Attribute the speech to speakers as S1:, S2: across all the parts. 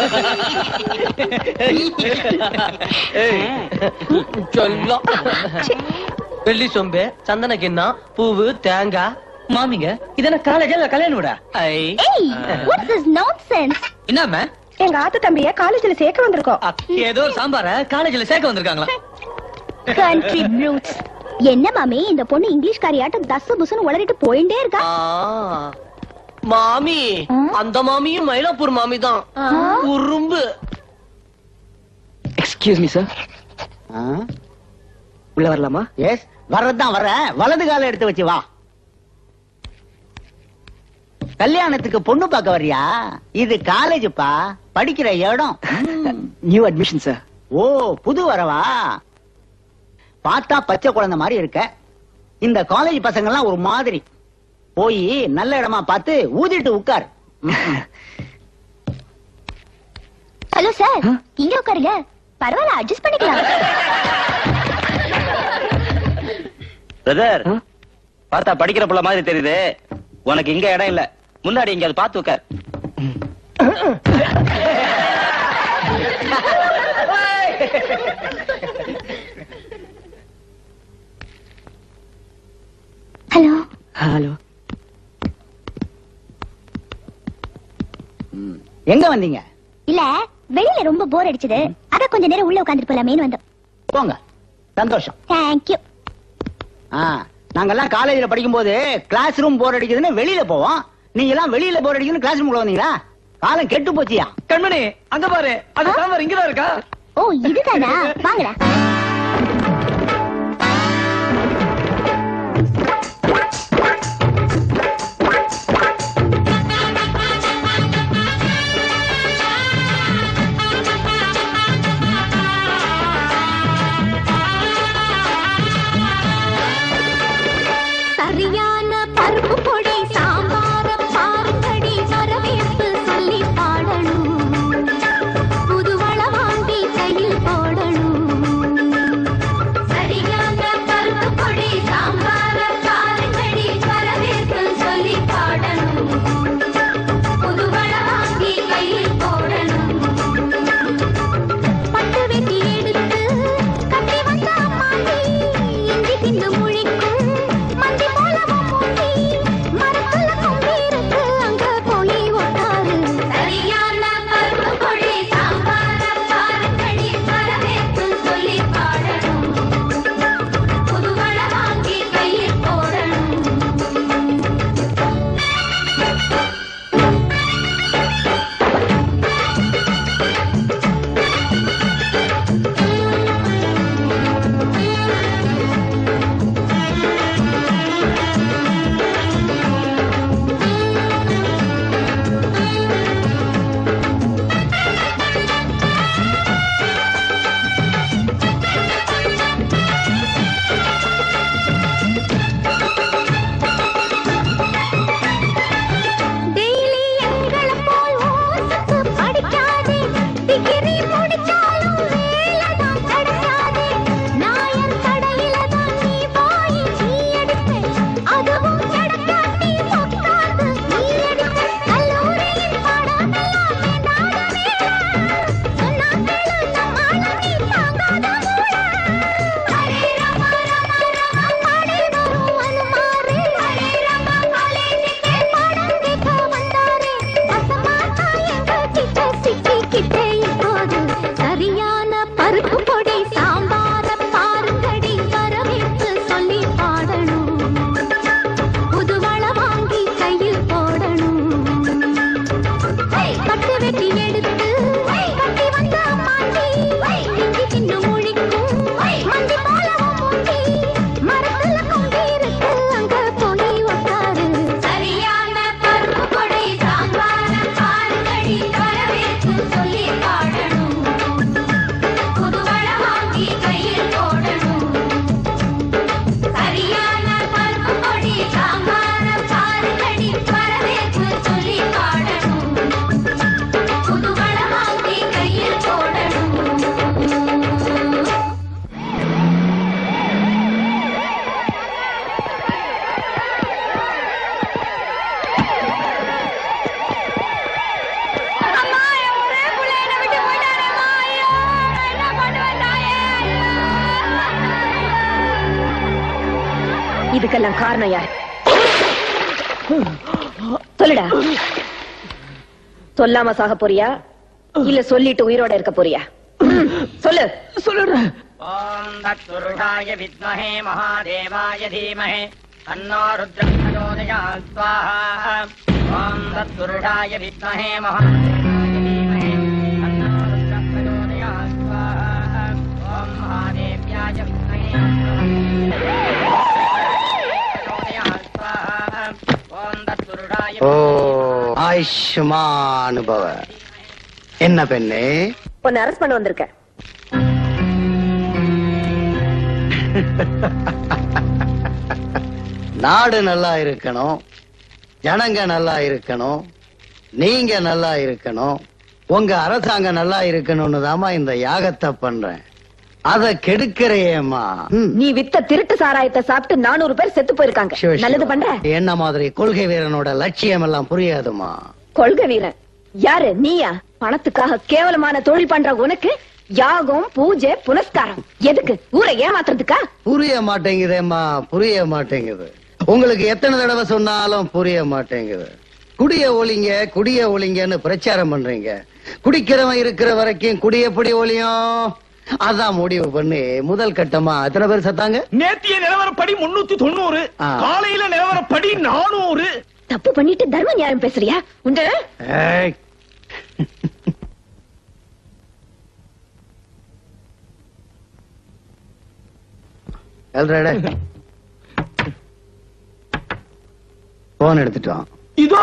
S1: சொல்லம் வெள்ளி சொம்பு சந்தன கிண்ணம் பூவு தேங்காய்
S2: மாமிங்க இதென்ன காலேஜ்ல கல்யாணம் விடா
S1: ஐ
S3: ஏய் வாட்ஸ் திஸ் நான்சென்ஸ்
S2: என்னம்மா
S4: எங்க ஆத்து தம்பிய காலேஜ்ல சேர்க்க வந்திருக்கோம்
S2: ஏதோ ஒரு சாம்பார காலேஜ்ல சேர்க்க வந்திருக்காங்களா
S3: கண்ட்ரி ப்ரூட்ஸ் என்ன மாமி இந்த பொண்ணு இங்கிலீஷ் காரியாட்டம் தசு புசுன்னு உளறிட்டு போயிட்டே இருக்கா
S1: ஆ, மாமி
S3: ஆ?
S1: அந்த மாமியும் மயிலாப்பூர் மாமி தான் உரும்பு
S2: எக்ஸ்கியூஸ் மீ சார் உள்ள வரலாமா
S5: எஸ் வர்றதுதான் வர்றேன் வலது கால எடுத்து வச்சு வா கல்யாணத்துக்கு பொண்ணு பார்க்க வர்றியா இது காலேஜ்ப்பா படிக்கிற இடம்
S2: நியூ அட்மிஷன் சார்
S5: ஓ புது வரவா பார்த்தா பச்சை குழந்தை மாதிரி இருக்க இந்த காலேஜ் பசங்க எல்லாம் ஒரு மாதிரி போய் நல்ல இடமா பார்த்து ஊதிட்டு உட்கார்
S3: ஹலோ சார் இங்க உட்காருங்க பரவாயில்ல அட்ஜஸ்ட் பண்ணிக்கலாம்
S6: பிரதர் பார்த்தா படிக்கிற புள்ள மாதிரி தெரியுது உனக்கு இங்க இடம் இல்ல முன்னாடி இங்க அதை பார்த்து உட்கார்
S3: ஹலோ
S2: ஹலோ
S5: எங்க வந்தீங்க
S3: இல்ல வெளியில ரொம்ப போர் அடிச்சது அத கொஞ்ச நேரம் உள்ள உட்காந்துட்டு போலாமேன்னு வந்தோம்
S5: போங்க சந்தோஷம்
S3: தேங்க்யூ
S5: ஆ, நாங்கெல்லாம் காலேஜ்ல படிக்கும்போது கிளாஸ் ரூம் போர் அடிக்குதுன்னு வெளியில போவோம் நீங்க எல்லாம் வெளியில போர் அடிக்குதுன்னு கிளாஸ் ரூம்ல வந்தீங்களா காலம் கெட்டு போச்சியா
S2: கண்மணி அங்க பாரு அது சாம்பார் இங்கதான் இருக்கா
S3: ஓ இதுதானா வாங்கடா
S7: சரியான பருப்பு பொடி சாம்பார பாருங்கடி வரவேற்பு சொல்லி பாடணும் புதுவள வாங்கி கையில் போடணும்
S4: இதுக்கெல்லாம் காரணம் யார் சொல்லுடா சொல்லாம சாக போறியா இல்ல சொல்லிட்டு உயிரோட இருக்க போறியா ம், சொல்லு
S2: சொல்லுறேன்
S5: ஓம் தத்துருஷாய வித்மஹே மகாதேவாய தீமஹே தன்னோ ருத்ரம் பிரச்சோதயாத் ஸ்வாஹா ஓம் தத்துருஷாய வித்மஹே மகாதேவாய தீமஹே தன்னோ ருத்ரம் பிரச்சோதயாத் ஸ்வாஹா ஓம் மகாதேவ்யாய வித்மஹே பிரச்சோதயாத் ஸ்வாஹா ஓம் தத்துருஷாய
S8: ஓ ஆயுஷ்மானுபவ என்ன பெண்ணே
S4: உன்னை அரெஸ்ட் பண்ண வந்திருக்கேன்
S8: நாடு நல்லா இருக்கணும் ஜனங்க நல்லா இருக்கணும் நீங்க நல்லா இருக்கணும் உங்க அரசாங்கம் நல்லா இருக்கணும்னு தாமா இந்த யாகத்தை பண்றேன் அத கெடுக்கிறையேம்மா ம்.
S4: நீ வித்த திருட்டு சாராயத்தை சாப்பிட்டு நானூறு பேர் செத்து போயிருக்காங்க
S8: சிவ, சிவ.
S4: நல்லது பண்ற
S8: என்ன மாதிரி கொள்கை வீரனோட லட்சியம் எல்லாம் புரியாதுமா
S4: கொள்கை வீரன் யாரு நீயா பணத்துக்காக கேவலமான தொழில் பண்ற உனக்கு யாகம் பூஜை புனஸ்காரம் எதுக்கு ஊரை ஏமாத்துறதுக்கா
S8: புரிய மாட்டேங்குதேம்மா புரிய மாட்டேங்குது உங்களுக்கு எத்தனை தடவை சொன்னாலும் புரிய மாட்டேங்குது குடிய ஒளிங்க குடிய ஒளிங்கன்னு பிரச்சாரம் பண்றீங்க குடிக்கிறவன் இருக்கிற வரைக்கும் குடி எப்படி ஒளியும் அதான் முடிவு பண்ணி முதல் கட்டமா எத்தனை பேர் சத்தாங்க
S2: நேத்திய நிலவரப்படி முன்னூத்தி தொண்ணூறு
S8: ஆ.
S2: காலையில நிலவரப்படி நானூறு
S4: தப்பு பண்ணிட்டு தர்ம நியாயம் பேசுறியா உண்டு
S8: ஏய். எல்ரடே போன் எடுத்துட்டு வா
S2: இதோ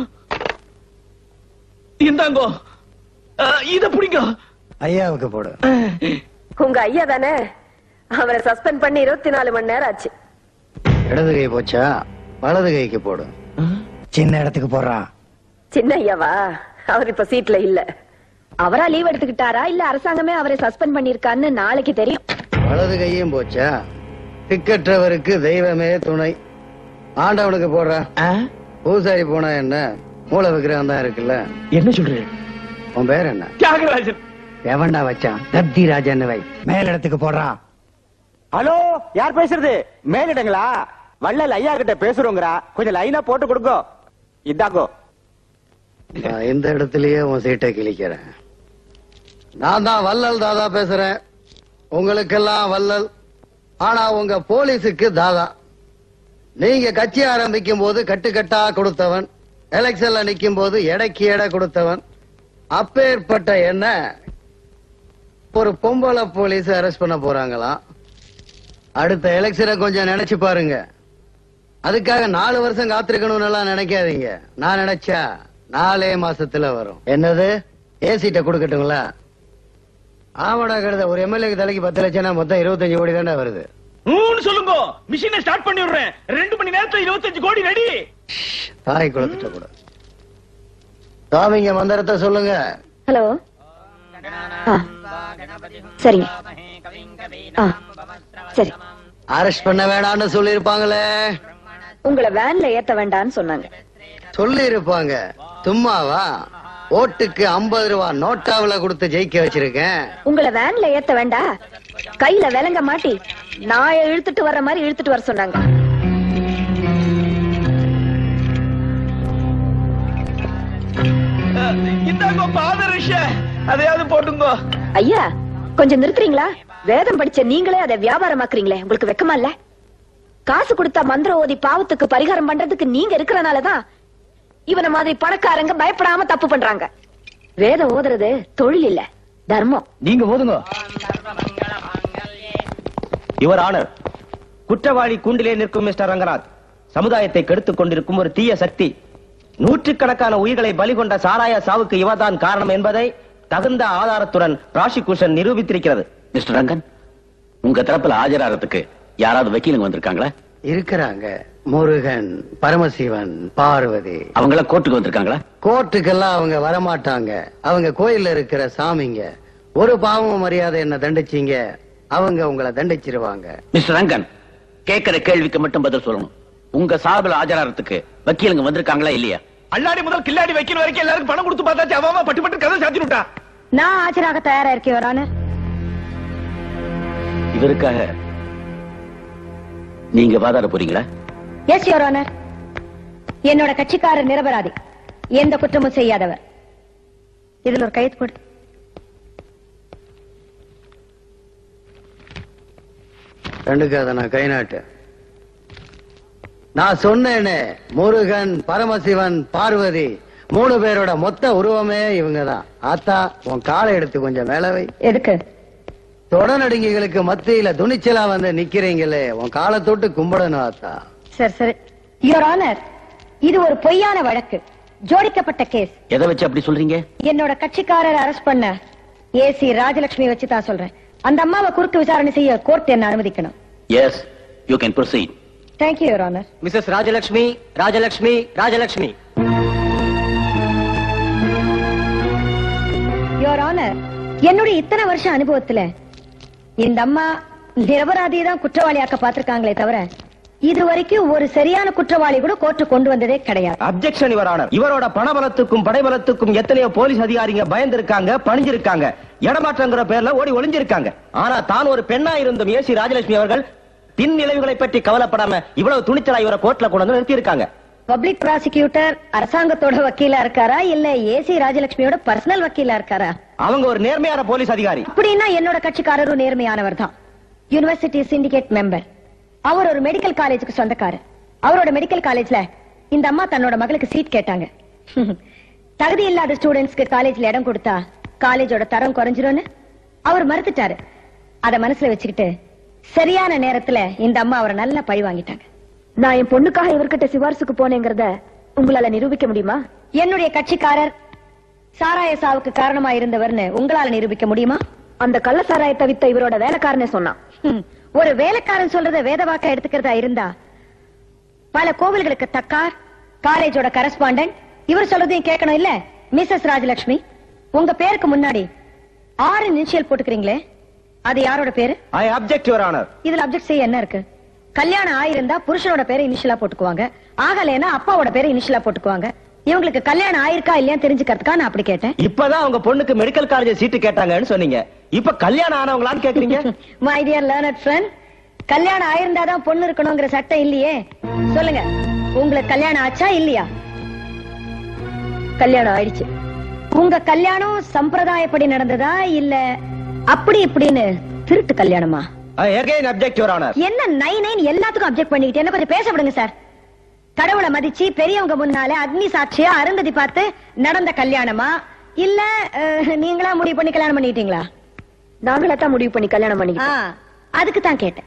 S2: இந்தாங்கோ ஆ, இத பிடிங்க
S8: ஐயாவுக்கு போடு
S4: உங்க ஐயா தானே அவரை சஸ்பெண்ட் பண்ணி இருபத்தி நாலு மணி நேரம் ஆச்சு
S8: இடது கை போச்சா வலது கைக்கு போடு சின்ன இடத்துக்கு போடுறான்
S4: சின்ன ஐயாவா அவர் இப்ப சீட்ல இல்ல அவரா லீவ் எடுத்துக்கிட்டாரா இல்ல அரசாங்கமே அவரை சஸ்பெண்ட் பண்ணிருக்கான்னு நாளைக்கு தெரியும்
S8: வலது கையும் போச்சா திக்கற்றவருக்கு தெய்வமே துணை ஆண்டவனுக்கு போடுற பூசாரி போனா என்ன மூல விக்கிரகம் தான் இருக்குல்ல
S2: என்ன சொல்றேன்
S8: உன் பேர் என்ன
S2: தியாகராஜன்
S8: எவன்டா வச்சான் தத்தி ராஜன் வை மேல் இடத்துக்கு போடுறான்
S9: ஹலோ யார் பேசுறது மேலிடங்களா வள்ளல் ஐயா கிட்ட பேசுறோங்கிறா கொஞ்சம் லைனா போட்டு கொடுங்க இந்தாங்கோ
S8: நான் இந்த இடத்துலயே உன் சீட்டை கிழிக்கிறேன் நான் தான் வள்ளல் தாதா பேசுறேன் உங்களுக்கெல்லாம் வள்ளல் ஆனா உங்க போலீஸுக்கு தாதா நீங்க கட்சி ஆரம்பிக்கும் போது கட்டுக்கட்டா கொடுத்தவன் எலெக்ஷன்ல நிக்கும் போது எடைக்கு எடை கொடுத்தவன் அப்பேற்பட்ட என்ன ஒரு பொம்பளை போலீஸ் அரெஸ்ட் பண்ண போறாங்களாம் அடுத்த எலெக்ஷனை கொஞ்சம் நினைச்சு பாருங்க அதுக்காக நாலு வருஷம் காத்திருக்கணும்னு எல்லாம் நினைக்காதீங்க நான் நினைச்சா நாலே மாசத்துல வரும் என்னது ஏசிட்ட கொடுக்கட்டுங்களா ஆமாடா கழுத ஒரு எம்எல்ஏக்கு தலைக்கு பத்து லட்சம்னா மொத்தம் இருபத்தஞ்சு கோடி தானே வருது
S2: ஊன்னு சொல்லுங்க மிஷினை ஸ்டார்ட் பண்ணி விடுறேன் ரெண்டு மணி நேரத்துல இருபத்தஞ்சு கோடி ரெடி
S8: தாய் குளத்துட்ட கூட சாமிங்க மந்திரத்தை சொல்லுங்க
S4: ஹலோ ஆ, சரிங்க ஆ, சரி
S8: அரெஸ்ட் பண்ண வேணாம்னு சொல்லிருப்பாங்களே
S4: உங்களை வேன்ல ஏத்த வேண்டாம்னு சொன்னாங்க
S8: சொல்லி இருப்பாங்க சும்மாவா ஓட்டுக்கு ஐம்பது ரூபா நோட்டாவுல கொடுத்து ஜெயிக்க வச்சிருக்கேன்
S4: உங்களை வேன்ல ஏத்த வேண்டா கையில விலங்க மாட்டி நாய இழுத்துட்டு வர்ற மாதிரி இழுத்துட்டு வர சொன்னாங்க
S2: இந்தாங்கோ பாதரிஷ அதையாவது போட்டுங்கோ
S4: ஐயா கொஞ்சம் நிறுத்துறீங்களா வேதம் படிச்ச நீங்களே அதை வியாபாரமாக்குறீங்களே உங்களுக்கு வெக்கமா இல்ல காசு கொடுத்தா மந்திரம் ஓதி பாவத்துக்கு பரிகாரம் பண்றதுக்கு நீங்க இருக்கிறனாலதான் இவன மாதிரி பணக்காரங்க பயப்படாம தப்பு பண்றாங்க வேதம் ஓதுறது தொழில் இல்ல தர்மம்
S2: நீங்க ஓதுங்க
S6: யுவர் ஆனர் குற்றவாளி கூண்டிலே நிற்கும் மிஸ்டர் ரங்கநாத் சமுதாயத்தை கெடுத்துக் கொண்டிருக்கும் ஒரு தீய சக்தி நூற்றுக்கணக்கான உயிர்களை பலி கொண்ட சாராய சாவுக்கு இவர்தான் காரணம் என்பதை தகுந்த ஆதாரத்துடன் பிராசிகூஷன் நிரூபித்திருக்கிறது
S10: மிஸ்டர் ரங்கன் உங்க தரப்புல ஆஜராகிறதுக்கு யாராவது வக்கீலுங்க வந்திருக்காங்களா
S8: இருக்கிறாங்க முருகன் பரமசிவன் பார்வதி
S10: அவங்க எல்லாம் கோர்ட்டுக்கு வந்திருக்காங்களா
S8: கோர்ட்டுக்கெல்லாம் அவங்க வரமாட்டாங்க அவங்க கோயில்ல இருக்கிற சாமிங்க ஒரு பாவம் மரியாதை என்ன தண்டிச்சீங்க அவங்க உங்களை தண்டிச்சிருவாங்க
S10: மிஸ்டர் ரங்கன் கேட்கிற கேள்விக்கு மட்டும் பதில் சொல்லணும் உங்க சார்பில் ஆஜராகிறதுக்கு வக்கீலுங்க வந்திருக்காங்களா இல்லையா
S2: அல்லாடி முதல் கில்லாடி வைக்கிற வரைக்கும் எல்லாருக்கும் பணம் கொடுத்து பார்த்தாச்சு அவன் பட்டு பட்டு கதை சாத்தி விட்டா
S4: நான் ஆஜராக தயாரா இருக்கேன் வரானு
S10: இவருக்காக நீங்க வாதாட போறீங்களா
S4: எஸ் யுவர் ஆனர் என்னோட கட்சிக்காரர் நிரபராதி எந்த குற்றமும் செய்யாதவர் இதுல ஒரு கையெழுத்து போடு
S8: கண்டுக்காத நான் கை நாட்டு நான் சொன்னேனே முருகன் பரமசிவன் பார்வதி மூணு பேரோட மொத்த உருவமே இவங்கதான் ஆத்தா உன் காலை எடுத்து கொஞ்சம் மேல வை
S4: எதுக்கு
S8: தொடநடுங்கிகளுக்கு மத்தியில துணிச்சலா வந்து நிக்கிறீங்களே உன் காலை தொட்டு கும்பிடணும் ஆத்தா
S4: சரி சரி யுவர் ஆனர் இது ஒரு பொய்யான வழக்கு ஜோடிக்கப்பட்ட கேஸ்
S10: எதை வச்சு அப்படி சொல்றீங்க
S4: என்னோட கட்சிக்காரர் அரெஸ்ட் பண்ண ஏசி ராஜலட்சுமி வச்சு தான் சொல்றேன் அந்த அம்மாவை குறுக்கு விசாரணை செய்ய கோர்ட் என்ன அனுமதிக்கணும்
S10: yes you can proceed
S4: thank you your honour
S6: Mrs Rajalakshmi Rajalakshmi Rajalakshmi
S4: your honour என்னுடைய இத்தனை வருஷ அனுபவத்துல இந்த அம்மா நிரபராதியை தான் குற்றவாளியாக்க பார்த்திருக்காங்களே தவிர இது வரைக்கும் ஒரு சரியான குற்றவாளி கூட கோர்ட்டு கொண்டு வந்ததே கிடையாது
S6: அப்ஜெக்ஷன் இவர் ஆனர் இவரோட பணபலத்துக்கும் படைபலத்துக்கும் எத்தனையோ போலீஸ் அதிகாரிங்க பயந்திருக்காங்க பணிஞ்சிருக்காங்க இடமாற்றங்கிற பேர்ல ஓடி ஒளிஞ்சிருக்காங்க ஆனா தான் ஒரு பெண்ணா இருந்தும் ஏசி ராஜலட்சுமி அவர்கள் பின் விளைவுகளை பற்றி கவலைப்படாம இவ்வளவு துணிச்சலா இவரை கோர்ட்ல கொண்டு வந்து நிறுத்தி இருக்காங்க
S4: பப்ளிக் ப்ராசிக்யூட்டர் அரசாங்கத்தோட வக்கீலா இருக்காரா இல்ல ஏசி ராஜலட்சுமியோட பர்சனல் வக்கீலா இருக்காரா
S6: அவங்க ஒரு நேர்மையான போலீஸ் அதிகாரி
S4: அப்படின்னா என்னோட கட்சிக்காரரும் நேர்மையானவர் தான் யூனிவர்சிட்டி சிண்டிகேட் மெம்பர் அவர் ஒரு மெடிக்கல் காலேஜுக்கு சொந்தக்காரர் அவரோட மெடிக்கல் காலேஜ்ல இந்த அம்மா தன்னோட மகளுக்கு சீட் கேட்டாங்க தகுதி இல்லாத ஸ்டூடெண்ட்ஸ்க்கு காலேஜ்ல இடம் கொடுத்தா காலேஜோட தரம் குறைஞ்சிரும்னு அவர் மறுத்துட்டாரு அத மனசுல வச்சுக்கிட்டு சரியான நேரத்துல இந்த அம்மா அவரை நல்லா பழி வாங்கிட்டாங்க நான் என் பொண்ணுக்காக இவர்கிட்ட சிபாரிசுக்கு போனேங்கிறத உங்களால நிரூபிக்க முடியுமா என்னுடைய கட்சிக்காரர் சாராய சாவுக்கு காரணமா இருந்தவர்னு உங்களால நிரூபிக்க முடியுமா அந்த கள்ள சாராயத்தை வித்த இவரோட வேலைக்காரனே சொன்னான் ஒரு வேலைக்காரன் சொல்றத வேதவாக்கா எடுத்துக்கிறதா இருந்தா பல கோவில்களுக்கு தக்கார் காலேஜோட கரஸ்பாண்டன்ட் இவர் சொல்றதையும் கேட்கணும் இல்ல மிஸ்ஸஸ் ராஜலட்சுமி உங்க பேருக்கு முன்னாடி ஆறு இனிஷியல் போட்டுக்கிறீங்களே அது யாரோட பேரு
S6: ஐ அப்ஜெக்ட் யுவர் ஆனர்
S4: இதுல அப்ஜெக்ட் செய்ய என்ன இருக்கு கல்யாணம் ஆயிருந்தா புருஷனோட பேரை இனிஷியலா போட்டுக்குவாங்க ஆகலைன்னா அப்பாவோட பேரை இனிஷியலா போட்டுக்குவாங்க இவங்களுக்கு கல்யாணம் ஆயிருக்கா இல்லையா தெரிஞ்சுக்கிறதுக்கா நான் அப்படி கேட்டேன்
S6: இப்பதான் அவங்க பொண்ணுக்கு மெடிக்கல் காலேஜ் சீட்டு கேட்டாங்கன்னு சொன்னீங்க இப்ப கல்யாணம் ஆனவங்களான்னு கேக்குறீங்க
S4: மை டியர் லேர்னட் ஃப்ரெண்ட் கல்யாணம் ஆயிருந்தாதான் பொண்ணு இருக்கணுங்கிற சட்டம் இல்லையே சொல்லுங்க உங்களுக்கு கல்யாணம் ஆச்சா இல்லையா கல்யாணம் ஆயிடுச்சு உங்க கல்யாணம் சம்பிரதாயப்படி நடந்ததா இல்ல அப்படி இப்படின்னு திருட்டு கல்யாணமா
S6: I again object your honour
S4: என்ன நை நைன் எல்லாத்துக்கும் அப்ஜெக்ட் பண்ணிக்கிட்டு என்ன கொஞ்சம் பேச விடுங்க சார் கடவுளை மதிச்சு பெரியவங்க முன்னால அக்னி சாட்சியா அருந்ததி பார்த்து நடந்த கல்யாணமா இல்ல அஹ், நீங்களா முடிவு பண்ணி கல்யாணம் பண்ணிட்டீங்களா நாங்களா தான் முடிவு பண்ணி கல்யாணம் பண்ணி அதுக்கு தான் கேட்டேன்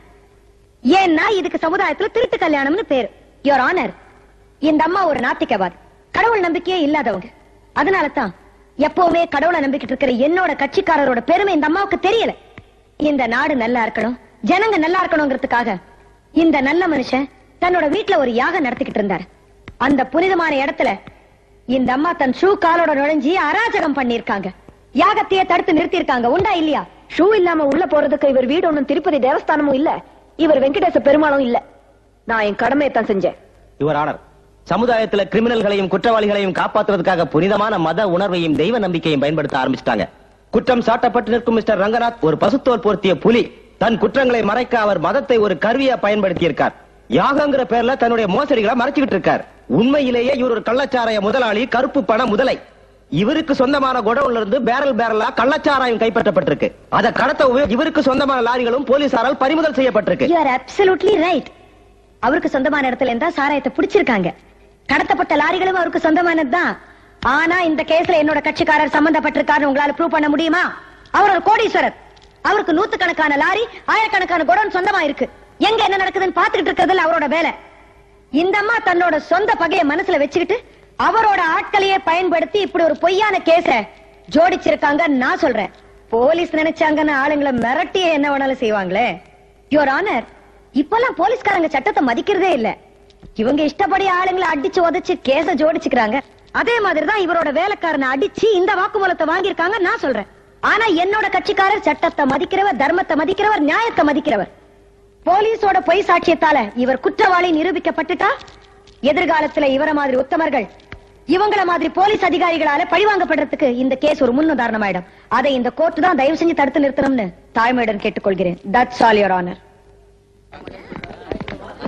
S4: ஏன்னா இதுக்கு சமுதாயத்துல திருட்டு கல்யாணம்னு பேரு யோர் ஆனர் இந்த அம்மா ஒரு நாத்திகவாதி கடவுள் நம்பிக்கையே இல்லாதவங்க அதனால தான் எப்பவுமே கடவுளை நம்பிக்கிட்டு இருக்கிற என்னோட கட்சிக்காரரோட பெருமை இந்த அம்மாவுக்கு தெரியல இந்த நாடு நல்லா இருக்கணும் ஜனங்க நல்லா இருக்கணுங்கிறதுக்காக இந்த நல்ல மனுஷன் தன்னோட வீட்டுல ஒரு யாகம் நடத்திக்கிட்டு இருந்தார் அந்த புனிதமான இடத்துல இந்த அம்மா தன் ஷூ காலோட நுழைஞ்சி அராஜகம் பண்ணிருக்காங்க யாகத்தையே தடுத்து நிறுத்தி இருக்காங்க உண்டா இல்லையா ஷூ இல்லாம உள்ள போறதுக்கு இவர் வீடு ஒண்ணும் திருப்பதி தேவஸ்தானமும் இல்ல இவர் வெங்கடேச பெருமாளும் இல்ல நான் என் கடமையை தான் செஞ்சேன்
S6: யுவர் ஆனர் சமுதாயத்துல கிரிமினல்களையும் குற்றவாளிகளையும் காப்பாற்றுவதற்காக புனிதமான மத உணர்வையும் தெய்வ நம்பிக்கையும் பயன்படுத்த ஆரம்பிச்சிட்டாங்க குற்றம் சாட்டப்பட்டு நிற்கும் மிஸ்டர் ரங்கநாத் ஒரு பசுத்தோல் பொருத்திய புலி தன் குற்றங்களை மறைக்க அவர் மதத்தை ஒரு கருவியா பயன்படுத்தி இருக்கார் யாகங்கிற பேர்ல தன்னுடைய மோசடிகளை மறைச்சுக்கிட்டு இருக்கார் உண்மையிலேயே இவர் ஒரு கள்ளச்சாராய முதலாளி கருப்பு பண முதலை இவருக்கு சொந்தமான குடவுன்ல இருந்து பேரல் பேரலா கள்ளச்சாராயம் கைப்பற்றப்பட்டிருக்கு அதை கடத்த உபயோ- இவருக்கு சொந்தமான லாரிகளும் போலீசாரால் பறிமுதல் செய்யப்பட்டிருக்கு
S4: யூ ஆர் அப்சல்யூட்லி ரைட் அவருக்கு சொந்தமான இடத்துல இருந்தா சாராயத்தை பிடிச்சிருக்காங்க கடத்தப்பட்ட லாரிகளும் அவருக்கு சொந்தமானதுதான் ஆனா இந்த கேஸ்ல என்னோட கட்சிக்காரர் சம்பந்தப்பட்டிருக்காரு உங்களால ப்ரூவ் பண்ண முடியுமா அவர் ஒரு கோடீஸ்வரர் அவருக்கு நூத்துக்கணக்கான லாரி ஆயிரக்கணக்கான குடோன் சொந்தமா இருக்கு எங்க என்ன நடக்குதுன்னு பாத்துக்கிட்டு இருக்கிறதுல அவரோட வேலை இந்த அம்மா தன்னோட சொந்த பகைய மனசுல வச்சுக்கிட்டு அவரோட ஆட்களையே பயன்படுத்தி இப்படி ஒரு பொய்யான கேஸ ஜோடிச்சிருக்காங்க நான் சொல்றேன் போலீஸ் நினைச்சாங்கன்னு ஆளுங்களை மிரட்டியே என்ன வேணாலும் செய்வாங்களே யுவர் ஆனர் இப்பெல்லாம் போலீஸ்காரங்க சட்டத்தை மதிக்கிறதே இல்ல இவங்க இஷ்டப்படி ஆளுங்களை அடிச்சு உதைச்சு கேஸ ஜோடிச்சுக்கிறாங்க அதே மாதிரிதான் இவரோட வேலைக்காரனை அடிச்சு இந்த வாக்குமூலத்தை வாங்கியிருக்காங்க நான் சொல்றேன் ஆனா என்னோட கட்சிக்காரர் சட்டத்தை மதிக்கிறவர் தர்மத்தை மதிக்கிறவர் நியாயத்தை மதிக்கிறவர் போலீஸோட பொய் சாட்சியத்தால இவர் குற்றவாளி நிரூபிக்கப்பட்டுட்டா எதிர்காலத்துல இவர மாதிரி உத்தமர்கள் இவங்கள மாதிரி போலீஸ் அதிகாரிகளால பழிவாங்கப்படுறதுக்கு இந்த கேஸ் ஒரு முன்னுதாரணமாயிடும் அதை இந்த கோர்ட் தான் தயவு செஞ்சு தடுத்து நிறுத்தணும்னு தாழ்மையுடன் கேட்டுக்கொள்கிறேன் that's all your honour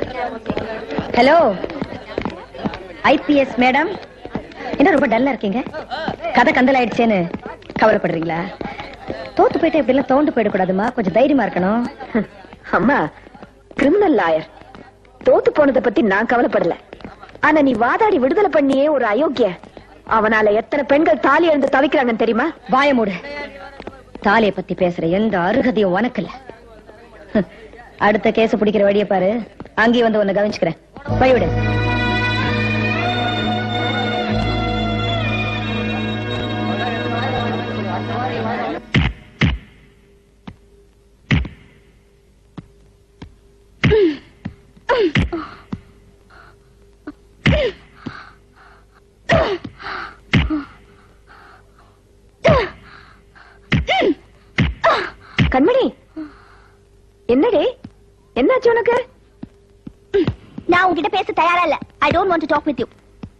S4: hello IPS madam என்ன ரொம்ப டல்லா இருக்கீங்க கதை கந்தல் ஆயிடுச்சேன்னு கவலைப்படுறீங்களா தோத்து போயிட்டு இப்படி எல்லாம் தோண்டு போயிடக்கூடாதுமா கொஞ்சம் தைரியமா இருக்கணும் அம்மா கிரிமினல் லாயர் தோத்து போனதை பத்தி நான் கவலைப்படல ஆனா நீ வாதாடி விடுதலை பண்ணியே ஒரு அயோக்கிய அவனால எத்தனை பெண்கள் தாலி எழுந்து தவிக்கிறாங்கன்னு தெரியுமா வாய மூடு தாலிய பத்தி பேசுற எந்த அருகதையும் உனக்கு இல்ல ஹம். அடுத்த கேஸ் பிடிக்கிற வழிய பாரு அங்கேயும் வந்து உன்னை கவனிச்சுக்கிறேன் போய்விடு கண்மணி என்னடி என்னாச்சு உனக்கு
S3: நான் உங்ககிட்ட பேச தயாரா இல்ல I don't want to talk with you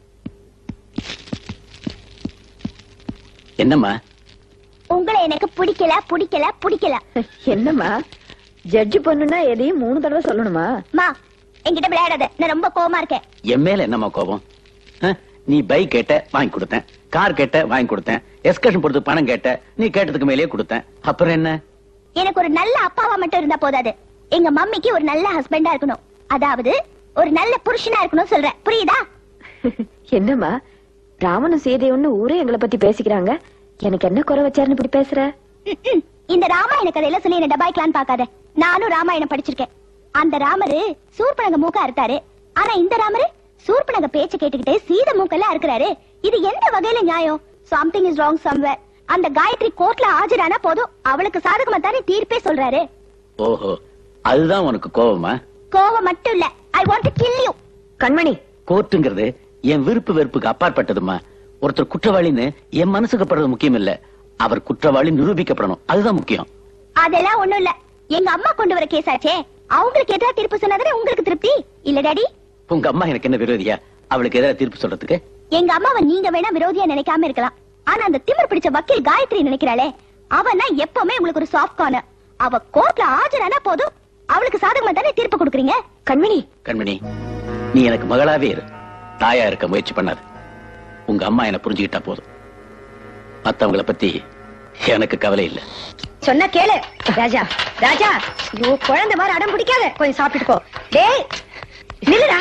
S10: என்னம்மா
S3: உங்களை எனக்கு பிடிக்கல பிடிக்கல பிடிக்கல
S4: என்னம்மா ஜட்ஜ் பண்ணுனா எதையும் மூணு தடவை சொல்லணுமா
S3: மா என்கிட்ட விளையாடாத நான் ரொம்ப கோவமா இருக்கேன்
S10: என் மேல என்னம்மா கோபம் ஆ? நீ பைக் கேட்ட வாங்கி கொடுத்தேன் கார் கேட்ட வாங்கி கொடுத்தேன் எஸ்கர்ஷன் பொறுத்து பணம் கேட்ட நீ கேட்டதுக்கு மேலேயே கொடுத்தேன் அப்புறம் என்ன
S3: எனக்கு ஒரு நல்ல அப்பாவா மட்டும் இருந்தா போதாது எங்க மம்மிக்கு ஒரு நல்ல ஹஸ்பண்டா இருக்கணும் அதாவது ஒரு நல்ல புருஷனா இருக்கணும் சொல்றேன் புரியுதா
S4: என்னம்மா ராமனும் சீதையும் ஊரே எங்களை பத்தி பேசிக்கிறாங்க எனக்கு என்ன குறை வச்சாருன்னு இப்படி பேசுற
S3: ம்ம். இந்த ராமாயண கதையில சொல்லி என்ன டபாய்க்கலான்னு பாக்காத நானும் ராமாயணம் படிச்சிருக்கேன் அந்த ராமரு சூர்பனங்க மூக்க அறுத்தாரு ஆனா இந்த ராமரு சூர்பனங்க பேச்ச கேட்டுக்கிட்டு சீத மூக்கெல்லாம் அறுக்குறாரு இது எந்த வகையில நியாயம் சம்திங் இஸ் ராங் சம்வேர் அந்த காயத்ரி கோர்ட்ல ஆஜரானா போதும் அவளுக்கு சாதகமா தானே தீர்ப்பே சொல்றாரு
S10: ஓஹோ அதுதான் உனக்கு கோபமா
S3: கோவம் மட்டும் இல்ல I want to kill you
S4: Kanmani
S10: கோர்ட்டுங்கிறது என் விருப்பு வெறுப்புக்கு அப்பாற்பட்டதுமா ஒருத்தர் குற்றவாளின்னு என் மனசுக்கு படுறது முக்கியம் இல்ல அவர் குற்றவாளி நிரூபிக்கப்படணும் அதுதான் முக்கியம்
S3: அதெல்லாம் ஒண்ணும் இல்ல எங்க அம்மா கொண்டு வர கேஸ் ஆச்சே அவங்களுக்கு எதிராக தீர்ப்பு சொன்னதானே உங்களுக்கு திருப்தி இல்ல டாடி
S10: உங்க அம்மா எனக்கு என்ன விரோதியா அவளுக்கு எதிராக தீர்ப்பு சொல்றதுக்கு
S3: எங்க அம்மாவை நீங்க வேணா விரோதியா நினைக்காம இருக்கலாம் ஆனா அந்த திமிர் பிடிச்ச வக்கீல் காயத்ரி நினைக்கிறாளே அவனா எப்பவுமே உங்களுக்கு ஒரு சாஃப்ட் கார்னர் அவ கோர்ட்ல ஆஜரானா போதும் அவளுக்கு சாதகமா தானே தீர்ப்பு கொடுக்குறீங்க
S4: கண்மணி
S10: கண்மணி நீ எனக்கு மகளாவே இரு தாயா இருக்க முயற்சி பண்ணாது உங்க அம்மா என்ன புரிஞ்சுக்கிட்டா போதும் மத்தவங்கள பத்தி எனக்கு கவலை இல்ல
S4: சொன்னா கேளு ராஜா ராஜா ஐயோ குழந்தை மாதிரி அடம் பிடிக்காத கொஞ்சம் சாப்பிட்டுட்டு போ டேய் நில்லுடா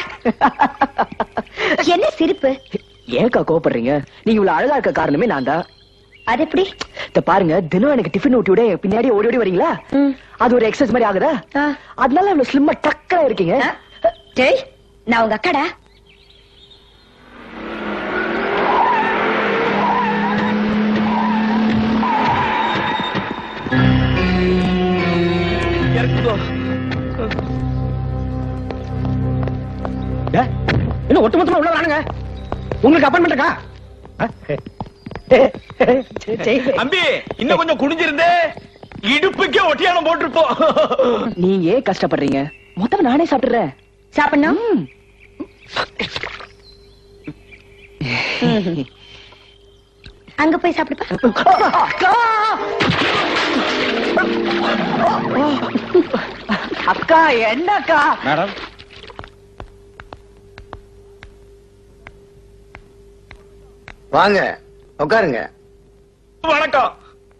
S4: என்ன சிரிப்பு
S1: ஏன்க்கா கோவப்படுறீங்க நீங்க இவ்வளவு அழகா இருக்க காரணமே நான் தான்
S4: அது எப்படி
S1: இத பாருங்க தினம் எனக்கு டிஃபன் ஊட்டி விட பின்னாடி ஓடி ஓடி வரீங்களா அது ஒரு எக்ஸசைஸ் மாதிரி ஆகுதா அதனால இவ்வளவு ஸ்லிம்மா டக்கரா இருக்கீங்க
S4: டேய் நான் உங்க அக்காடா
S2: இறக்குதோ
S1: என்ன ஒட்டு மொத்தமா உள்ள வாங்க உங்களுக்கு அப்பாயின்மெண்ட்
S2: அம்பி இன்னும் கொஞ்சம் குனிஞ்சிருந்தே இடுப்புக்கே ஒட்டியானம் போட்டிருப்போம்
S1: நீங்க ஏன் கஷ்டப்படுறீங்க மொத்தமா நானே சாப்பிடுறேன்
S4: சாப்பிடணும் அங்க போய் சாப்பிடுப்பா
S1: அக்கா என்ன அக்கா
S9: மேடம்
S8: வாங்க உட்காருங்க
S2: வணக்கம்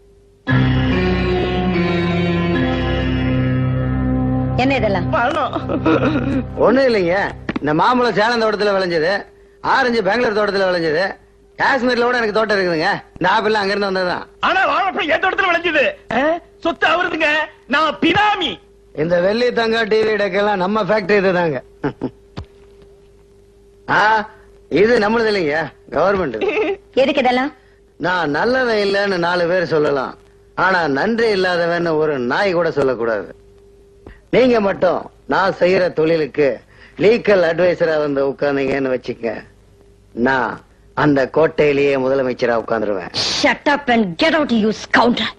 S4: என்ன இதெல்லாம்
S2: பழம்
S8: ஒண்ணும் இல்லைங்க இந்த மாம்பழம் சேலம் தோட்டத்துல விளைஞ்சது ஆரஞ்சு பெங்களூர் தோட்டத்துல விளைஞ்சது காஷ்மீர்ல கூட எனக்கு தோட்டம் இருக்குதுங்க இந்த ஆப்பிள் அங்க இருந்து வந்ததுதான்
S2: ஆனா வாழைப்பழம் என் தோட்டத்துல விளைஞ்சது ஆ? சொத்து அவருதுங்க நான் பினாமி
S8: இந்த வெள்ளி தங்கம் டிவி டெக்கெல்லாம் நம்ம ஃபேக்டரி இதுதாங்க ஆ இது நம்மளது இல்லைங்க கவர்மெண்ட்
S4: எதுக்கு இதெல்லாம்
S8: நான் நல்லவன் இல்லைன்னு நாலு பேர் சொல்லலாம் ஆனா நன்றி இல்லாதவன் ஒரு நாய் கூட சொல்லக்கூடாது நீங்க மட்டும் நான் செய்யற தொழிலுக்கு லீக்கல் அட்வைசரா வந்து உட்கார்ந்தீங்கன்னு வச்சுக்க நான் அந்த கோட்டையிலேயே முதலமைச்சரா உட்கார்ந்துருவேன்
S4: shut up and get out you scoundrel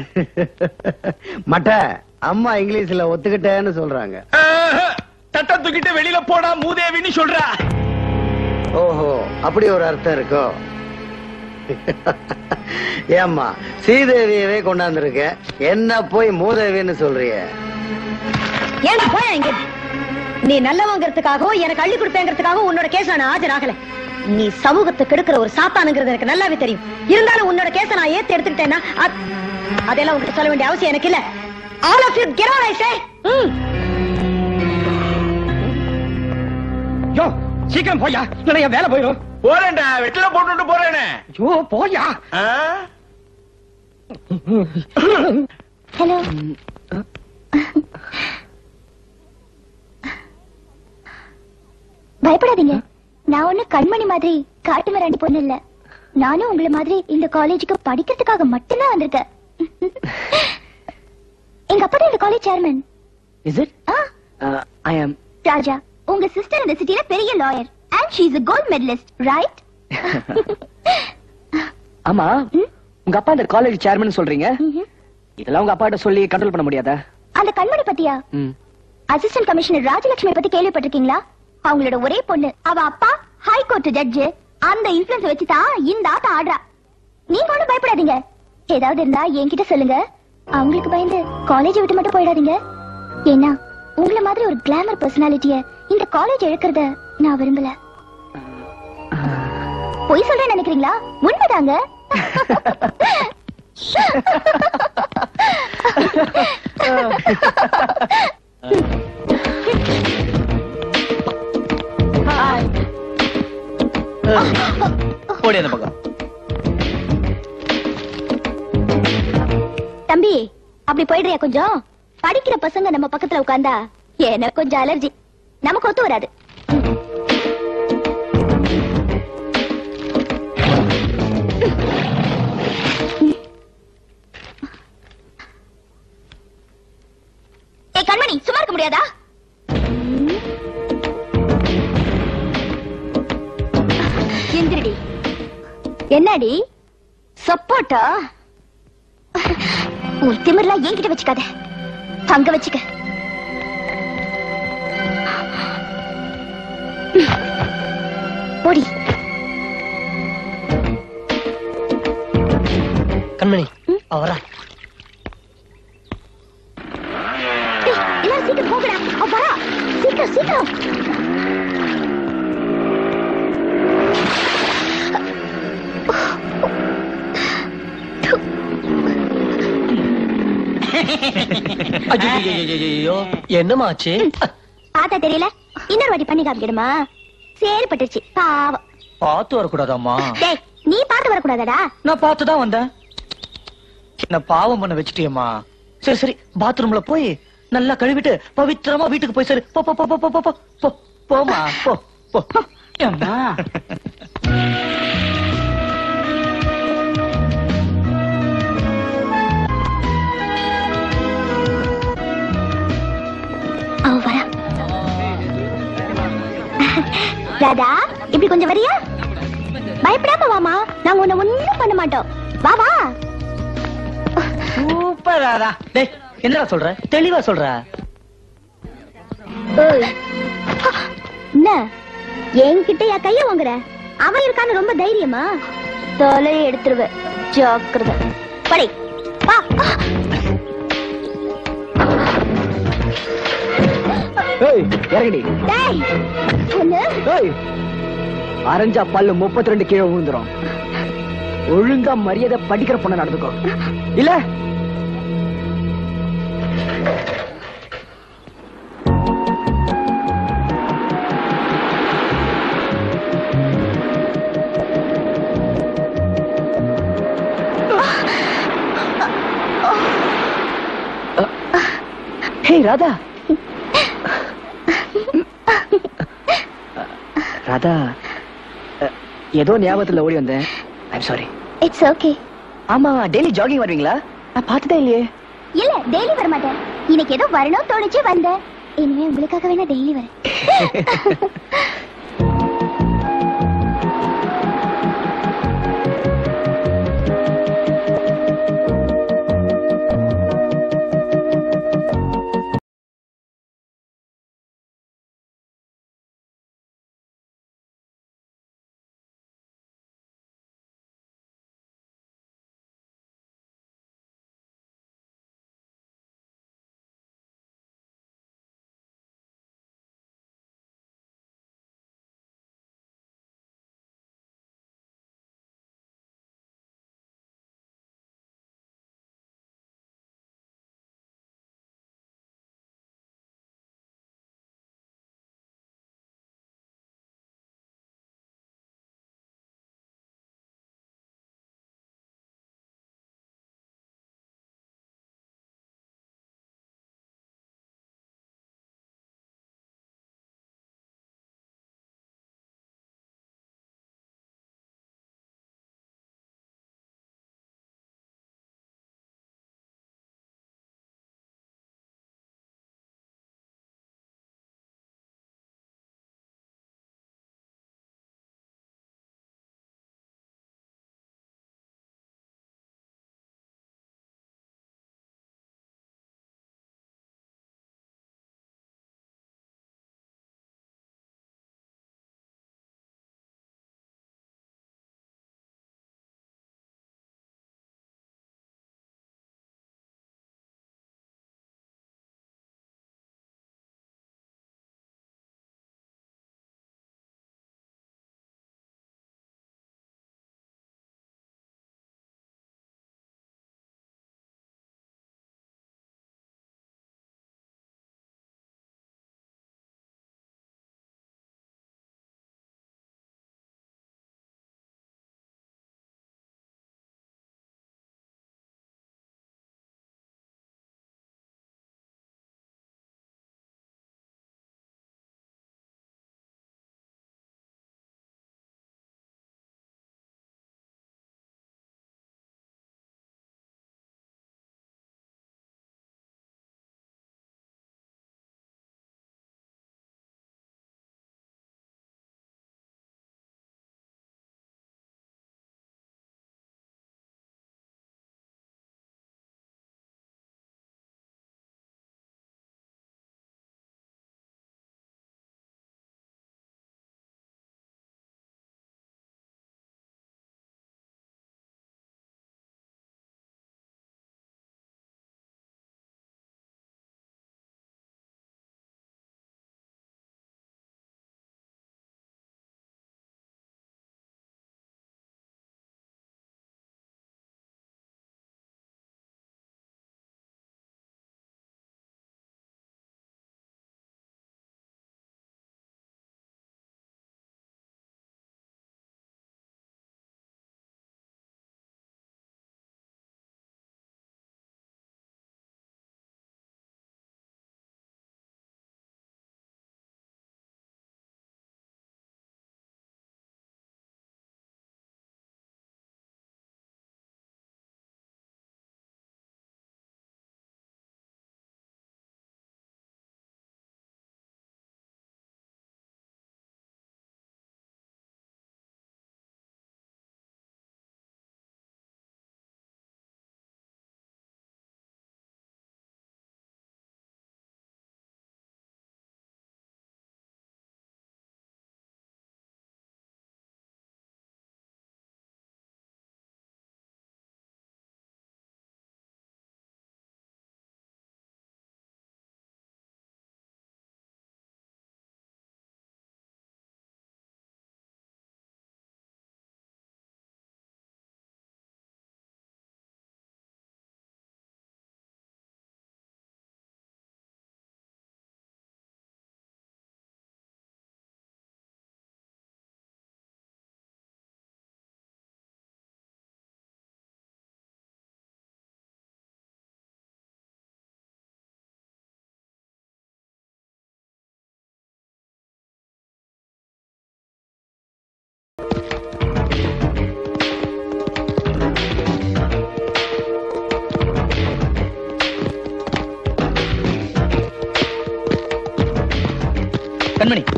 S8: மட்ட அம்மா இங்கிலீஷ்ல ஒத்துக்கிட்டேன்னு சொல்றாங்க
S2: ஆஹா, தட்டை தூக்கிட்டு வெளியில போடா மூதேவின்னு சொல்றா
S8: ஓஹோ அப்படி ஒரு அர்த்தம் இருக்கோ ஏம்மா ஸ்ரீதேவியவே கொண்டாந்துருக்க என்ன போய் மூதேவின்னு சொல்றிய
S4: ஏன்டா போயா இங்க நீ நல்லவங்கிறதுக்காகவும் எனக்கு அள்ளி கொடுப்பேங்கிறதுக்காகவும் உன்னோட கேஸ் நான் ஆஜராகல நீ சமூகத்தை கெடுக்கிற ஒரு சாத்தானுங்கிறது எனக்கு நல்லாவே தெரியும் இருந்தாலும் உன்னோட கேஸ நான் ஏத்து எடுத்துக்கிட்டேன்னா அத்- அதெல்லாம் உங்ககிட்ட சொல்ல வேண்டிய அவசியம் எனக்கு இல்ல all of you get on I say
S6: யோ சீக்கிரம் போயா இல்ல என் வேலை போயிடும்
S2: போறேன்டா வெட்டில போட்டுட்டு போறேனே
S6: ஐயோ போயா
S2: ஆ?
S3: ஹலோ பயப்படாதீங்க நான் ஒண்ணு கண்மணி மாதிரி காட்டு மிராண்டி பொண்ணு இல்ல நானும் உங்களை மாதிரி இந்த காலேஜுக்கு படிக்கிறதுக்காக மட்டும்தான் வந்திருக்கேன் எங்க அப்பா தான் இந்த college chairman
S1: is it I am
S3: Raja உங்க சிஸ்டர் இந்த சிட்டில பெரிய lawyer and she is a gold medalist right
S1: ஆமா
S3: ம்?
S1: உங்க அப்பா இந்த காலேஜ் சேர்மன் சொல்றீங்க இதெல்லாம் உங்க அப்பாட்ட சொல்லி கண்ட்ரோல் பண்ண முடியாதா
S3: அந்த கண்மணி பத்தியா
S1: ம்.
S3: அசிஸ்டன்ட் கமிஷனர் ராஜலட்சுமி பத்தி கேள்விப்பட்டிருக்கீங்களா அவங்களோட ஒரே பொண்ணு அவ அப்பா ஹை கோர்ட் ஜட்ஜ் அந்த இன்ஃபுளுன்ஸ் வச்சு தான் இந்த ஆட்டம் ஆடுறா நீங்க ஒண்ணும் பயப்படாதீங்க ஏதாவது இருந்தா என்கிட்ட சொல்லுங்க அவங்களுக்கு பயந்து காலேஜ் விட்டு மட்டும் போயிடாதீங்க ஏன்னா உங்கள மாதிரி ஒரு கிளாமர் பர்சனாலிட்டிய இந்த காலேஜ் இழக்கிறத நான் விரும்பல பொய் சொல்றேன்னு நினைக்கிறீங்களா உண்மைதாங்க
S10: போடி அந்த பக்கம்
S3: தம்பி அப்படி போயிடுறியா கொஞ்சம் படிக்கிற பசங்க நம்ம பக்கத்துல உட்கார்ந்தா எனக்கு கொஞ்சம் அலர்ஜி நமக்கு ஒத்து வராது ஏய் கண்மணி சும்மா இருக்க முடியாதா எந்திரடி என்னடி சப்போட்டா உன் திமிர்லாம் என்கிட்ட வச்சுக்காத அங்க வச்சுக்க ஓடி
S1: கண்மணி
S3: ம்?
S1: அவரா
S3: ஏய், எல்லாரும் சீக்கிரம் போகடா அவ வரா சீக்கிரம் சீக்கிரம்
S1: ஐயோ என்னமாச்சு
S3: பார்த்தா தெரியல இன்னொரு வாட்டி பண்ணி காமிக்கணுமா சரி பட்டுருச்சு பாவம்
S1: பார்த்து வரக்கூடாதாம்மா
S3: டேய் நீ பார்த்து வரக்கூடாதடா
S1: நான் பார்த்து தான் வந்தேன் என்ன பாவம் பண்ண வச்சுட்டியம்மா சரி சரி பாத்ரூம்ல போய் நல்லா கழுவிட்டு பவித்திரமா வீட்டுக்கு போய் சரி போ போ போ போ போ போ போ போமா போ போ அம்மா
S3: அவ வரா ராதா இப்படி கொஞ்சம் வரியா பயப்படாம வாமா நாங்க உன்னை ஒண்ணும் பண்ண மாட்டோம் வா வா
S1: சூப்பராடா டேய் என்னடா சொல்ற தெளிவா சொல்ற
S3: ஏய். என்ன என்கிட்ட என் கைய வாங்குற அவன் இருக்கான்னு ரொம்ப தைரியமா தொலையை எடுத்துருவ ஜாக்கிரதை படை வா
S1: ஏய் இறங்கடி
S3: டேய் ஒண்ணு
S1: ஏய் அரைஞ்சா பல்லு முப்பத்தி ரெண்டு கீழே விழுந்துரும் ஒழுங்கா மரியாதை படிக்கிற பொண்ண நடந்துக்கோ இல்ல ஹே ராதா ராதா அ, ஏதோ ஞாபகத்துல ஓடி வந்தேன் ஐம் சாரி
S3: இட்ஸ் ஓகே
S1: ஆமா டெய்லி ஜாகிங் வருவீங்களா நான் பார்த்ததே இல்லையே
S3: இல்ல டெய்லி வர மாட்டேன் இன்னைக்கு ஏதோ வரணும் தோணுச்சு வந்தேன் இனிமே உங்களுக்காக வேணா டெய்லி வரேன்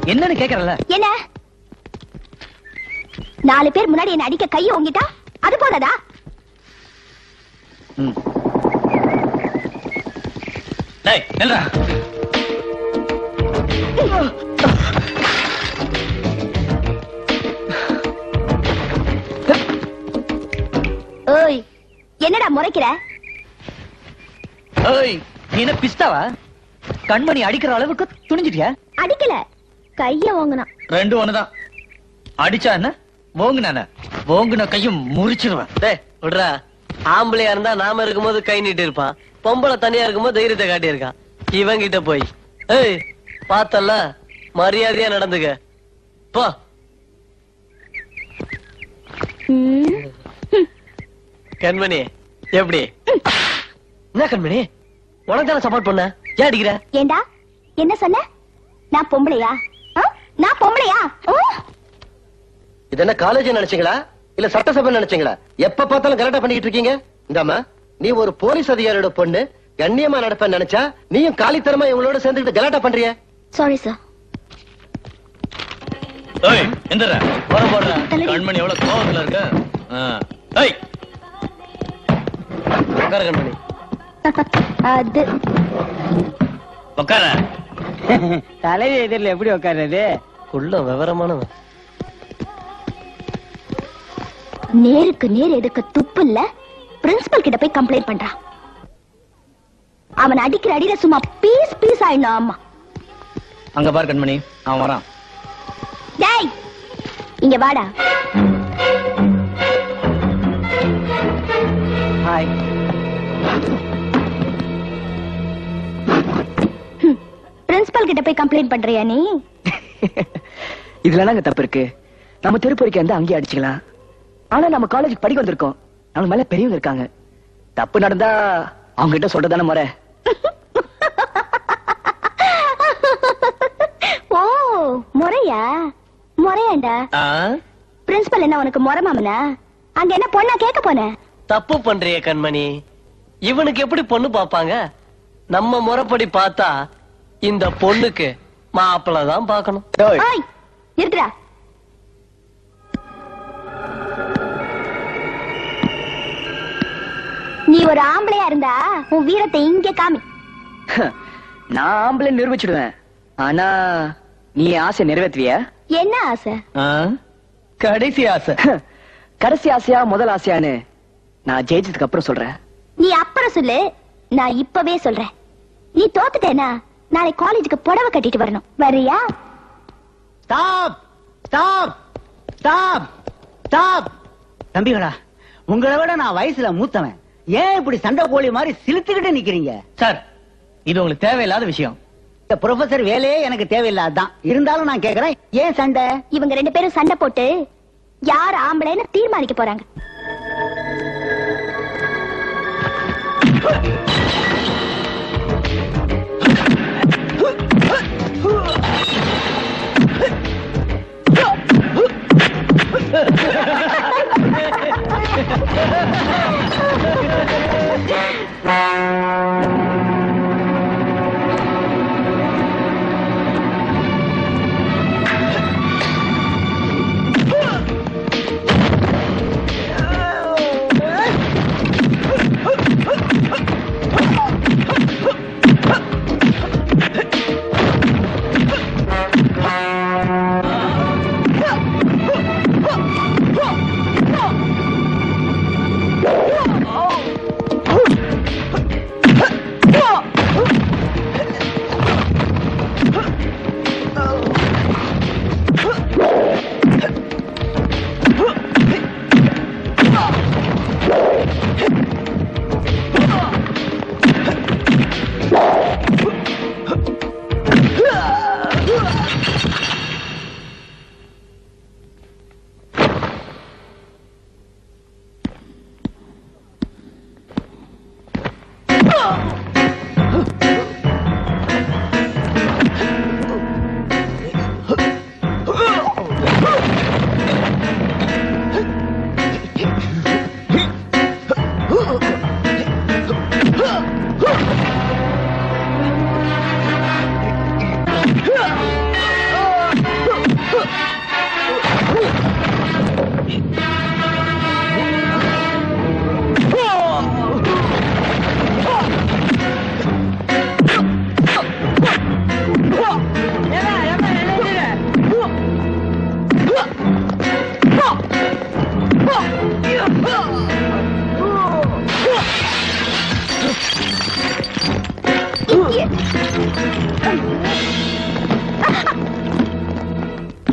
S1: என்னன்னு கேக்குறல
S3: என்ன நாலு பேர் முன்னாடி என்ன அடிக்க கைய ஓங்கிட்டா அது போதாதா
S1: டேய் நில்றா
S3: ஓய் என்னடா முறைக்கிற
S1: ஏய் நீ என்ன பிஸ்தாவா கண்மணி அடிக்கிற அளவுக்கு துணிஞ்சிட்டியா
S3: அடிக்கல கைய ஓங்குனான்
S1: ரெண்டும் ஒண்ணுதான் அடிச்சா என்ன ஓங்குனான ஓங்குன கையும் முறிச்சிருவேன்
S11: டேய் விடுறா ஆம்பளையா இருந்தா நாம இருக்கும்போது கை நீட்டி இருப்பான் பொம்பளை தனியா இருக்கும்போது தைரியத்தை காட்டி இருக்கான் இவன் கிட்ட போய் ஏய் பார்த்தல்ல மரியாதையா நடந்துக்க போ
S3: ம்,
S11: கண்மணி எப்படி என்ன கண்மணி உனக்கு தானே சப்போர்ட் பண்ண ஏன் அடிக்கிற
S3: ஏண்டா என்ன சொன்ன நான் பொம்பளையா ஆ? நான் பொம்பளையா ஆ?
S12: இது என்ன காலேஜ் நினைச்சீங்களா இல்ல சட்டசபை நினைச்சீங்களா எப்ப பார்த்தாலும் கலாட்டா பண்ணிக்கிட்டு இருக்கீங்க இந்தாமா நீ ஒரு போலீஸ் அதிகாரியோட பொண்ணு கண்ணியமா நடப்பேன்னு நினைச்சா நீயும் காலித்தனமா இவங்களோட சேர்ந்துக்கிட்டு கலாட்டா பண்றிய
S3: சாரி சார்
S2: ஏய் எந்திரா வர போடுற கண்மணி எவ்வளவு கோவத்துல இருக்க ஆ. ஏய்
S11: உட்கார கண்மணி
S3: அது
S2: உட்கார
S5: தலைவி எதிரில் எப்படி உட்கார்றது
S11: உள்ள விவரமானவன்
S3: நேருக்கு நேர் எதுக்கு துப்பு இல்ல பிரின்சிபல் கிட்ட போய் கம்ப்ளைண்ட் பண்றான் அவன் அடிக்கிற அடியில சும்மா பீஸ் பீஸ் ஆயிடணும் ஆமா
S1: அங்க பாரு கண்மணி அவன் வரான்
S3: டேய் இங்க வாடா
S5: ஹாய்
S3: பிரின்சிபல் கிட்ட போய் கம்ப்ளைண்ட் பண்றியா நீ
S5: இதுல என்னங்க தப்பு இருக்கு நம்ம திருப்பூருக்கு வந்து அங்கேயே அடிச்சுக்கலாம் ஆனா நம்ம காலேஜுக்கு படிக்க வந்திருக்கோம் நம்ம மேல பெரியவங்க இருக்காங்க தப்பு நடந்தா அவங்க கிட்ட சொல்றதானே முறை
S3: ஓ முறையா முறையாண்டா பிரின்சிபல் என்ன உனக்கு முறை மாமனா அங்க என்ன பொண்ணா கேட்க போன
S11: தப்பு பண்றிய கண்மணி இவனுக்கு எப்படி பொண்ணு பாப்பாங்க நம்ம முறைப்படி பார்த்தா இந்த பொண்ணுக்கு மாப்பிள்ள தான் பார்க்கணும்
S3: ஓய் நிறுத்துடா நீ ஒரு ஆம்பளையா இருந்தா உன் வீரத்தை இங்க காமி
S5: நான் ஆம்பளை நிரூபிச்சிடுவேன் ஆனா நீ என் ஆசை நிறைவேற்றுவியா
S3: என்ன ஆசை
S1: கடைசி ஆசை
S5: கடைசி ஆசையா முதல் ஆசையான்னு நான் ஜெயிச்சதுக்கு அப்புறம் சொல்றேன்
S3: நீ அப்புறம் சொல்லு நான் இப்பவே சொல்றேன் நீ தோத்துட்டேனா நாளை காலேஜுக்கு புடவை கட்டிட்டு வரணும் வர்றியா
S5: ஸ்டாப் ஸ்டாப் ஸ்டாப் ஸ்டாப் தம்பிகளா உங்களை விட நான் வயசுல மூத்தவன் ஏன் இப்படி சண்டை கோழி மாதிரி சிலுத்துக்கிட்டு நிக்கிறீங்க
S1: சார் இது உங்களுக்கு தேவையில்லாத விஷயம்
S5: இந்த ப்ரொஃபசர் வேலையே எனக்கு தேவையில்லாதான் இருந்தாலும் நான் கேக்குறேன் ஏன் சண்டை
S3: இவங்க ரெண்டு பேரும் சண்டை போட்டு யார் ஆம்பளைன்னு தீர்மானிக்க போறாங்க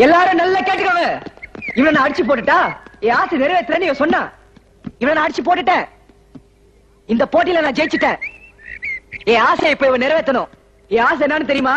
S5: எல்லாரும் நல்லா கேட்டுக்கோங்க இவனை நான் அடிச்சு போட்டுட்டா என் ஆசை நிறைவேற்றுறேன்னு இவன் சொன்னா இவனை நான் அடிச்சு போட்டுட்டேன் இந்த போட்டியில நான் ஜெயிச்சிட்டேன் என் ஆசை இப்ப இவன் நிறைவேற்றணும் என் ஆசை என்னன்னு தெரியுமா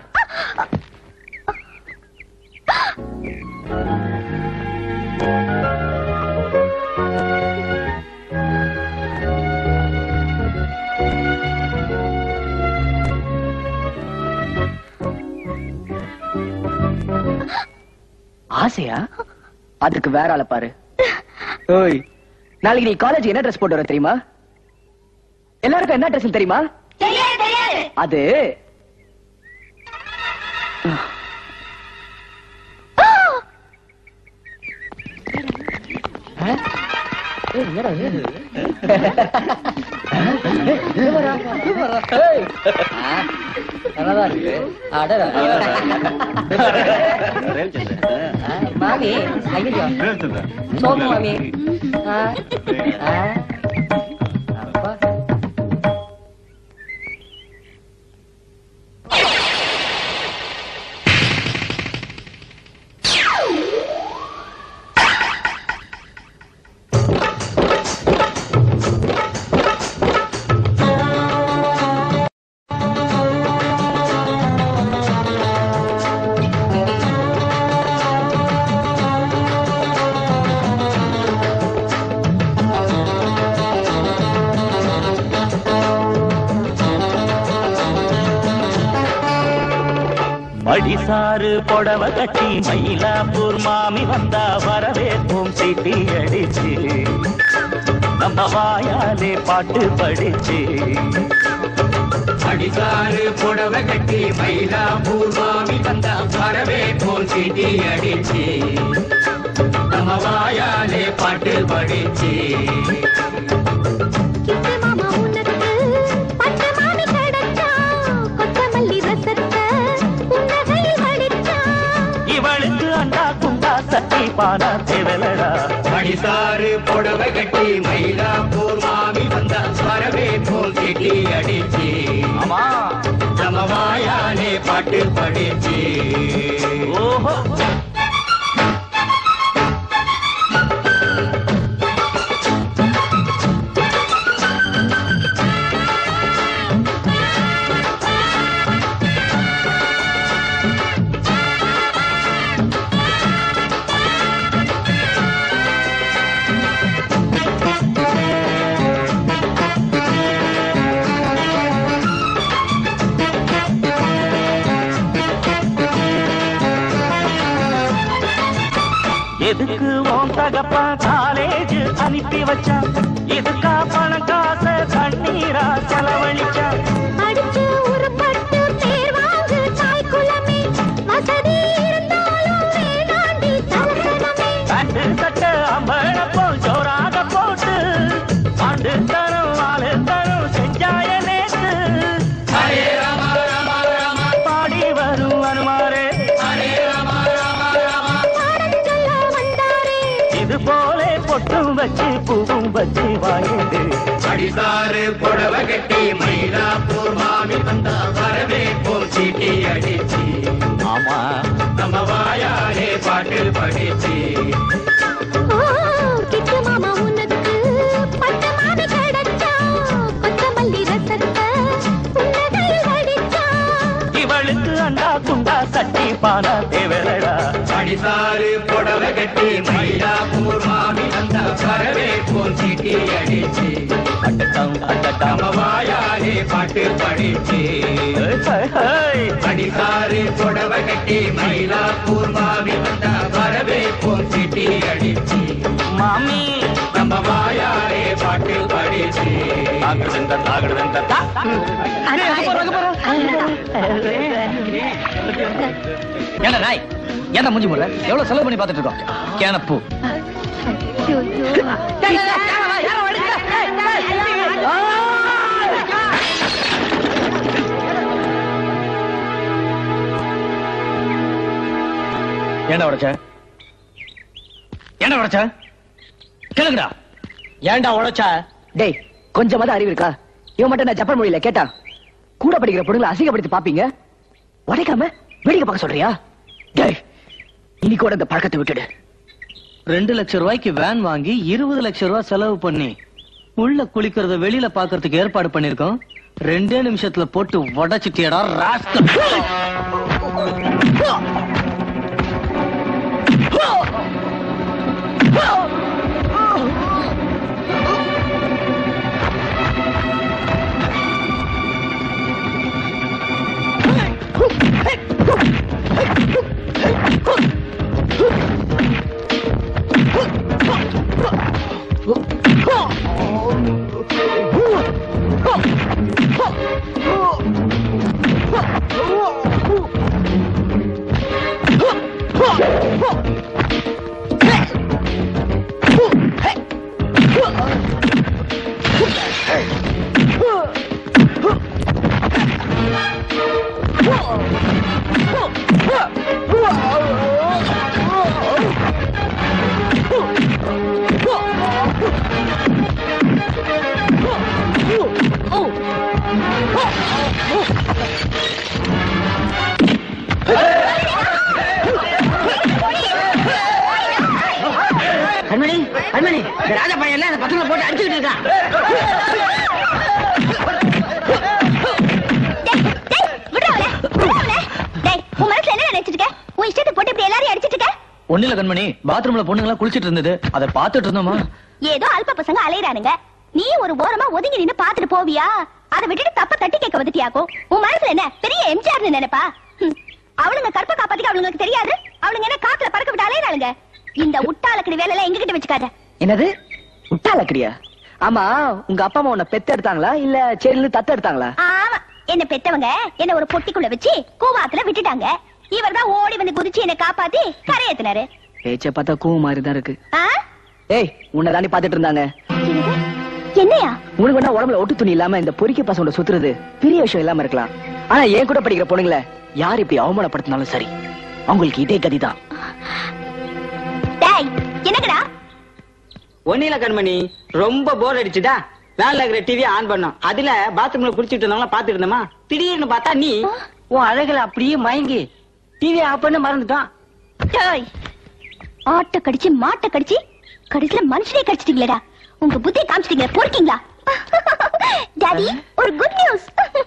S5: ஆசையா அதுக்கு வேற ஆளை பாரு ஓய் நாளைக்கு நீ காலேஜ் என்ன ட்ரெஸ் போட்டு வர தெரியுமா எல்லாருக்கும் என்ன ட்ரெஸ் தெரியுமா அது ஆ? ஏய், என்னடா இது? ஏய், இது வரா, இது வரா. ஏய். ஆ, நல்லாதான் இருக்கு. அடடா. ஆ, மாமி ஐயோ சோப்பு மாமி ஆ, ஆ. அப்பா.
S2: மடிசாறு புடவ கட்டி மயிலாப்பூர் மாமி வந்தா வரவேற்போம் சீட்டி அடிச்சு நம்ம வாயாலே பாட்டு படிச்சு
S13: அடிசாறு புடவ கட்டி மயிலாப்பூர் மாமி வந்தா வரவேற்போம் சீட்டி அடிச்சு நம்ம வாயாலே பாட்டு படிச்சு
S7: கிட்டு மாமா உனக்கு பட்டு மாமி கிடைச்சா கொத்தமல்லி ரசத்தை புன்னகையில் வடிச்சா
S2: இவளுக்கு அண்டா குண்டா சட்டி பானா தேவலடா
S13: அடிசாறு புடவ கட்டி மயிலாப்பூர் மாமி வந்தா வரவேற்போம் சீட்டி அடிச்சு
S2: ஆமா
S13: நம்ம வாயாலே பாட்டு படிச்சு
S2: ஓஹோ எதுக்கு உன் தகப்பா காலேஜ் அனுப்பி வச்சான் இதுக்கா பணம் காச கண்ணீரா செலவழிச்சான்
S7: அடிச்சு உருப்பட்டு பேர் வாங்கு தாய் குலமே வசதி இருந்தாலும் வேணாண்டி தலசனமே
S2: கண்டு சட்ட அம்பழப்போ ஜோராக போட்டு ஆண்டு தரும் ஆளு தரும் செஞ்சாய நேத்து
S13: ஹரே ராம ராம ராம
S2: பாடி வரும் அனுமாரே
S13: ஹரே ராம ராம ராம
S7: பாடம் சொல்ல வந்தாரே
S2: இது போல பொட்டும் வச்சு பூவும் வச்சு வாயது
S13: அடிசாறு புடவ கட்டி மயிலாப்பூர் மாமி வந்தா வரவேற்போம் சீட்டி அடிச்சு
S2: ஆமா
S13: நம்ம வாயாலே பாட்டு படிச்சு
S7: ஓ கிட்டு மாமா உனக்கு பட்டு மாமி கிடைச்சா கொத்தமல்லி ரசத்தை புன்னகையில் வடிச்சா
S2: இவளுக்கு அண்டா குண்டா சட்டி பானா தேவலடா
S13: அடிசாறு புடவ கட்டி மயிலாப்பூர் மாமி வந்தா வரவேற்போம் சீட்டி அடிச்சு
S2: அட்டட்டம் அட்டட்டம்
S13: நம்ம வாயாலே பாட்டு படிச்சு அடிசாறு புடவ கட்டி மயிலாப்பூர் மாமி வந்தா வரவேற்போம் சீட்டி அடிச்சு
S2: மாமி
S13: நம்ம வாயாலே பாட்டு படிச்சு
S2: தாகடுதந்த தாகடுதந்த தா
S1: ஏன்டா நாய் ஏன்டா மூஞ்சி முல்ல எவ்வளவு செலவு பண்ணி பார்த்துட்டு இருக்கோம் கேனப்பூ ஏன்டா உடைச்ச ஏன்டா உடைச்ச கேளுங்கடா ஏன்டா உடைச்ச
S5: டேய் கொஞ்சமாவது அறிவு இருக்கா இவன் மட்டும் நான் ஜப்பான் மொழியில கேட்டா கூட படிக்கிற பொண்ணுங்களை அசிங்கப்படுத்தி பாப்பீங்க உடைக்காம வேடிக்கை பார்க்க சொல்றியா டேய் இன்னைக்கோட இந்த பழக்கத்தை விட்டுடு
S1: ரெண்டு லட்சம் ரூபாய்க்கு வேன் வாங்கி இருபது லட்சம் ரூபாய் செலவு பண்ணி உள்ள குளிக்கிறத வெளியில பாக்குறதுக்கு ஏற்பாடு பண்ணிருக்கோம் ரெண்டே நிமிஷத்துல போட்டு உடச்சிட்டியடா ராஸ்கல்
S5: கண்மணி கண்மணி இந்த ராஜா பையன் அந்த பசங்களை போட்டு அடிச்சுக்கிட்டு இருக்கான்
S3: விடுறா அவளை, விடுறா அவளை. டேய், உன் மனசுல என்ன நினைச்சிட்டு இருக்க? உன் இஷ்டத்துக்கு போட்டு இப்படி எல்லாரையும் அடிச்சிட்டு இருக்க?
S1: ஒண்ணு இல்ல கண்மணி பாத்ரூம்ல பொண்ணுங்களா குளிச்சிட்டு இருந்தது அதை பாத்துட்டு இருந்தோமா
S3: ஏதோ அல்ப பசங்க அலையறானுங்க நீ ஒரு ஓரமா ஒதுங்கி நின்னு பாத்துட்டு போவியா அதை விட்டுட்டு தப்ப தட்டி கேட்க வந்துட்டியாக்கும் உன் மனசுல என்ன பெரிய எம்ஜிஆர்னு நினைப்பா ஹம். அவளுங்க கற்ப காப்பாத்திக்க அவளுங்களுக்கு தெரியாது அவளுங்க என்ன காத்துல பறக்க விட்டு அலையறாளுங்க இந்த உட்டாளக்கடி வேலை எல்லாம் எங்ககிட்ட வச்சுக்காத
S5: என்னது உட்டாலக்கடியா ஆமா உங்க அப்பா அம்மா உன்னை பெத்து எடுத்தாங்களா இல்ல செடியில தத்து எடுத்தாங்களா
S3: ஆமா என்ன பெத்தவங்க என்ன ஒரு பொட்டிக்குள்ள வச்சு கூவாத்துல விட்டுட்டாங்க இவர்தான் ஓடி வந்து குதிச்சு என்ன காப்பாத்தி கரையேத்தினாரு
S5: பேச்ச பார்த்தா கூ மாதிரி தான் இருக்கு
S3: ஆ?
S5: ஏய் உன்னை தாண்டி பாத்துட்டு இருந்தாங்க
S3: என்னது? என்னையா
S5: உனக்கு வேணா உடம்புல ஒட்டு துணி இல்லாம இந்த பொறிக்க பசங்களோட சுத்துறது பெரிய விஷயம் இல்லாம இருக்கலாம் ஆனா என் கூட படிக்கிற பொண்ணுங்கள யார் இப்படி அவமானப்படுத்தினாலும் சரி அவங்களுக்கு இதே கதிதான்
S3: டேய் என்னங்கடா
S14: ஒன்னில கண்மணி ரொம்ப போர் அடிச்சுதா வேன்ல இருக்கிற டிவி ஆன் பண்ணோம் அதுல பாத்ரூம்ல குளிச்சிட்டு இருந்தவங்கள பாத்துட்டு இருந்தோமா திடீர்னு பார்த்தா நீ உன் அழகுல அப்படியே மயங்கி டிவி ஆஃப் பண்ண மறந்துட்டான்
S3: டேய் ஆட்ட கடிச்சு மாட்ட கடிச்சு கடைசில மனுஷனே கடிச்சிட்டீங்களேடா உங்க புத்தியை காமிச்சிட்டீங்களா பொறுக்கீங்களா டாடி ஒரு குட் நியூஸ்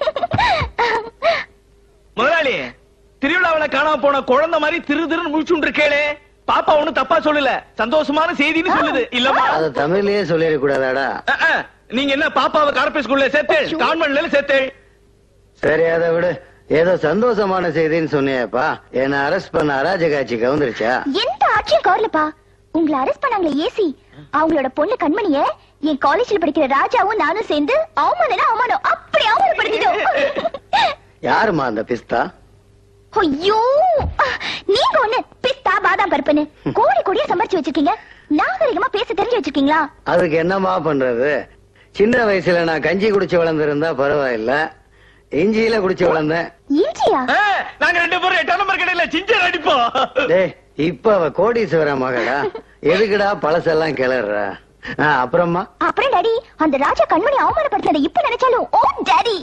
S15: முதலாளி திருவிழாவுல காணாம போன குழந்தை மாதிரி திரு திருன்னு முழிச்சுட்டு இருக்கேளே பாப்பா ஒண்ணும் தப்பா சொல்லல சந்தோஷமான செய்தின்னு சொல்லுது இல்லம்மா
S8: அது தமிழ்லயே சொல்லிடக்கூடாதாடா
S15: அஹ், அஹ். நீங்க என்ன பாப்பாவை கார்பே ஸ்கூல்ல சேர்த்து கான்வென்ட்ல சேர்த்து
S8: சரி அதை விடு ஏதோ சந்தோஷமான செய்தின்னு சொன்னியேப்பா என்ன அரெஸ்ட் பண்ண அராஜகாட்சி கவுந்துருச்சா
S3: எந்த ஆட்சியும் கவர்லப்பா உங்களை அரெஸ்ட் பண்ணாங்களே ஏசி அவங்களோட பொண்ணு கண்மணிய என் காலேஜ்ல படிக்கிற ராஜாவும் நானும் சேர்ந்து அவமானம் அவமானம் அப்படி அவமானப்படுத்திட்டோம்
S8: யாருமா அந்த பிஸ்தா
S3: ஐயோ நீங்க ஒண்ணு பிஸ்தா பாதாம் பருப்புன்னு கோடி கோடியா சம்பாரிச்சு வச்சிருக்கீங்க நாகரிகமா பேச தெரிஞ்சு வச்சிருக்கீங்களா
S8: அதுக்கு என்னமா பண்றது சின்ன வயசுல நான் கஞ்சி குடிச்சு வளர்ந்திருந்தா பரவாயில்ல இஞ்சியில குடிச்சு வளர்ந்தேன்
S3: இஞ்சியா
S15: நாங்க ரெண்டு பேரும் எட்டாம் நம்பர் கடையில சிஞ்சர் அடிப்போம்
S8: டேய் இப்ப அவ கோடீஸ்வர மகளா எதுக்குடா பழசெல்லாம் கிளற அப்புறமா
S3: அப்புறம் டாடி அந்த ராஜா கண்மணி அவமானப்படுத்தினதை இப்ப நினைச்சாலும் ஓ டாடி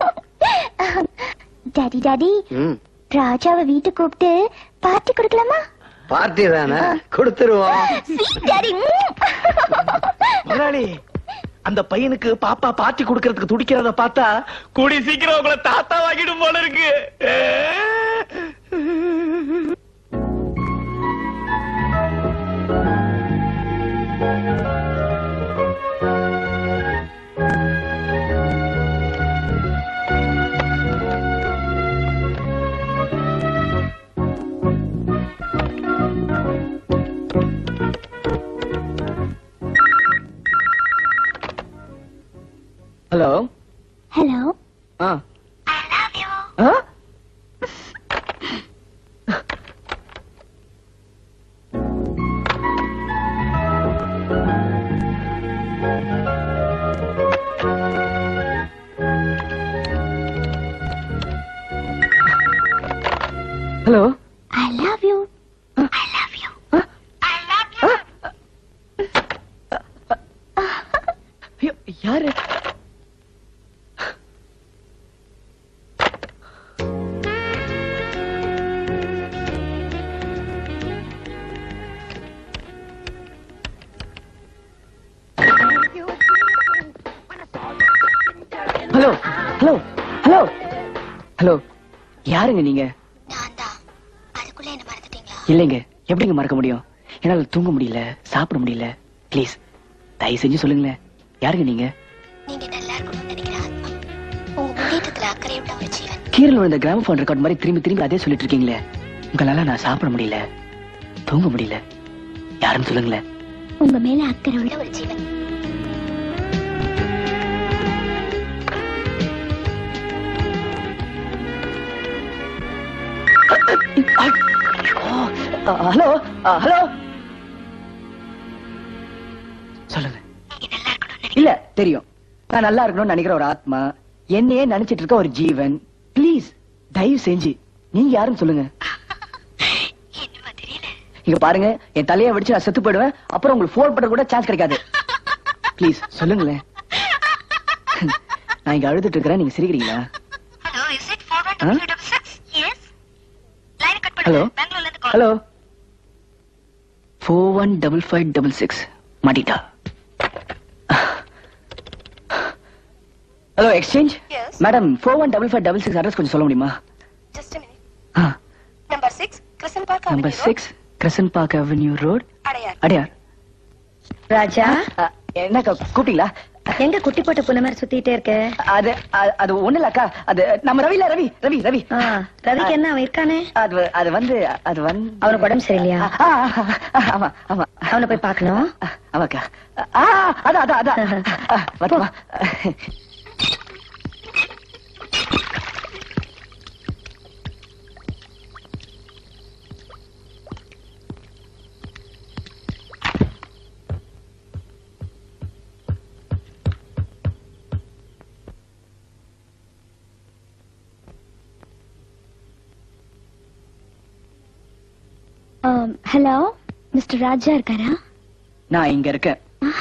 S3: டாடி டாடி
S8: ம்
S3: ராஜாவை வீட்டுக்கு கூப்பிட்டு பார்ட்டி கொடுக்கலாமா
S8: பார்ட்டி தானே கொடுத்துருவோம்
S3: Sweet daddy.
S15: முதலாளி அந்த பையனுக்கு பாப்பா பாத்தி கொடுக்கறதுக்கு துடிக்கிறத பார்த்தா கூடி சீக்கிரம் உங்களை தாத்தா வாங்கிடும் போல இருக்கு
S5: ஹலோ
S3: ஹலோ
S5: ஆ ஆ? ஹலோ ஹலோ ஹலோ யாருங்க நீங்க இல்லைங்க எப்படிங்க மறக்க முடியும் என்னால தூங்க முடியல சாப்பிட முடியல ப்ளீஸ் தயவு செஞ்சு சொல்லுங்களேன் யாருங்க நீங்க
S7: நீங்க நல்லா இருக்கணும்னு நினைக்கிற ஆத்மா உங்க முன்னேற்றத்துல அக்கறை உள்ள ஒரு ஜீவன்
S5: கீரல் விழுந்த கிராம போன் ரெக்கார்ட் மாதிரி திரும்பி திரும்பி அதே சொல்லிட்டு இருக்கீங்களே உங்களால நான் சாப்பிட முடியல தூங்க முடியல யாருன்னு சொல்லுங்களேன்
S3: உங்க மேல அக்கறை உள்ள ஒரு ஜீவன்
S5: ஹலோ ஹலோ சொல்லுங்க இல்ல தெரியும் நான் நல்லா இருக்கணும்னு நினைக்கிற ஒரு ஆத்மா என்னையே நினைச்சிட்டு இருக்க ஒரு ஜீவன் ப்ளீஸ் தயவு செஞ்சு நீங்க யாருன்னு சொல்லுங்க இங்க பாருங்க என் தலையை வெடிச்சு நான் செத்து போயிடுவேன் அப்புறம் உங்களுக்கு ஃபோன் பண்ற கூட சான்ஸ் கிடைக்காது ப்ளீஸ் சொல்லுங்களேன் நான் இங்க அழுதுட்டு இருக்கிறேன் நீங்க சிரிக்கிறீங்களா
S7: hello is it forward
S5: Huh?
S7: W double six S line cut
S5: hello
S7: பண்ணுங்க பெங்களூர்ல இருந்து
S5: hello four one double five double six மாட்டிட்டா hello exchange
S7: Yes.
S5: Madam four one double five double six address கொஞ்சம் சொல்ல முடியுமா
S7: just minute number six crescent park
S5: number six crescent park avenue road
S7: Adyar
S5: Adyar
S4: Raja
S5: என்னக்கா கூப்பிட்டீங்களா
S4: எங்க குட்டி போட்ட புன மாதிரி சுத்திட்டே இருக்க
S5: அது அது- அது ஒண்ணு இல்ல அக்கா அது நம்ம ரவில ரவி ரவி ரவி
S4: ரவிக்கு என்ன அவன் இருக்கானே
S5: அது அது வந்து அது வந்து
S4: அவனுக்கு உடம்பு சரியில்லையா
S5: ஆ, ஆ, ஆமா ஆமா
S4: அவனை போய் பார்க்கணும்
S5: ஆமாக்கா ஆ அதான் அதான் அதான் ஆ, வரட்டுமா?
S3: ஹலோ மிஸ்டர் ராஜா இருக்காரா
S5: நான் இங்க இருக்கேன்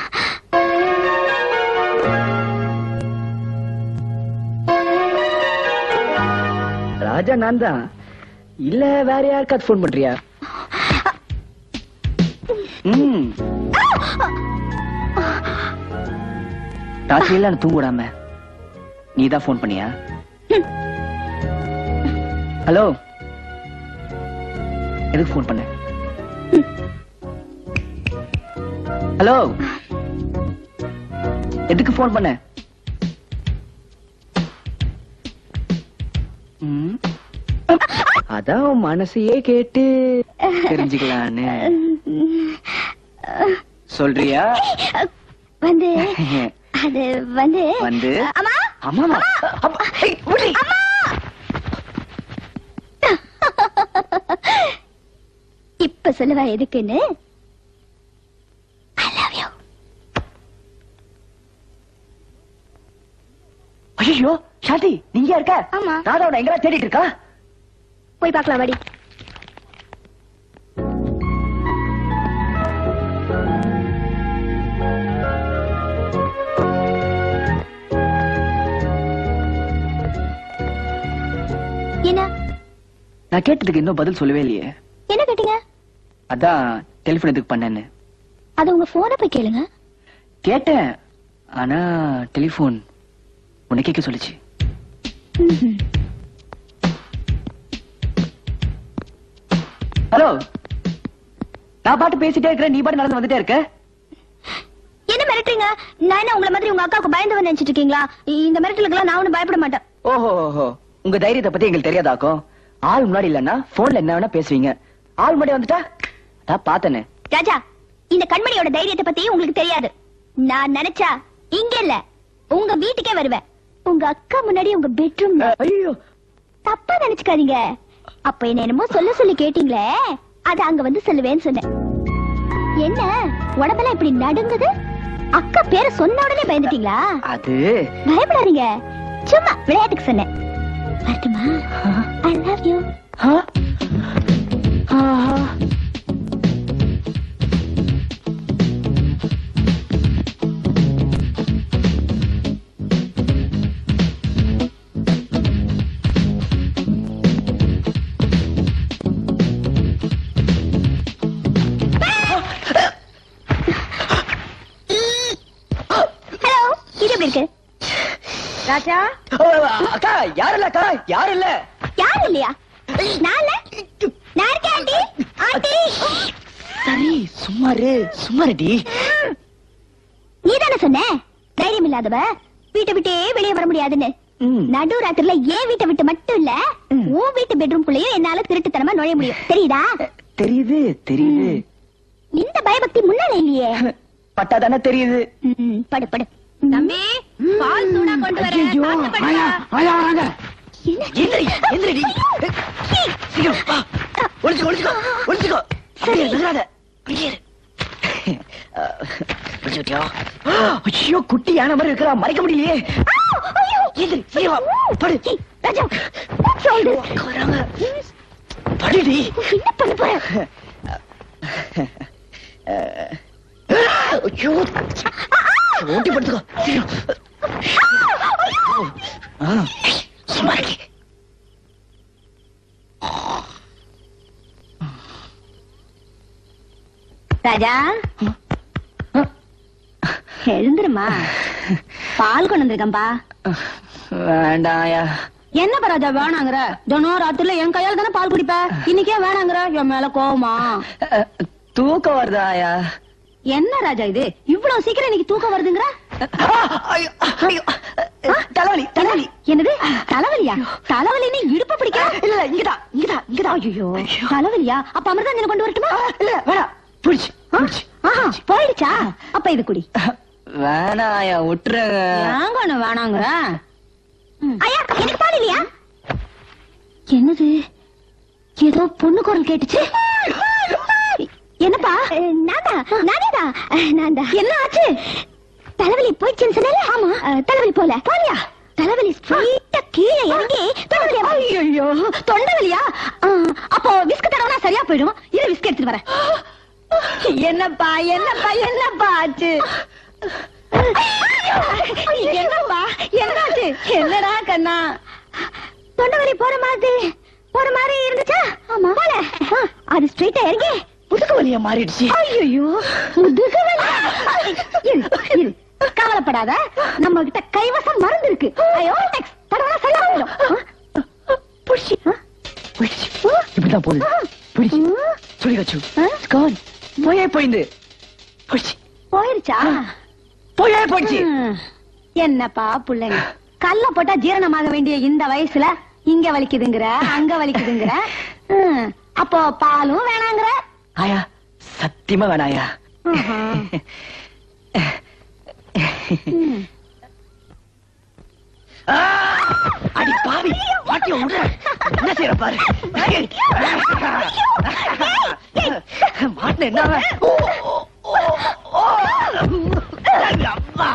S5: ராஜா நான் தான் இல்ல வேற யாருக்காவது ஃபோன் பண்றியா ம் ராத்திரி எல்லாம் தூங்க விடாம நீ தான் ஃபோன் பண்ணியா ஹலோ எதுக்கு ஃபோன் பண்ண ஹலோ எதுக்கு ஃபோன் பண்ண ம். அதான் உன் மனசையே கேட்டு தெரிஞ்சுக்கலான்னு சொல்றியா
S3: வந்து அது வந்து
S5: வந்து
S3: அம்மா
S5: ஆமாமா அப்பா, ஏய், விட்ரி.
S3: இப்ப சொல்லுவா எதுக்குன்னு
S5: ஐயோ சாந்தி நீங்க இருக்க
S3: ஆமா.
S5: ராதா உன்னை எங்கடா தேடிட்டு இருக்கா
S3: போய் பார்க்கலாம் வாடி என்ன
S5: நான் கேட்டதுக்கு இன்னும் பதில் சொல்லவே இல்லையே
S3: என்ன கேட்டீங்க
S5: அதான் டெலிபோன் எதுக்கு பண்ணேன்னு
S3: அது உங்க போனை போய் கேளுங்க
S5: கேட்டேன் ஆனா டெலிபோன் உன்னை கேட்க சொல்லுச்சு
S3: ம்ஹும்.
S5: ஹலோ நான் பாட்டு பேசிட்டே இருக்கிறேன் நீ பாட்டு நடந்து வந்துட்டே இருக்க
S3: என்ன மிரட்டுறீங்க நான் என்ன உங்களை மாதிரி உங்க அக்காவுக்கு பயந்தவன் நினைச்சிட்டு இருக்கீங்களா இந்த மிரட்டலுக்கெல்லாம் நான் ஒண்ணும் பயப்பட மாட்டேன்
S5: ஓஹோ ஓஹோ உங்க தைரியத்தை பத்தி எங்களுக்கு தெரியாதாக்கும் ஆள் முன்னாடி இல்லன்னா போன்ல என்ன வேணா பேசுவீங்க ஆள் முன்னாடி வந்துட்டா அதான் பார்த்தனே
S3: ராஜா இந்த கண்மணியோட தைரியத்தை பத்தி உங்களுக்கு தெரியாது நான் நினைச்சா இங்க இல்ல உங்க வீட்டுக்கே வருவேன் உங்க அக்கா முன்னாடி உங்க பெட்ரூம்ல
S5: ஐயோ
S3: தப்பா நினைச்சுக்காதீங்க அப்ப என்ன என்னமோ சொல்ல சொல்லி கேட்டீங்களே அத அங்க வந்து சொல்லுவேன்னு சொன்னேன் என்ன உடம்பெல்லாம் இப்படி நடுங்குது அக்கா பேரை சொன்ன உடனே பயந்துட்டீங்களா
S5: அது
S3: பயப்படாதீங்க சும்மா விளையாட்டுக்கு சொன்னேன் வரட்டுமா ஐ லவ் யூ ஹலோ இது எப்படி இருக்கு
S4: ராஜா
S5: அக்கா யாரு இல்ல அக்கா யாரு இல்ல
S3: யாரு இல்லையா நான் இல்ல? நான் இருக்கேன் ஆண்டி ஆண்டி
S5: சரி சும்மாரு சும்மாருடி
S3: நீ தானே சொன்ன தைரியம் இல்லாதவ வீட்டை விட்டே வெளியே வர முடியாதுன்னு நடு ராத்திரில ஏன் வீட்டை விட்டு மட்டும் இல்ல உன் வீட்டு பெட்ரூம்குள்ளேயும் என்னால திருட்டுத்தனமா நுழைய முடியும் தெரியுதா
S5: தெரியுது தெரியுது
S3: இந்த பயபக்தி முன்னால இல்லையே
S5: பட்டா தானே தெரியுது
S3: ம், படு படு தம்பி பால் சூடா கொண்டு
S5: ஐயையோ, ஆயா, ஆயா வராங்க. எந்திரி, எந்திரிடி. சீக்கிரம், வா. ஒளிச்சுக்கோ, ஒளிச்சுக்கோ, ஒளிச்சுக்கோ. அப்படியே நகராத. அப்படியே இரு. ஒளிச்சுக்கிட்டியா? ஐயோ குட்டி யானை மாதிரி இருக்கிறா மறைக்க முடியலையே எந்திரி, சீக்கிரம் வா. படு.
S3: ராஜா
S5: வராங்க. படுடி.
S3: என்ன பண்ண போற
S5: ஐயோ ஓட்டி படுத்துக்கோ சீக்கிரம். ஆ, சும்மா இரு.
S3: ராஜா எழுந்துருமா பால் கொண்டு வந்திருக்கம்பா
S5: வேண்டாயா
S3: என்ன ராஜா வேணாங்கிற தினம் ராத்திரில என் கையால தானே பால் குடிப்ப இன்னைக்கே வேணாங்கிற என் மேல கோவமா
S5: தூக்கம் வருதாயா
S3: என்ன ராஜா இது இவ்வளவு சீக்கிரம் இன்னைக்கு தூக்கம் வருதுங்கிற
S5: தலைவலி தலைவலி
S3: என்னது தலைவலியா தலைவலின்னு இடுப்பு பிடிக்க
S5: இல்ல இல்ல இங்கதான் இங்கதான் இங்கதான்
S3: ஐயோ தலைவலியா அப்ப அமிர்தாஞ்சன கொண்டு வரட்டுமா
S5: இல்ல வேணாம் புடிச்சு புடிச்சு
S3: ஆஹா போயிடுச்சா அப்ப இது குடி
S5: வேணாயா விட்டுருங்க
S3: ஏங்க ஒண்ணு வேணாங்கிற ஐயா எனக்கு பால் இல்லையா என்னது ஏதோ பொண்ணு குரல் கேட்டுச்சு என்னப்பா நான்தான் நானேதான் நான் என்ன ஆச்சு தலைவலி போயிடுச்சுன்னு சொன்னல ஆமா தலைவலி போல போலியா தலைவலி ஸ்ட்ரைட்டா கீழே இறங்கி தலைவலி ஐயோ தொண்டவலியா அப்போ விஸ்க் தடவனா சரியா போயிடும் இரு விஸ்க் எடுத்துட்டு வரேன் என்னப்பா என்னப்பா என்னப்பா ஆச்சு என்னப்பா என்னாச்சு என்னடா கண்ணா தொண்டவலி போற மாதிரி போற மாதிரி இருந்துச்சா ஆமா போல ஆ, அது ஸ்ட்ரைட்டா இறங்கி
S5: முதுகு வலியா மாறிடுச்சு
S3: ஐயோ முதுகு வலி இரு, இரு. கவலைப்படாத நம்ம கிட்ட கைவசம் மருந்து இருக்கு அயோடெக்ஸ் தடவை சரியா போயிடும் ஆ? புடிச்சு ஆ?
S5: போயிடுச்சு இப்படிதான் போகுது போயிடுச்சு சொல்லி வச்சு கான் போயே போயிந்து போயிடுச்சு
S3: போயிருச்சா
S5: போயே போயிடுச்சு
S3: ம். என்னப்பா புள்ளைங்க கல்ல போட்டா ஜீரணமாக வேண்டிய இந்த வயசுல இங்க வலிக்குதுங்கிற அங்க வலிக்குதுங்கிற ம். அப்போ பாலும் வேணாங்கிற
S5: ஆயா சத்தியமா வேணாயா
S3: ஆஹா. ம்.
S5: ஆ! அடி பாவி வாட்டிய விடுற என்ன செய்யற பாரு மாட்டின என்ன அவன்? ஓ, ஓ, ஓ, ஓ. அம்மா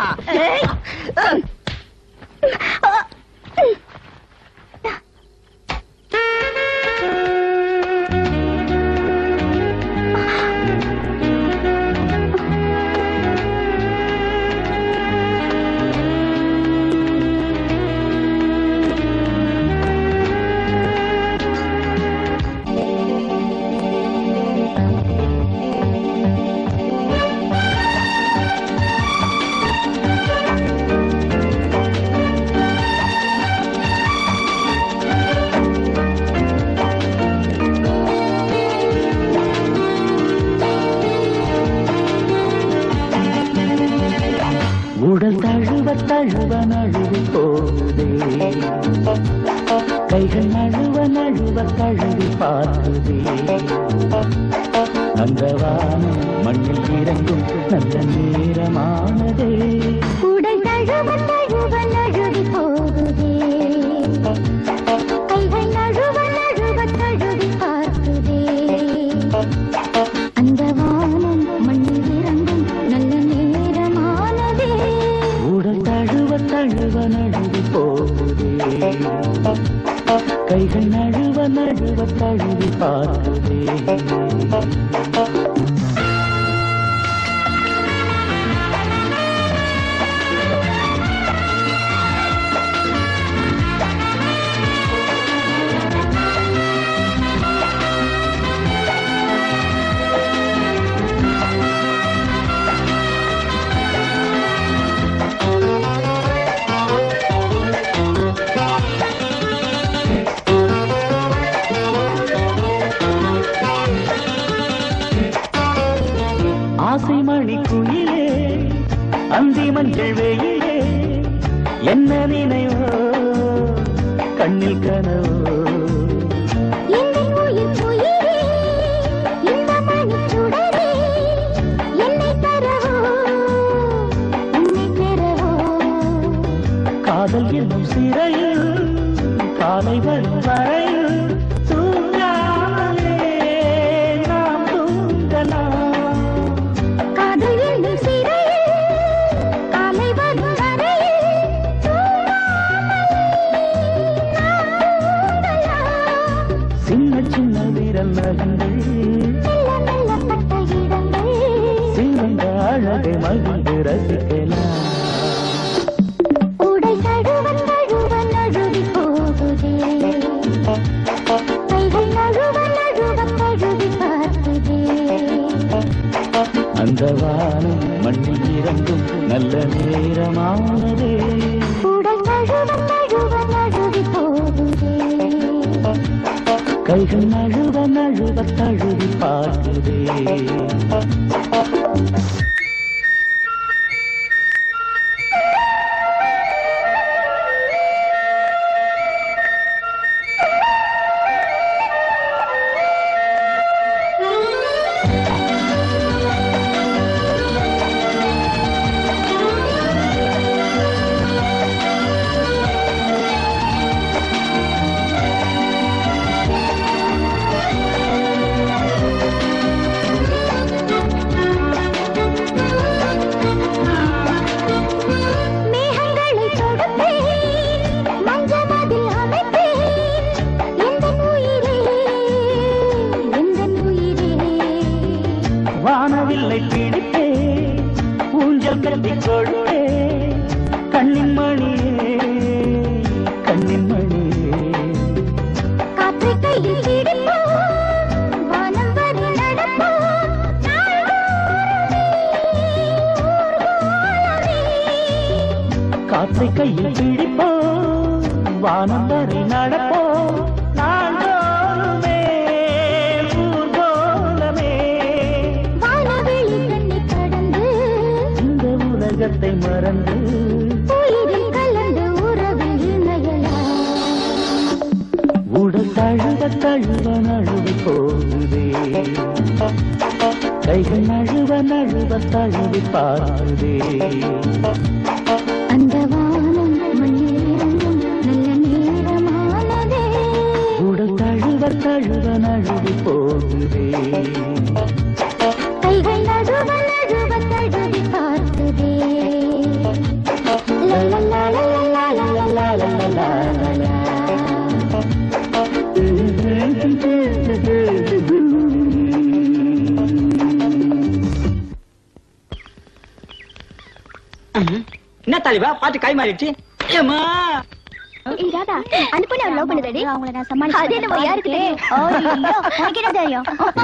S2: உடல் தழுவ தழுவ நழுவி போகுதே கைகள் நழுவ நழுவ தழுவி பார்க்குதே அந்த வானம் மண்ணில் இறங்கும் நல்ல நேரமானதே
S3: உடல் தழுவ தழுவ நழுவி போகுதே கைகள் நழுவ நழுவ தழுவி பார்க்குதே அந்த வானம் மண்ணில் இறங்கும் நல்ல நேரமானதே
S2: உடல் தழுவ தழுவ நழுவி போகுதே கைகள் நழுவ நழுவ தழுவி பார்க்குதே
S3: ஆ
S2: ஆசை மணி குயிலே அந்தி மஞ்சள் வெயிலே என்ன நினைவோ கண்ணில் கனவோ
S3: எங்கள் உயிர் உயிரே, இந்த மணிச் சுடரே, என்னை தரவோ, உன்னை பெறவோ.
S2: காதல் என்னும் சிறையில் காலை வரும் வரையில் தூங்காமலே நாம் தூங்கலாம்
S3: காதல் என்னும் சிறையில், காலை வரும் வரையில்
S2: சின்ன சின்ன வீரல் நகங்கள்
S3: மெல்லப்பட்ட இடங்கள்
S2: சிவந்த அழகை மகிழ்ந்து ரசிக்கலாம்
S3: உடல் தழுவ தழுவ நழுவி போகுதே கைகள் நழுவ நழுவ தழுவி பார்க்குதே
S2: அந்த வானம் மண்ணில் இறங்கும் நல்ல நேரமானதே
S3: உடல் தழுவ தழுவ நழுவி போகுதே
S2: கைகள் நழுவ நழுவ தழுவி பார்க்குதே
S3: மேகங்களை தொடுப்பேன் மஞ்சமதில் அமைப்பேன் எந்தன் உயிரே எந்தன் உயிரே
S2: வானவில்லை பிடிப்பே ஊஞ்சல் கட்டி கொடுப்பே கண்ணின் மணியே கண்ணின் மணியே
S3: காற்றை கையில் பிடிப்போம் வானம் வரை நடப்போம்
S2: காற்றை கையில் பிடிப்போம் வானம் வரை நடப்போம் நாள்தோறுமே ஊர்கோலமே
S3: வானவெளி தன்னை கடந்து
S2: இந்த உலகத்தை மறந்து
S3: உயிரில் கலந்து உறவில் இணையலாம்
S2: உடல் தழுவ தழுவ நழுவி போகுதே கைகள் நழுவ நழுவ தழுவி பார்க்குதே
S3: அந்த வானம் மண்ணில் இறங்கும் நல்ல நேரமானதே
S2: உடல் தழுவ தழுவ நழுவி போகுதே
S3: கைகள் நடுவ நடுவ தழுவி பார்க்குதே லா, லா, லா, லா, லா, லா, லா, லா, லா, லா, லா, லா.
S14: என்ன தாலிபா பாத்து கை மாறிடுச்சு ஏம்மா
S3: ஏய் ராதா அந்த பொண்ணு அவன் லவ் பண்ணுதடி அவங்கள நான் சமாளிச்சு அது நம்ம யாருக்கு தெரியும் ஐயோ உனக்கு என்ன தெரியும்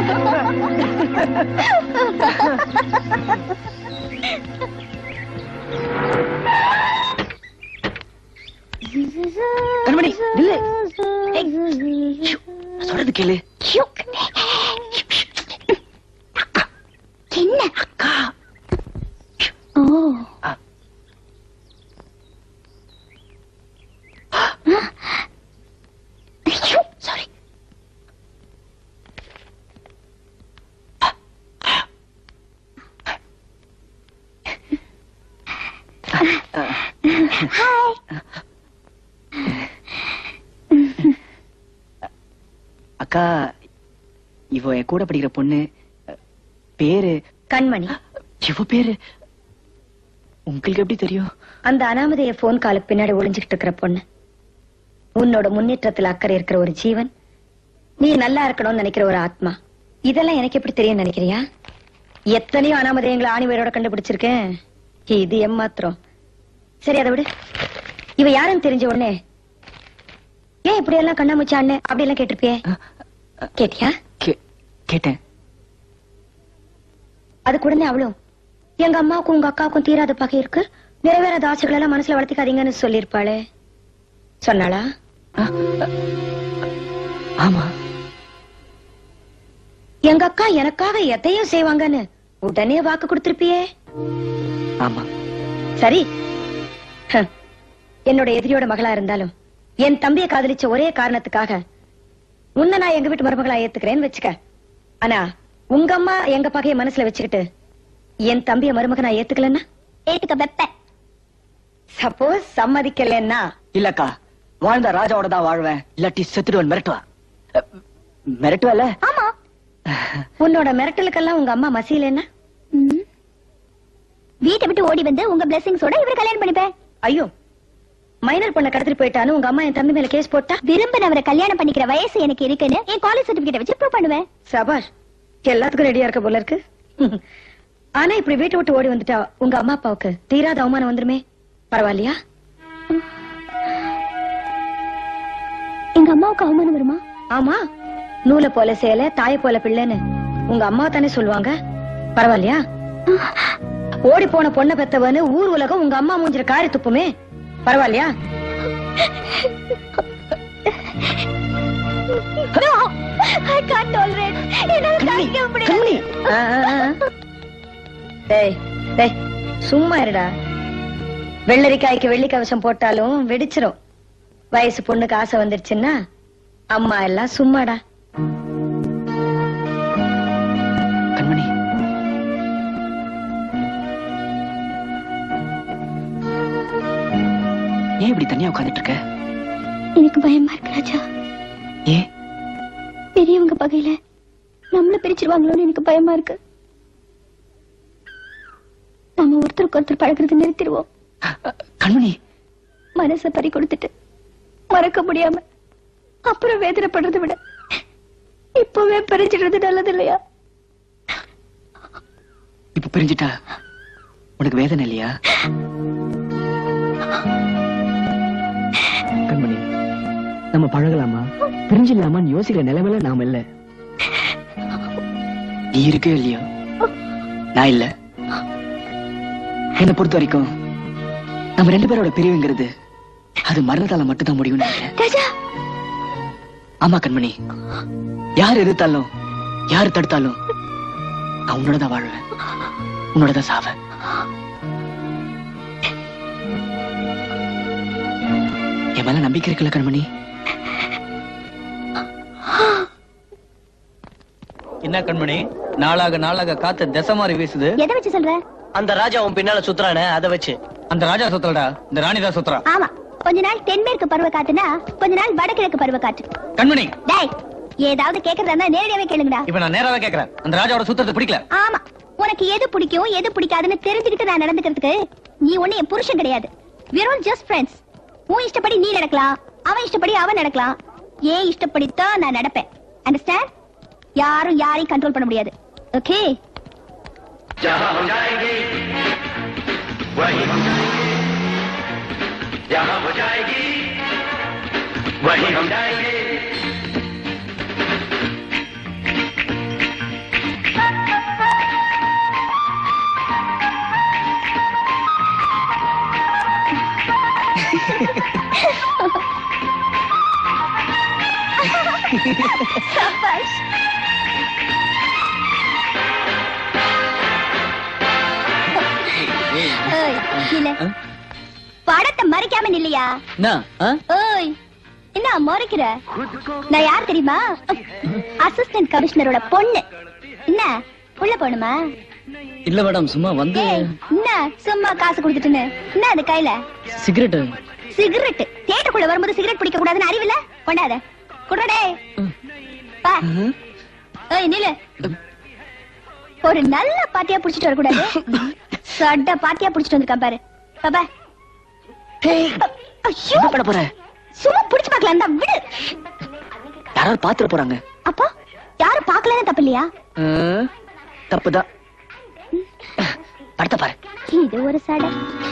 S5: கண்மணி நில்லு ஏய், ஷு, நான் சொல்றது கேளு
S3: என்ன
S5: அக்கா
S3: ஓ
S5: சாரி அக்கா இவ என் கூட படிக்கிற பொண்ணு பேரு
S4: கண்மணி
S5: இவ பேரு உங்களுக்கு எப்படி தெரியும்
S4: அந்த அனாமதைய போன் காலுக்கு பின்னாடி ஒளிஞ்சுக்கிட்டு இருக்கிற பொண்ணு உன்னோட முன்னேற்றத்துல அக்கறை இருக்கிற ஒரு ஜீவன் நீ நல்லா இருக்கணும்னு நினைக்கிற ஒரு ஆத்மா இதெல்லாம் எனக்கு எப்படி தெரியும் நினைக்கிறியா எத்தனையோ அனாமதயங்களை ஆணி வேரோட கண்டுபிடிச்சிருக்கேன் இது எம்மாத்திரம் சரி அதை விடு இவ யாருன்னு தெரிஞ்ச உடனே ஏன் இப்படி எல்லாம் கண்ணாமூச்சான்னு அப்படி எல்லாம் கேட்டிருப்பியே கேட்டியா
S5: கேட்டேன்
S4: அதுக்கு உடனே அவளும் எங்க அம்மாவுக்கும் உங்க அக்காவுக்கும் தீராத பகை இருக்கு நிறைவேறாத ஆசைகள் எல்லாம் மனசுல வளர்த்திக்காதீங்கன்னு சொல்லியிருப்பாளே சொன்னாளா
S5: ஆமா
S4: எங்க அக்கா எனக்காக எதையும் செய்வாங்கன்னு உடனே வாக்கு கொடுத்திருப்பியே
S5: ஆமா
S4: சரி ஹ. என்னோட எதிரியோட மகளா இருந்தாலும் என் தம்பியை காதலிச்ச ஒரே காரணத்துக்காக உன்னை நான் எங்க வீட்டு மருமகளா ஏத்துக்கிறேன்னு வச்சுக்க ஆனா உங்க அம்மா எங்க பகைய மனசுல வச்சுக்கிட்டு என் தம்பிய மருமகனா ஏத்துக்கலன்னா
S3: ஏத்துக்க வெப்ப
S4: சப்போஸ் சம்மதிக்கலன்னா
S5: இல்லக்கா வாழ்ந்த ராஜாவோட தான் வாழ்வேன் இல்லாட்டி செத்துடுவன் மிரட்டுவா அஹ், மிரட்டுவல
S3: ஆமா
S4: உன்னோட மிரட்டலுக்கெல்லாம் உங்க அம்மா மசியலன்னா
S3: ம். வீட்டை விட்டு ஓடி வந்து உங்க பிளெஸிங்ஸோட இவரை கல்யாணம் பண்ணிப்பேன்
S4: ஐயோ மைனர் பொண்ணை கடத்திட்டு போயிட்டான்னு உங்க அம்மா என் தம்பி மேல கேஸ் போட்டா
S3: விரும்பினவரை கல்யாணம் பண்ணிக்கிற வயசு எனக்கு இருக்குன்னு என் காலேஜ் சர்டிபிகேட் வச்சு ப்ரூவ் பண்ணுவேன்
S4: சபாஷ் எல்லாத்துக்கும் ரெடியா இருக்க போல இருக்கு ஆனா இப்படி வீட்டை விட்டு ஓடி வந்துட்டா உங்க அம்மா அப்பாவுக்கு தீராத அவமானம் வந்துருமே பரவாயில்லையா
S3: எங்க அம்மாவுக்கு அவமானம் வருமா
S4: ஆமா நூலை போல சேலை தாயை போல பிள்ளைன்னு உங்க அம்மா தானே சொல்லுவாங்க பரவாயில்லையா ஓடி போன பொண்ணை பெத்தவன்னு ஊர் உலகம் உங்க அம்மா மூஞ்சிர காரி துப்புமே பரவாயில்லையா
S3: No, I can't tolerate. என்னால தாங்கிக்க முடியாது.
S4: ஆ, ஆ, ஆ. டேய் டேய் சும்மா இருடா வெள்ளரிக்காய்க்கு வெள்ளி கவசம் போட்டாலும் வெடிச்சிரும் வயசு பொண்ணுக்கு ஆசை வந்துருச்சுன்னா அம்மா எல்லாம் சும்மாடா
S5: கண்மணி ஏன் இப்படி தனியா உட்கார்ந்துட்டு இருக்க
S3: எனக்கு பயமா இருக்கு ராஜா
S5: ஏன்
S3: பெரியவங்க பகையில நம்மள பிரிச்சிருவாங்களோன்னு எனக்கு பயமா இருக்கு நம்ம ஒருத்தருக்கு ஒருத்தர் பழகுறது நிறுத்திடுவோம்
S5: கண்மணி
S3: மனச பறி கொடுத்துட்டு மறக்க முடியாம அப்புறம் வேதனைப்படுறதை விட இப்பவே பிரிஞ்சிடுறது நல்லது இல்லையா
S5: இப்ப பிரிஞ்சிட்டா உனக்கு வேதனை இல்லையா கண்மணி நம்ம பழகலாமா பிரிஞ்சிடலாமான்னு யோசிக்கிற நிலைமையில நாம இல்ல நீ இருக்கே இல்லையோ நான் இல்ல என்னை பொறுத்த வரைக்கும் நம்ம ரெண்டு பேரோட பிரிவுங்கிறது அது மரணத்தால மட்டும்தான் முடியும்னு நினைக்கிறேன்
S3: ராஜா
S5: ஆமா கண்மணி யார் எதிர்த்தாலும் யார் தடுத்தாலும் நான் உன்னோட தான் வாழ்வேன் உன்னோட தான் சாவேன் என் மேல நம்பிக்கை இருக்குல்ல கண்மணி
S1: என்ன கண்மணி நாளாக நாளாக காத்து திசை மாறி வீசுது
S3: எதை வச்சு சொல்ற
S11: அந்த ராஜா உன் பின்னால சுத்துறானே அதை வச்சு
S1: அந்த ராஜா சுத்தலடா இந்த ராணி தான் சுத்துறா
S3: ஆமா கொஞ்ச நாள் தென்மேற்கு பருவ காத்துனா கொஞ்ச நாள் வடகிழக்கு பருவ காற்று
S1: கண்மணி
S3: டேய் ஏதாவது கேக்குறதா இருந்தா நேரடியாவே கேளுங்கடா
S1: இப்ப நான் நேராவே கேக்குறேன் அந்த ராஜாவோட சுத்தறது பிடிக்கல
S3: ஆமா உனக்கு எது பிடிக்கும் எது பிடிக்காதுன்னு தெரிஞ்சுக்கிட்டு நான் நடந்துக்கிறதுக்கு நீ ஒண்ணு என் புருஷன் கிடையாது we're all just friends உன் இஷ்டப்படி நீ நடக்கலாம் அவன் இஷ்டப்படி அவன் நடக்கலாம் ஏன் இஷ்டப்படித்தான் நான் நடப்பேன் அண்டர்ஸ்டாண்ட் யாரும் யாரையும் கண்ட்ரோல் பண்ண முடியாது ஓகே
S13: जहाँ हो जाएगी वही हम जाएंगे जहाँ हो जाएगी वही हम जाएंगे
S3: சபாஷ் ஏய், இல்ல. படத்தை மறைக்காம நில்லையா ஓய் என்ன முறைக்கிற நான் யார் தெரியுமா அசிஸ்டன்ட் கமிஷனரோட பொண்ணு என்ன உள்ள போணுமா
S5: இல்ல மேடம் சும்மா வந்து
S3: ஏய், என்ன சும்மா காசு கொடுத்துட்டுன்னு என்ன அது கையில
S5: சிகரெட்
S3: சிகரெட் தியேட்டருக்குள்ள வரும்போது சிகரெட் பிடிக்க கூடாதுன்னு அறிவில்ல கொண்டாத குடுறடே பா ஏய் நில்லு ஒரு நல்ல பாத்தியா புடிச்சிட்டு வரக்கூடாது சட்ட பாத்தியா புடிச்சிட்டு வந்திருக்கான் பாரு பாபா ஐயோ
S5: பண்ண போற
S3: சும்மா புடிச்சு பார்க்கலாம் தான் விடு
S5: யாராவது பாத்துட போறாங்க
S3: அப்போ யாரும் பார்க்கலன்னு தப்பு இல்லையா
S5: ம், தப்புதான் அடுத்த பாரு
S3: இது ஒரு சடை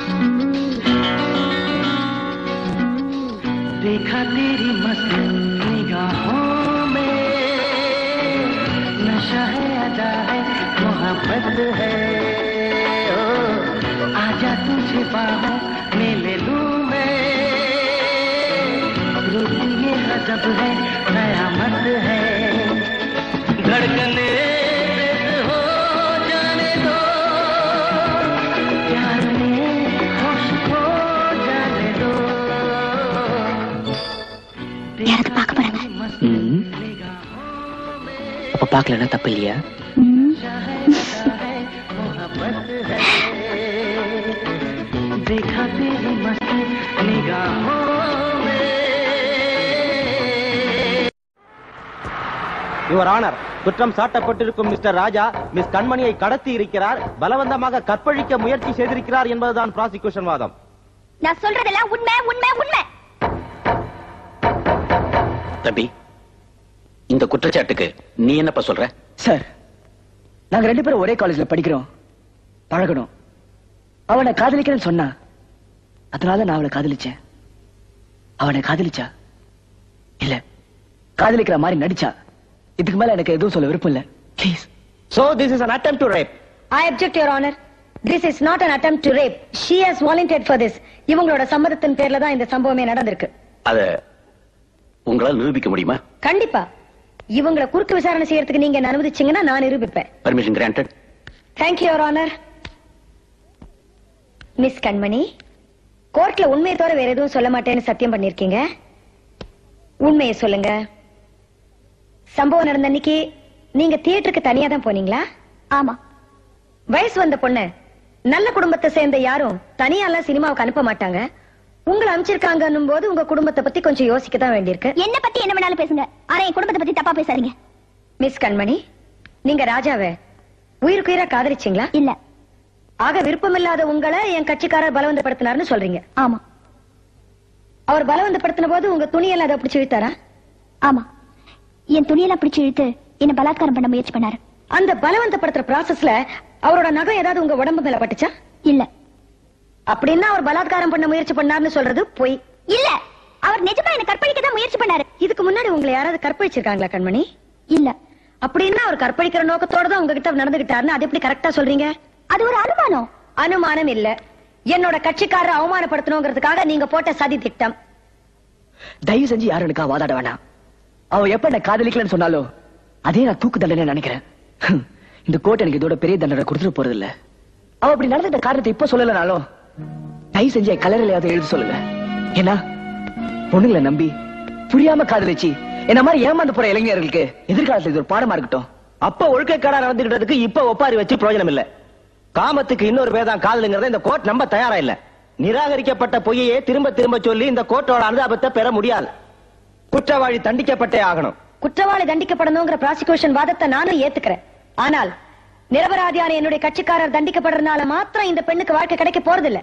S2: देखा तेरी मस्त निगाहों में नशा है अदा है मोहब्बत है ओ आजा तुझे बाहों में ले लूं मैं रूप ये गजब है कयामत है धड़कने तेज हो जाने दो
S5: பாக்கலன்னா தப்பு இல்லையா
S2: देखा तेरी मस्त निगाहों
S6: யுவர் ஆனர் குற்றம் சாட்டப்பட்டிருக்கும் மிஸ்டர் ராஜா மிஸ் கண்மணியை கடத்தி இருக்கிறார் பலவந்தமாக கற்பழிக்க முயற்சி செய்திருக்கிறார் என்பதுதான் ப்ராசிக்யூஷன் வாதம்
S3: நான் சொல்றதெல்லாம் உண்மை உண்மை உண்மை
S10: தம்பி இந்த குற்றச்சாட்டுக்கு நீ என்னப்பா சொல்ற
S5: சார் நாங்க ரெண்டு பேரும் ஒரே காலேஜ்ல படிக்கிறோம் பழகணும் அவனை காதலிக்கிறேன்னு சொன்னா அதனால நான் அவளை காதலிச்சேன் அவனை காதலிச்சா இல்ல காதலிக்கிற மாதிரி நடிச்சா இதுக்கு மேல எனக்கு எதுவும் சொல்ல விருப்பம் இல்ல please
S6: so this is an attempt to rape
S4: I object, Your Honor. This is not an attempt to rape. She has volunteered for this. இவங்களோட சம்மதத்தின் பேர்ல தான் இந்த சம்பவமே நடந்திருக்கு
S10: அத உங்களால் நிரூபிக்க முடியுமா
S4: கண்டிப்பா இவங்களை குறுக்கு விசாரணை செய்யறதுக்கு நீங்க என்ன அனுமதிச்சீங்கன்னா நான் நிரூபிப்பேன்
S10: permission granted
S4: thank you your honour miss Kanmani கோர்ட்ல உண்மையை தவிர வேற எதுவும் சொல்ல மாட்டேன்னு சத்தியம் பண்ணிருக்கீங்க உண்மையை சொல்லுங்க சம்பவம் நடந்த அன்னைக்கு நீங்க தியேட்டருக்கு தனியா தான் போனீங்களா
S3: ஆமா
S4: வயசு வந்த பொண்ணு நல்ல குடும்பத்தை சேர்ந்த யாரும் தனியாலாம் சினிமாவுக்கு அனுப்ப மாட்டாங்க உங்களை அனுப்பிச்சிருக்காங்கன்னும் போது உங்க குடும்பத்தை பத்தி கொஞ்சம் யோசிக்க தான் வேண்டியிருக்கு
S3: என்ன பத்தி என்ன வேணாலும் பேசுங்க ஆனா என் குடும்பத்தை பத்தி தப்பா பேசாதீங்க
S4: மிஸ் கண்மணி நீங்க ராஜாவை உயிருக்குயிரா காதலிச்சீங்களா
S3: இல்ல
S4: ஆக விருப்பமில்லாத உங்களை என் கட்சிக்காரர் பலவந்தப்படுத்தினார்னு சொல்றீங்க
S3: ஆமா
S4: அவர் பலவந்தப்படுத்தின போது உங்க துணியெல்லாம் அதை பிடிச்சு இழுத்தாரா
S3: ஆமா என் துணியெல்லாம் பிடிச்சு இழுத்து என்ன பலாத்காரம் பண்ண முயற்சி பண்ணாரு
S4: அந்த பலவந்தப்படுத்துற ப்ராசஸ்ல அவரோட நகம் ஏதாவது உங்க உடம்பு மேல பட்டுச்சா
S3: இல்ல
S4: அப்படின்னா அவர் பலாத்காரம் பண்ண முயற்சி பண்ணார்னு சொல்றது பொய்
S3: இல்ல அவர் நிஜமா என்ன கற்பழிக்க தான் முயற்சி பண்ணாரு
S4: இதுக்கு முன்னாடி உங்களை யாராவது கற்பழிச்சிருக்காங்களா கண்மணி
S3: இல்ல
S4: அப்படின்னா அவர் கற்பழிக்கிற நோக்கத்தோட தான் உங்ககிட்ட நடந்துகிட்டாருன்னு அது எப்படி கரெக்டா சொல்றீங்க
S3: அது ஒரு அனுமானம்
S4: அனுமானம் இல்ல என்னோட கட்சிக்காரரை அவமானப்படுத்தணுங்கிறதுக்காக நீங்க போட்ட சதி திட்டம்
S5: தயவு செஞ்சு யாரும் எனக்கா வாதாட வேணாம் அவ எப்ப என்ன காதலிக்கலன்னு சொன்னாலோ அதே நான் தூக்கு தண்டனை நினைக்கிறேன் ஹம், இந்த கோர்ட் எனக்கு இதோட பெரிய தண்டனை கொடுத்துட்டு போறது இல்ல அவ அப்படி நடந்த காரணத்தை இப்ப சொல்லலனாலும் தயவு செஞ்சு என் கலரிலையாவது எழுதி சொல்லுங்க ஏன்னா பொண்ணுங்களை நம்பி புரியாம காதலிச்சு என்ன மாதிரி ஏமாந்து போற இளைஞர்களுக்கு எதிர்காலத்துல இது ஒரு பாடமா இருக்கட்டும்
S6: அப்ப ஒழுக்கக்கேடா நடந்துகிட்டதுக்கு இப்ப ஒப்பாரி வச்சு பிரயோஜனம் இல்ல காமத்துக்கு இன்னொரு பேதான் காதலுங்கிறத இந்த கோர்ட் நம்ப தயாரா இல்ல நிராகரிக்கப்பட்ட பொய்யையே திரும்ப திரும்ப சொல்லி இந்த கோர்ட்டோட அனுதாபத்தை பெற முடியாது குற்றவாளி தண்டிக்கப்பட்டே ஆகணும்
S4: குற்றவாளி தண்டிக்கப்படணுங்கிற ப்ராசிக்யூஷன் வாதத்தை நானும் ஏத்துக்கிறேன் ஆனால் நிரபராதியான என்னுடைய கட்சிக்காரர் தண்டிக்கப்படுறதுனால மாத்திரம் இந்த பெண்ணுக்கு வாழ்க்கை கிடைக்க போறதில்ல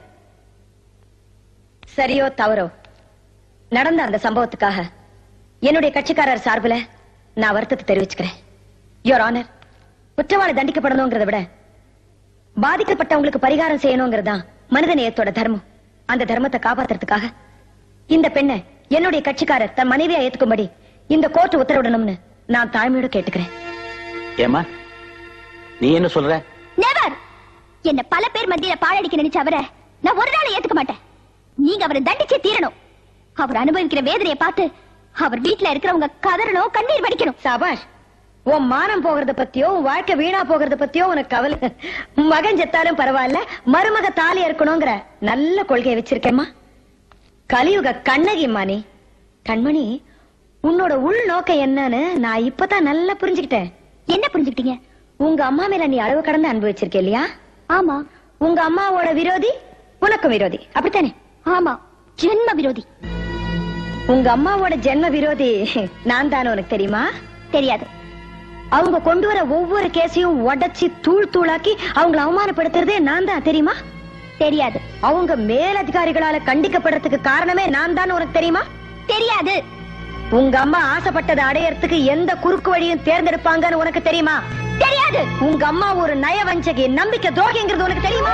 S4: சரியோ தவறோ நடந்த அந்த சம்பவத்துக்காக என்னுடைய கட்சிக்காரர் சார்புல நான் வருத்தத்தை தெரிவிச்சுக்கிறேன் யோர் ஆனர் குற்றவாளி தண்டிக்கப்படணுங்கிறத விட பாதிக்கப்பட்டவங்களுக்கு பரிகாரம் செய்யணுங்கிறதுதான் மனித நேயத்தோட தர்மம் அந்த தர்மத்தை காப்பாத்துறதுக்காக இந்த பெண்ணை என்னுடைய கட்சிக்காரர் தன் மனைவியா ஏத்துக்கும்படி இந்த கோர்ட் உத்தரவிடணும்னு நான் தாழ்மையோட கேட்டுக்கிறேன்
S10: ஏமா நீ என்ன சொல்ற
S3: நெவர் என்ன பல பேர் மத்தியில பாழடிக்க நினைச்ச அவரை நான் ஒரு நாள் ஏத்துக்க மாட்டேன் நீங்க அவரை தண்டிச்சே தீரணும் அவர் அனுபவிக்கிற வேதனையை பார்த்து அவர் வீட்டுல இருக்கிறவங்க கதறணும் கண்ணீர் வடிக்கணும்
S4: சபாஷ் உன் மானம் போகிறத பத்தியோ உன் வாழ்க்கை வீணா போகிறத பத்தியோ உனக்கு கவலை மகன் செத்தாலும் பரவாயில்ல மருமக தாலி இருக்கணுங்கிற நல்ல கொள்கையை வச்சிருக்கேம்மா கலியுக கண்ணகிம்மா நீ கண்மணி உன்னோட உள் நோக்கம் என்னன்னு நான் இப்பதான் நல்லா புரிஞ்சுக்கிட்டேன்
S3: என்ன புரிஞ்சுக்கிட்டீங்க
S4: உங்க அம்மா மேல நீ அளவு கடந்து அனுபவிச்சிருக்க இல்லையா
S3: ஆமா
S4: உங்க அம்மாவோட விரோதி உனக்கும் விரோதி அப்படித்தானே
S3: ஆமா ஜென்ம விரோதி
S4: உங்க அம்மாவோட ஜென்ம விரோதி நான் தானே உனக்கு தெரியுமா
S3: தெரியாது
S4: அவங்க கொண்டு வர ஒவ்வொரு கேஸையும் உடைச்சு தூள் தூளாக்கி அவங்கள அவமானப்படுத்துறதே நான் தான் தெரியுமா
S3: தெரியாது
S4: அவங்க மேலதிகாரிகளால கண்டிக்கப்படுறதுக்கு காரணமே நான் தான் உனக்கு தெரியுமா
S3: தெரியாது
S4: உங்க அம்மா ஆசைப்பட்டதை அடையறதுக்கு எந்த குறுக்கு வழியும் தேர்ந்தெடுப்பாங்கன்னு உனக்கு தெரியுமா
S3: தெரியாது
S4: உங்க அம்மா ஒரு நயவஞ்சகி நம்பிக்கை துரோகிங்கிறது உனக்கு தெரியுமா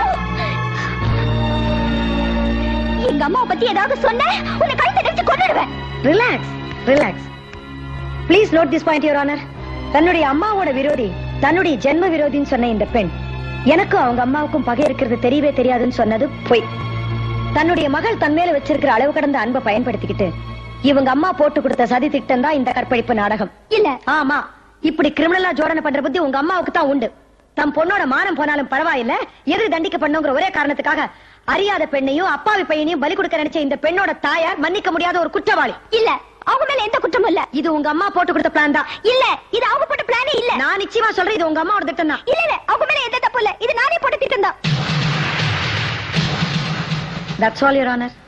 S3: எங்க அம்மாவை பத்தி ஏதாவது சொன்ன உன்னை கழுத்தை நெரிச்சு கொண்டுடுவேன்
S4: relax relax please note this point your honour தன்னுடைய அம்மாவோட விரோதி தன்னுடைய ஜென்ம விரோதின்னு சொன்ன இந்த பெண் எனக்கும் அவங்க அம்மாவுக்கும் பகை இருக்கிறது தெரியவே தெரியாதுன்னு சொன்னது பொய் தன்னுடைய மகள் தன் மேல வச்சிருக்கிற அளவு கடந்த அன்பை பயன்படுத்திக்கிட்டு இவங்க அம்மா போட்டு கொடுத்த சதி திட்டம் தான் இந்த கற்பழிப்பு நாடகம்
S3: இல்ல
S4: ஆமா இப்படி கிரிமினலா ஜோடனை பண்ற புத்தி உங்க அம்மாவுக்கு தான் உண்டு தம் பொண்ணோட மானம் போனாலும் பரவாயில்ல எதிர் தண்டிக்க பண்ணுங்கிற ஒரே காரணத்துக்காக அறியாத பெண்ணையும் அப்பாவி பையனையும் பலி கொடுக்க நினைச்ச இந்த பெண்ணோட தாயார் மன்னிக்க முடியாத ஒரு குற்றவாளி
S3: இல்ல அவங்க மேல எந்த குற்றமும் இல்ல
S4: இது உங்க அம்மா போட்டு கொடுத்த பிளான் தான்
S3: இல்ல இது அவங்க போட்ட பிளானே இல்ல
S4: நான் நிச்சயமா சொல்றேன் இது உங்க அம்மாவோட திட்டம் தான்
S3: இல்ல இல்ல அவங்க மேல எந்த தப்பு இல்ல இது நானே போட்ட திட்டம் தான்
S4: that's all your honour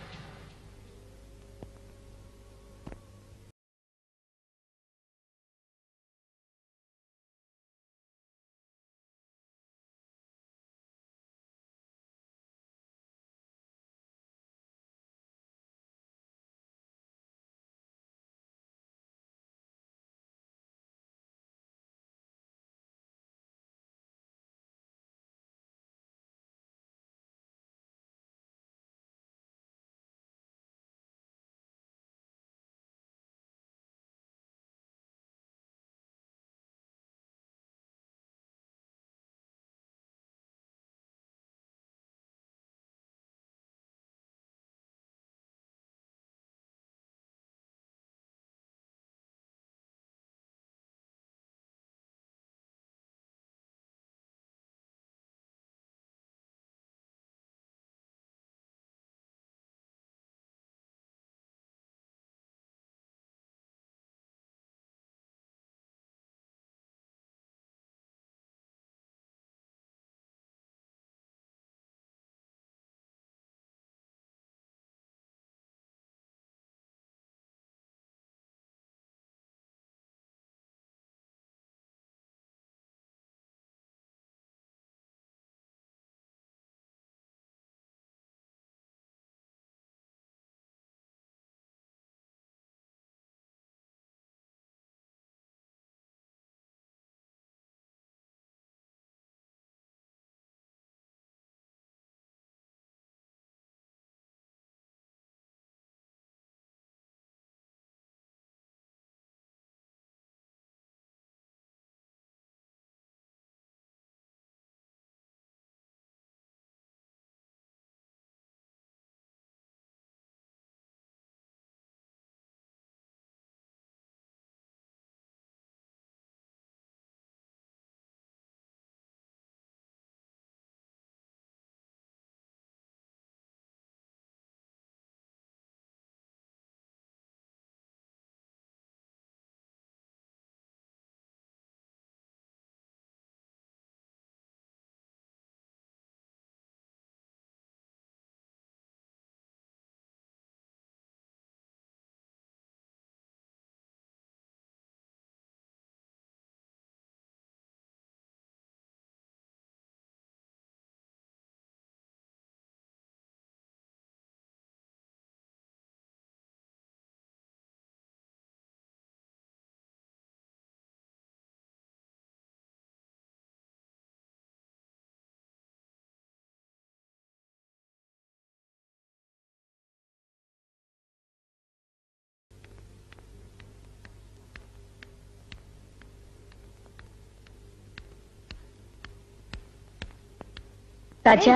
S4: Raja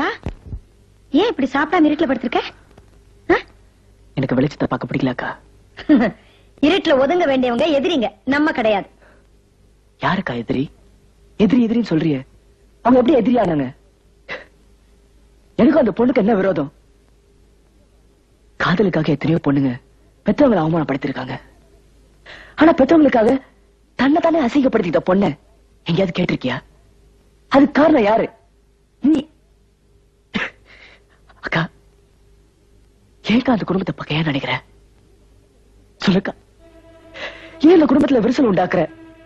S4: ஏன் இப்படி சாப்பிடாம இருட்டுல படுத்திருக்க
S5: எனக்கு வெளிச்சத்தை பார்க்க பிடிக்கலக்கா
S4: இருட்டுல ஒதுங்க வேண்டியவங்க எதிரிங்க நம்ம கிடையாது
S5: யாருக்கா எதிரி எதிரி எதிரின்னு சொல்றியே அவங்க எப்படி எதிரியானாங்க எனக்கும் அந்த பொண்ணுக்கு என்ன விரோதம் காதலுக்காக எத்தனையோ பொண்ணுங்க பெற்றவங்களை அவமானப்படுத்திருக்காங்க ஆனா பெற்றவங்களுக்காக தன்னை தானே அசிங்கப்படுத்திக்கிட்ட பொண்ண எங்கேயாவது கேட்டிருக்கியா அதுக்கு காரணம் யாரு நீ அக்கா ஏக்கா அந்த குடும்பத்தை பக்கம் ஏன் நினைக்கிற சொல்லுக்கா ஏன் இந்த குடும்பத்துல விரிசல் உண்டாக்குற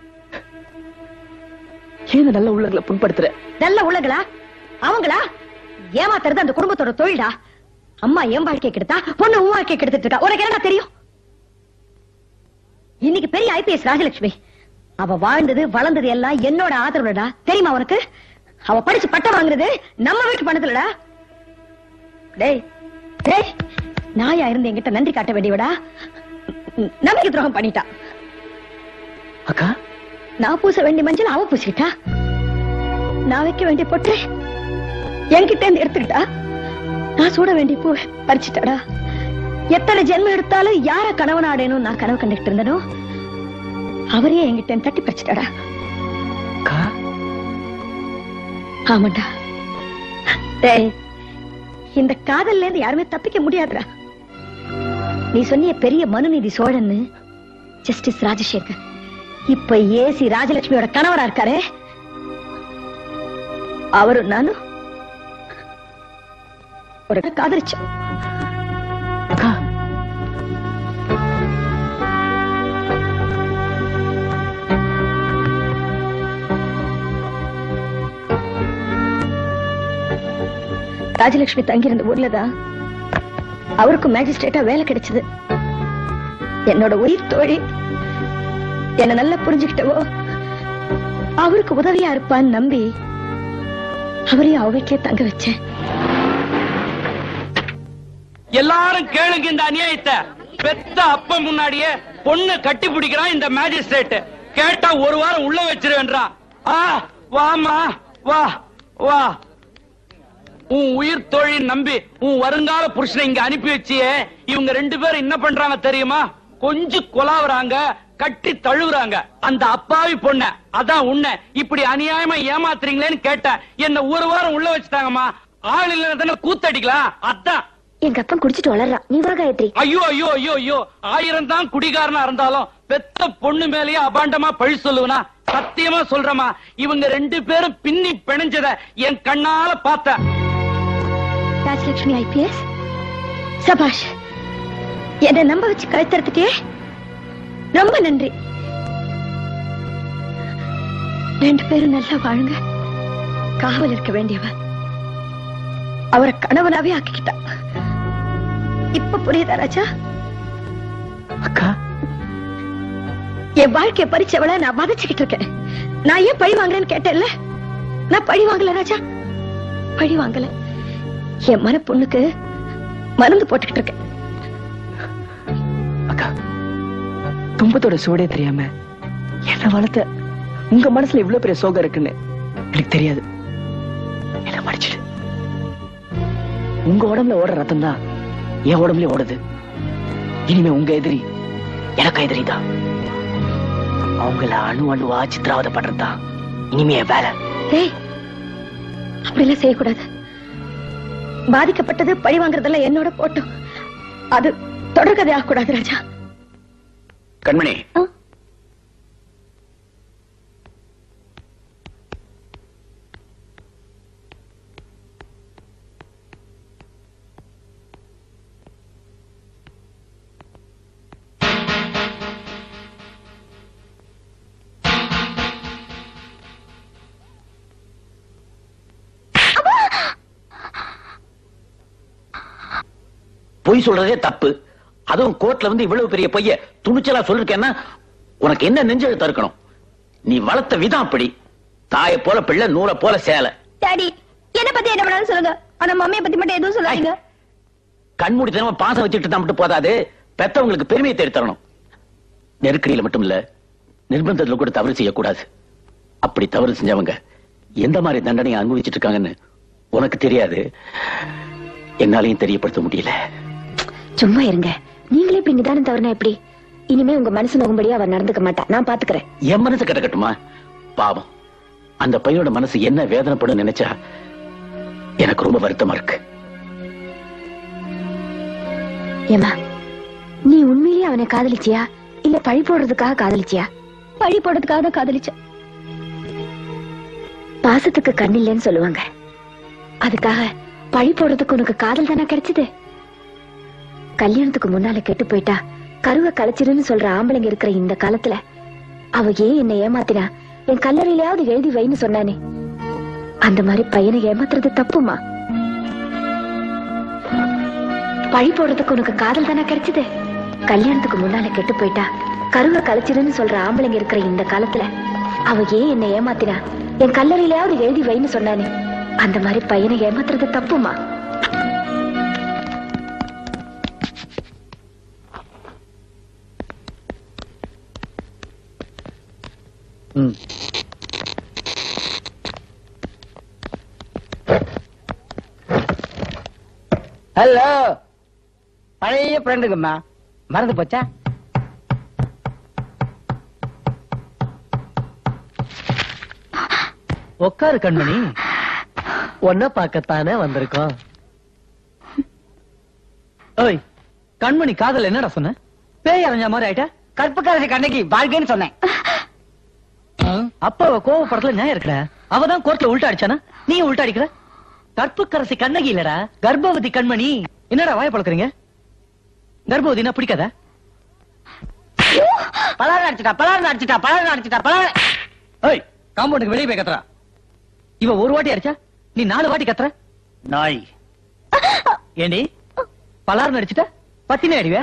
S5: ஏன் இந்த நல்ல உள்ளங்களை புண்படுத்துற
S4: நல்ல உள்ளங்களா அவங்களா ஏமாத்துறது அந்த குடும்பத்தோட தொழிலா அம்மா என் வாழ்க்கை கெடுத்தா பொண்ணு உன் வாழ்க்கை கெடுத்துட்டு இருக்கா உனக்கு என்ன தெரியும் இன்னைக்கு பெரிய ஐபிஎஸ் ராஜலட்சுமி அவ வாழ்ந்தது வளர்ந்தது எல்லாம் என்னோட ஆதரவுலடா தெரியுமா உனக்கு அவ படிச்சு பட்டம் வாங்குறது நம்ம வீட்டு பணத்துலடா டேய் டேய் நாயா இருந்து என்கிட்ட நன்றி காட்ட வேண்டியவடா ந- நம்பிக்கை துரோகம் பண்ணிட்டா
S5: அக்கா
S4: நான் பூச வேண்டிய மஞ்சள் அவ பூசிக்கிட்டா நான் வைக்க வேண்டிய பொட்டு என்கிட்ட இருந்து எடுத்துக்கிட்டா நான் சூட வேண்டிய பூ பறிச்சுட்டாடா எத்தனை ஜென்மம் எடுத்தாலும் யார கணவன் ஆடணும் நான் கனவு கண்டுகிட்டு இருந்தனோ அவரையே என்கிட்ட இருந்து தட்டி பறிச்சுட்டாடா ஆமாண்டா டேய் இந்த காதல்ல இருந்து யாருமே தப்பிக்க முடியாதுடா நீ சொன்னிய பெரிய மனுநீதி சோழன்னு ஜஸ்டிஸ் ராஜசேகர் இப்ப ஏசி ராஜலட்சுமியோட கணவரா இருக்காரே அவரும் நானும் ஒரு காதலிச்சோம் ராஜலட்சுமி தங்கியிருந்த ஊர்ல தான் அவருக்கும் மேஜிஸ்ட்ரேட்டா வேலை கிடைச்சது என்னோட உயிர் தோழி என்ன நல்லா புரிஞ்சுக்கிட்டவோ அவருக்கு உதவியா இருப்பான்னு நம்பி அவரையும் அவ வீட்லயே தங்க வச்சேன்
S16: எல்லாரும் கேளுங்க இந்த அநியாயத்தை பெத்த அப்ப முன்னாடியே பொண்ணு கட்டி பிடிக்கிறான் இந்த மேஜிஸ்ட்ரேட் கேட்டா ஒரு வாரம் உள்ள வச்சிருவேன்றான் ஆ வாமா வா வா உன் உயிர் தோழின் நம்பி உன் வருங்கால புருஷனை இங்க அனுப்பி வச்சியே இவங்க ரெண்டு பேரும் என்ன பண்றாங்க தெரியுமா கொஞ்சம் கொலாவுறாங்க கட்டி தழுவுறாங்க அந்த அப்பாவி பொண்ண அதான் உன்னை இப்படி அநியாயமா ஏமாத்துறீங்களேன்னு கேட்டேன் என்ன ஒரு வாரம் உள்ள வச்சுட்டாங்கம்மா ஆள் இல்லைன்னு கூத்தடிக்கலாம் அதான்
S4: எங்க அப்பன் குடிச்சிட்டு வளர்றான் நீ வா காயத்ரி
S16: ஐயோ ஐயோ ஐயோ ஐயோ ஆயிரம் தான் குடிகாரனா இருந்தாலும் பெத்த பொண்ணு மேலேயே அபாண்டமா பழி சொல்லுவனா சத்தியமா சொல்றமா இவங்க ரெண்டு பேரும் பின்னி பிணைஞ்சத என் கண்ணால பார்த்தேன்
S4: ராஜலட்சுமி ஐபிஎஸ் சபாஷ் என்ன நம்ப வச்சு கழுத்தறுத்துட்டே ரொம்ப நன்றி ரெண்டு பேரும் நல்லா வாழுங்க காவல் இருக்க வேண்டியவ அவரை கணவனாவே ஆக்கிக்கிட்டா இப்ப புரியுதா ராஜா
S5: அக்கா
S4: என் வாழ்க்கைய பறிச்சவள நான் வதச்சுக்கிட்டு இருக்கேன் நான் ஏன் பழி வாங்குறேன்னு கேட்டேன்ல நான் பழி வாங்கல ராஜா பழி வாங்கல என் மன பொண்ணுக்கு மருந்து போட்டுக்கிட்டு இருக்கேன்
S5: அக்கா துன்பத்தோட சூடே தெரியாம என்ன வளர்த்த உங்க மனசுல இவ்வளவு பெரிய சோகம் இருக்குன்னு எனக்கு தெரியாது என்ன மன்னிச்சிடு உங்க உடம்புல ஓடுற ரத்தம் தான் என் உடம்புல ஓடுது இனிமே உங்க எதிரி எனக்கு எதிரி தான் அவங்கள அணு அணுவா சித்திராவதை பண்றதுதான் இனிமே என் வேலை
S4: டேய் அப்படிலாம் செய்யக்கூடாது பாதிக்கப்பட்டது பழி வாங்குறதெல்லாம் என்னோட போட்டோம் அது தொடர்கதை ஆகக்கூடாது ராஜா
S10: கண்மணி பொய் சொல்றதே தப்பு அதுவும் கோர்ட்ல வந்து இவ்வளவு பெரிய பொய்ய துணிச்சலா சொல்லிருக்கேன்னா உனக்கு என்ன நெஞ்செழுத்த இருக்கணும் நீ வளர்த்த விதம் அப்படி தாயை போல பிள்ளை நூலை போல சேலை
S3: டாடி என்ன பத்தி என்ன வேணாலும் சொல்லுங்க ஆனா மம்மியை பத்தி மட்டும் எதுவும் சொல்லாதீங்க
S10: கண்மூடித்தனமா பாசம் வச்சுட்டு தான் மட்டும் போதாது பெத்தவங்களுக்கு பெருமையை தேடி தரணும் நெருக்கடியில மட்டும் இல்ல நிர்பந்தத்துல கூட தவறு செய்யக்கூடாது அப்படி தவறு செஞ்சவங்க எந்த மாதிரி தண்டனையை அனுபவிச்சிட்டு இருக்காங்கன்னு உனக்கு தெரியாது என்னாலையும் தெரியப்படுத்த முடியல
S4: சும்மா இருங்க நீங்களே இப்படி நிதானம் தவறுனா எப்படி இனிமே உங்க மனசு நோகும்படியா அவன் நடந்துக்க மாட்டா நான் பாத்துக்கிறேன்
S10: என் மனசு கிடக்கட்டுமா பாவம் அந்த பையனோட மனசு என்ன வேதனைப்படும் நினைச்சா எனக்கு ரொம்ப வருத்தமா இருக்கு
S4: ஏமா நீ உண்மையிலேயே அவனை காதலிச்சியா இல்ல பழி போடுறதுக்காக காதலிச்சியா
S3: பழி போடுறதுக்காக தான் காதலிச்சேன்
S4: பாசத்துக்கு கண் இல்லைன்னு சொல்லுவாங்க அதுக்காக பழி போடுறதுக்கு உனக்கு காதல் தானே கிடைச்சது கல்யாணத்துக்கு முன்னால கெட்டு போயிட்டா கருவை கலைச்சிருன்னு சொல்ற ஆம்பளைங்க இருக்கிற இந்த காலத்துல அவ ஏன் என்ன ஏமாத்தினா என் கல்லறையிலயாவது எழுதி வைன்னு சொன்னானே அந்த மாதிரி பையனை ஏமாத்துறது தப்புமா பழி போடுறதுக்கு உனக்கு காதல் தானே கிடைச்சது கல்யாணத்துக்கு முன்னால கெட்டு போயிட்டா கருவை கலைச்சிருன்னு சொல்ற ஆம்பளைங்க இருக்கிற இந்த காலத்துல அவ ஏன் என்ன ஏமாத்தினா என் கல்லறையிலயாவது எழுதி வைன்னு சொன்னானே அந்த மாதிரி பையனை ஏமாத்துறது தப்புமா
S14: ஹலோ பழைய ஃப்ரெண்டுங்கம்மா மறந்து போச்சா
S5: உட்காரு கண்மணி ஒன்ன பார்க்கத்தானே வந்திருக்கோம் ஓய் கண்மணி காதல் என்னடா சொன்ன பேய் அரைஞ்ச மாதிரி ஆயிட்ட
S14: கற்புக்கரசி கண்ணகி வாழ்க்கைன்னு சொன்னேன்
S1: அப்ப அவ கோவப்படத்துல நியாயம் இருக்கடா அவதான் கோர்ட்ல உள்டா அடிச்சானா நீ உள்டா அடிக்கிற கற்புக்கரசி கண்ணகி இல்லடா கர்ப்பவதி கண்மணி என்னடா வாய பழக்கிறீங்க கர்ப்பவதினா பிடிக்காதா
S14: பலாரம் அடிச்சிட்டா பலாரம் அடிச்சிட்டா பலாரம் அடிச்சிட்டா பலாரம்
S1: ஏய் காம்பவுண்டுக்கு வெளியே போய் கத்துறா இவ ஒரு வாட்டி அடிச்சா நீ நாலு வாட்டி கத்துற நாய் ஏண்டி பலாரம் அடிச்சிட்ட பத்தினே அடிவே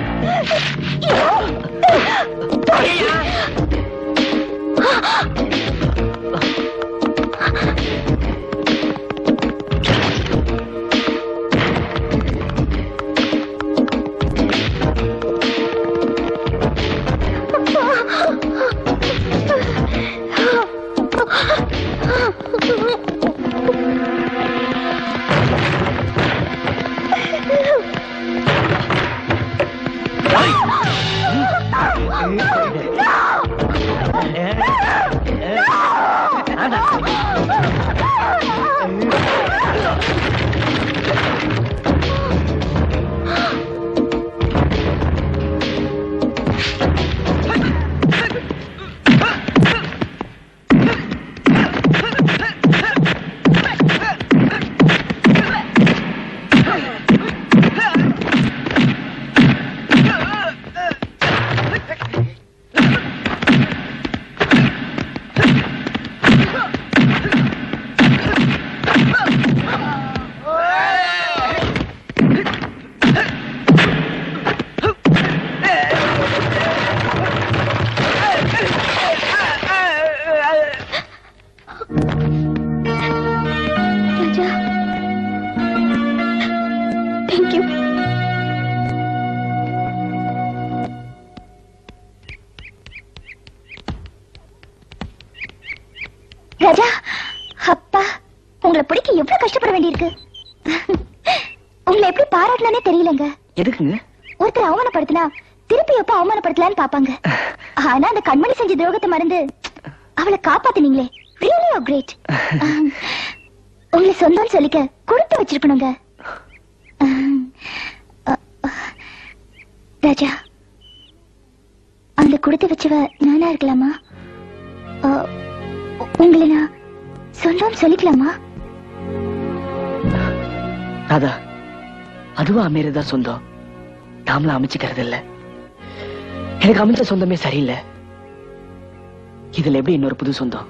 S3: ராஜா தேங்க்யூ ராஜா அப்பா உங்களை பிடிக்க எவ்வளவு கஷ்டப்பட வேண்டியிருக்கு உங்களை எப்படி பாராட்டலானே தெரியலங்க
S1: எதுக்குங்க
S3: ஒருத்தர் அவமானப்படுத்தினா திருப்பி எப்ப அவமானப்படுத்தலான்னு பாப்பாங்க ஆனா அந்த கண்மணி செஞ்ச துரோகத்தை மறந்து அவளை காப்பாத்தினீங்களே ரியலி ஆர் கிரேட் உங்களை சொந்தம் சொல்லிக்க கொடுத்து வச்சிருக்கணுங்க அஹ், அஹ், ராஜா அந்த கொடுத்து வச்சவ நானா இருக்கலாமா அஹ், உ- உங்களை நான் சொந்தம் சொல்லிக்கலாமா
S1: ராதா அதுவா அமையறதா சொந்தம் நாமளா அமைச்சுக்கிறது இல்ல எனக்கு அமைஞ்ச சொந்தமே சரியில்லை இதுல எப்படி இன்னொரு புது சொந்தம்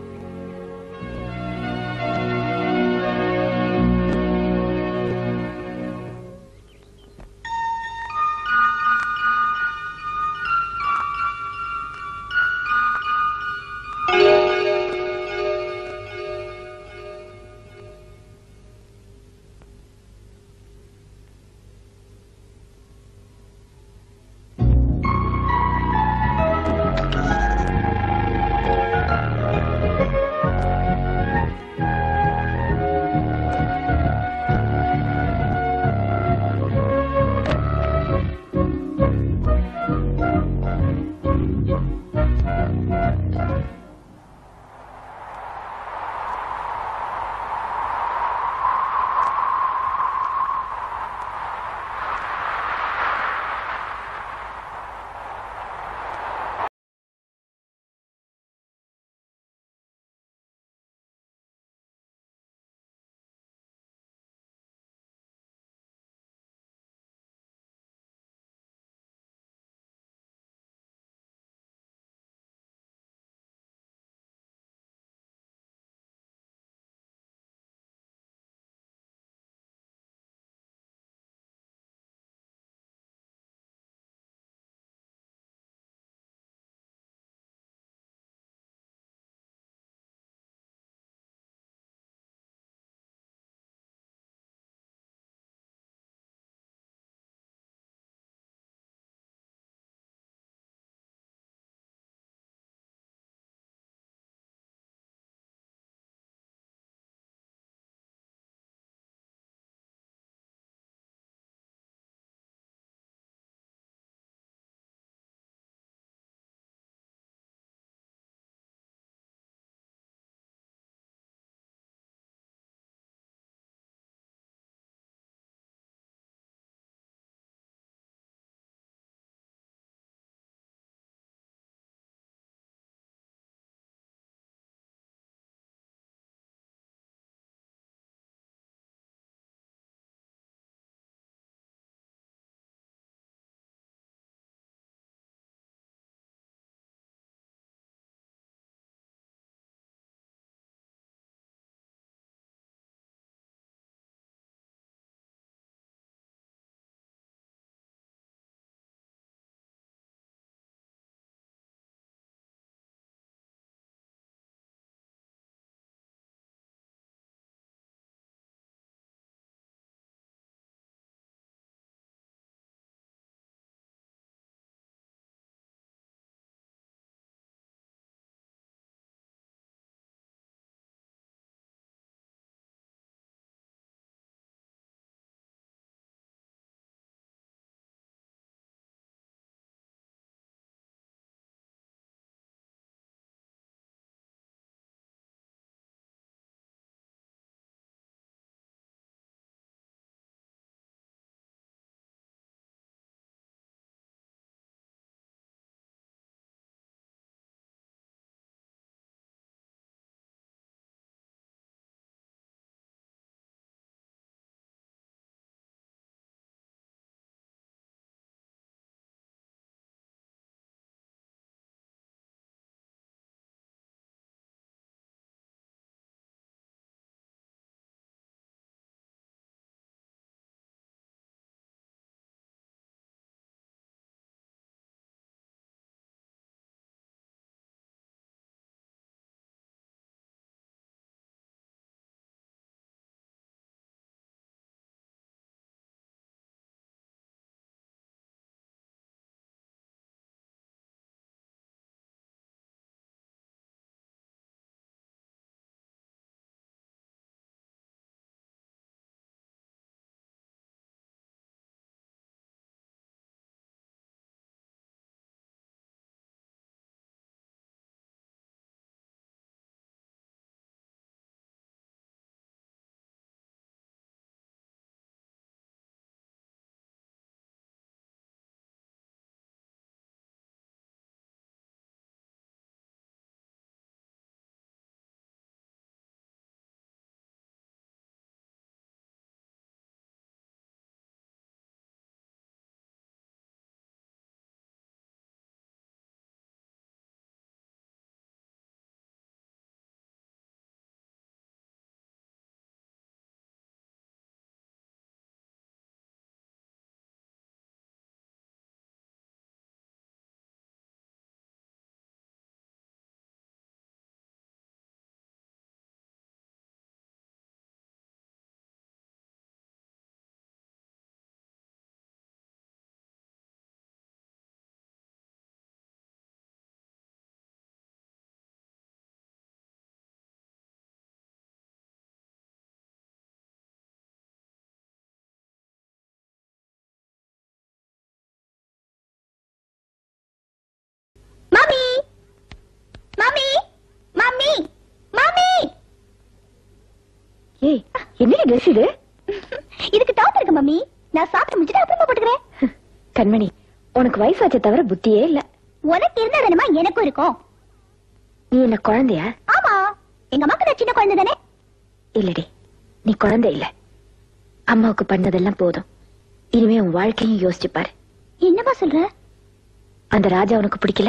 S4: ஏய் என்னடி ட்ரெஸ் இது
S3: இதுக்கு டாப் இருக்கு மம்மி நான் சாப்பிட்டு முடிச்சுட்டு அப்புறமா போட்டுக்கிறேன்
S4: கண்மணி உனக்கு வயசாச்சே தவிர புத்தியே இல்ல
S3: உனக்கு இருந்தா தானமா எனக்கும் இருக்கும்
S4: நீ என்ன குழந்தையா
S3: ஆமா எங்க அம்மாக்கு நான் சின்ன குழந்தை தானே
S4: இல்லடி நீ குழந்தை இல்ல அம்மாவுக்கு பண்ணதெல்லாம் போதும் இனிமே உன் வாழ்க்கையும் யோசிச்சு பாரு
S3: என்னமா சொல்ற
S4: அந்த ராஜா உனக்கு பிடிக்கல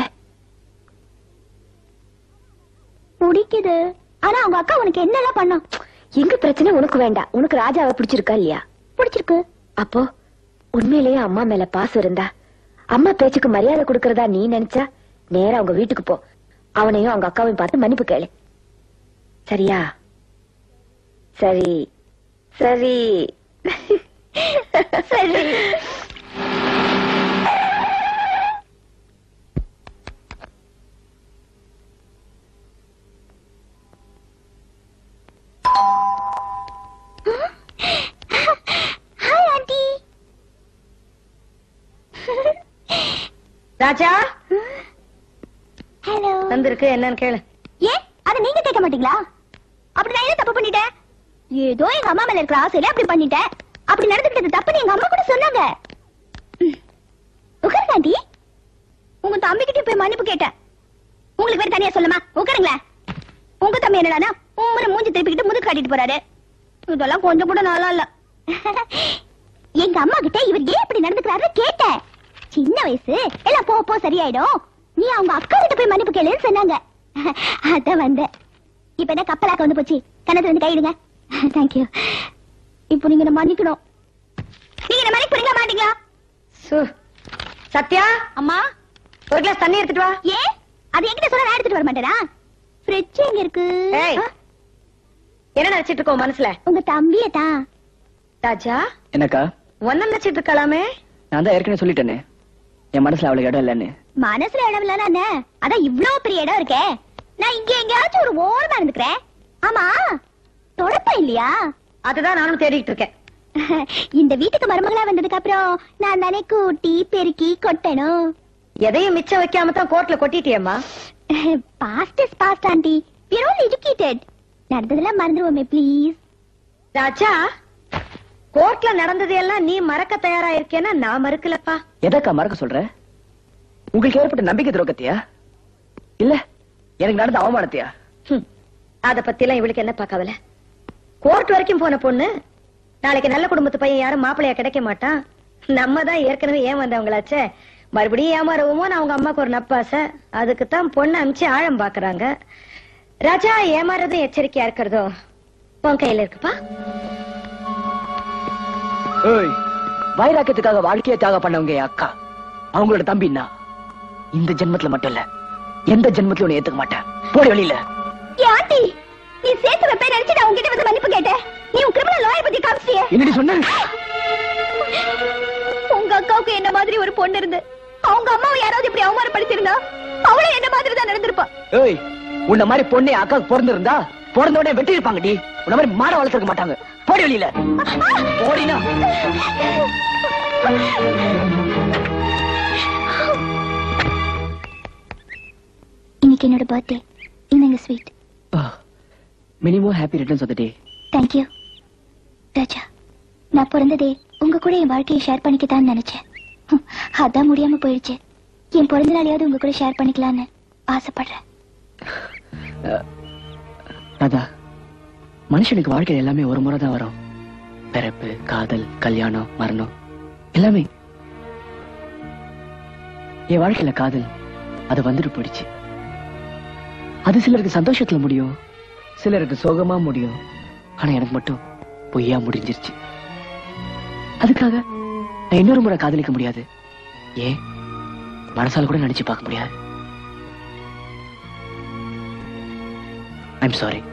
S3: பிடிக்குது ஆனா அவங்க அக்கா உனக்கு என்னெல்லாம் பண்ணா
S4: எங்க பிரச்சனை உனக்கு வேண்டாம் உனக்கு ராஜாவை பிடிச்சிருக்கா இல்லையா
S3: பிடிச்சிருக்கு
S4: அப்போ உண்மையிலேயே அம்மா மேல பாசம் இருந்தா அம்மா பேச்சுக்கு மரியாதை கொடுக்கறதா நீ நினைச்சா நேரா அவங்க வீட்டுக்கு போ அவனையும் அவங்க அக்காவையும் பார்த்து மன்னிப்பு கேளு சரியா சரி சரி
S3: சரி ஹாய் ஆண்டி
S4: ராஜா
S3: ஹலோ
S4: வந்திருக்கு என்னன்னு கேளு
S3: ஏன் அத நீங்க கேட்க மாட்டீங்களா அப்படி நான் என்ன தப்பு பண்ணிட்டேன் ஏதோ எங்க அம்மா மேல இருக்கிற ஆசையில அப்படி பண்ணிட்டேன் அப்படி நடந்துக்கிட்டது தப்புன்னு எங்க அம்மா கூட சொன்னாங்க ம். உட்காருங்க ஆண்டி உங்க தம்பிக்கிட்ட போய் மன்னிப்பு கேட்டேன் உங்களுக்கு வேற தனியா சொல்லுமா உட்காருங்களேன் உங்க தம்பி என்னடானா உம்மரை மூஞ்சி திருப்பிக்கிட்டு முதுகு காட்டிட்டு போறாரு இதெல்லாம் கொஞ்சம் கூட நல்லா இல்ல எங்க அம்மா கிட்ட இவர் ஏன் இப்படி நடந்துக்கிறாரு கேட்டேன் சின்ன வயசு எல்லாம் போ போ சரியாயிடும் நீ அவங்க அக்கா கிட்ட போய் மன்னிப்பு கேளுன்னு சொன்னாங்க அதான் வந்தேன் இப்ப என்ன கப்பலாக்க வந்து போச்சு கணத்துல இருந்து கையிடுங்க தேங்க்யூ இப்போ நீங்க என்ன மன்னிக்கணும் நீங்க என்ன மன்னிக்க போறீங்களா மாட்டீங்களா
S4: சத்யா
S3: அம்மா
S4: ஒரு கிளாஸ் தண்ணி எடுத்துட்டு வா
S3: ஏன் அது என்கிட்ட சொல்ல நான் எடுத்துட்டு வர மாட்டேனா ஃப்ரிட்ஜ் எங்க இருக்கு
S4: ஏய்.
S3: ஆ,
S4: என்ன நினைச்சிட்டு இருக்கோம் மனசுல
S3: உங்க தம்பிய தான்
S4: ராஜா
S5: என்னக்கா
S4: ஒன்ன நினைச்சிட்டு இருக்கலாமே
S5: நான் தான் ஏற்கனவே சொல்லிட்டேனே என் மனசுல அவளுக்கு இடம் இல்லைன்னு
S3: மனசுல இடம் இல்லைன்னா என்ன அதான் இவ்ளோ பெரிய இடம் இருக்கே நான் இங்க எங்கேயாச்சும் ஒரு ஓரமா இருந்துக்கிறேன் ஆமா தொடப்ப இல்லையா
S4: அதுதான் நானும் தேடிட்டு இருக்கேன்
S3: இந்த வீட்டுக்கு மருமகளா வந்ததுக்கு அப்புறம் நான் தானே கூட்டி பெருக்கி கொட்டணும்
S4: எதையும் மிச்சம் வைக்காம தான் கோர்ட்ல கொட்டிட்டியம்மா
S3: past is past aunty we are all educated நடந்ததெல்லாம் மறந்துருவோமே ப்ளீஸ்
S4: ராஜா கோர்ட்ல நடந்தது எல்லாம் நீ மறக்க தயாரா இருக்கேன்னா நான் மறுக்கலப்பா
S5: எதக்கா மறக்க சொல்ற உங்களுக்கு ஏற்பட்ட நம்பிக்கை துரோகத்தியா இல்ல எனக்கு நடந்த அவமானத்தையா
S4: ஹம். அத பத்தி எல்லாம் இவளுக்கு என்னப்பா கவலை கோர்ட் வரைக்கும் போன பொண்ணு நாளைக்கு நல்ல குடும்பத்து பையன் யாரும் மாப்பிள்ளையா கிடைக்க மாட்டான் நம்ம தான் ஏற்கனவே ஏன் வந்தவங்களாச்சே மறுபடியும் ஏமாறுவோமோ அவங்க அம்மாக்கு ஒரு நப்பாசை அதுக்கு தான் பொண்ணு அமிச்சு ஆழம் பாக்குறாங்க ராஜா ஏமாறதும் எச்சரிக்கையா இருக்கிறதோ உன் கையில இருக்குப்பா
S5: ஏய் வைராக்கியத்துக்காக வாழ்க்கையை தியாகம் பண்ணவங்க என் அக்கா அவங்களோட தம்பின்னா இந்த ஜென்மத்துல மட்டும் இல்ல எந்த ஜென்மத்திலும் உன்னை ஏத்துக்க மாட்டேன் போடி வெளியில
S3: ஏ ஆண்டி நீ சேர்த்து வைப்பே நினைச்சு நான் உங்ககிட்ட வந்து மன்னிப்பு கேட்டேன் நீ உன் கிரிமினல் லாயர் பத்தி காமிச்சிட்டியே
S5: என்னடி சொன்ன
S3: உங்க அக்காவுக்கு என்ன மாதிரி ஒரு பொண்ணு இருந்து அவங்க அம்மாவை யாராவது இப்படி அவமானப்படுத்திருந்தா அவளும் என்ன மாதிரி தான் நடந்திருப்பா
S5: ஏய் உன்ன மாதிரி பொண்ணு என் அக்காவுக்கு பிறந்திருந்தா பிறந்த உடனே வெட்டி இருப்பாங்கடி உன்ன மாதிரி மாட வளர்த்திருக்க மாட்டாங்க போடி வெளியில போடினா
S3: இன்னைக்கு என்னோட பர்த்டே இந்தங்க sweet
S5: minimum happy returns of the day
S3: thank you Raja நான் பிறந்ததே உங்க கூட என் வாழ்க்கையை ஷேர் பண்ணிக்கத்தான்னு நினைச்சேன் ஹம், அதான் முடியாம போயிடுச்சு என் பிறந்த நாளையாவது உங்க கூட ஷேர் பண்ணிக்கலாம்னு ஆசைப்படுறேன்
S5: ராதா மனுஷனுக்கு வாழ்க்கையில எல்லாமே ஒரு முறை தான் வரும் பிறப்பு காதல் கல்யாணம் மரணம் எல்லாமே என் வாழ்க்கையில காதல் அது வந்துட்டு போயிடுச்சு அது சிலருக்கு சந்தோஷத்துல முடியும் சிலருக்கு சோகமா முடியும் ஆனா எனக்கு மட்டும் பொய்யா முடிஞ்சிருச்சு அதுக்காக நான் இன்னொரு முறை காதலிக்க முடியாது ஏன் மனசால கூட நினைச்சு பார்க்க முடியாது ஐம் சாரி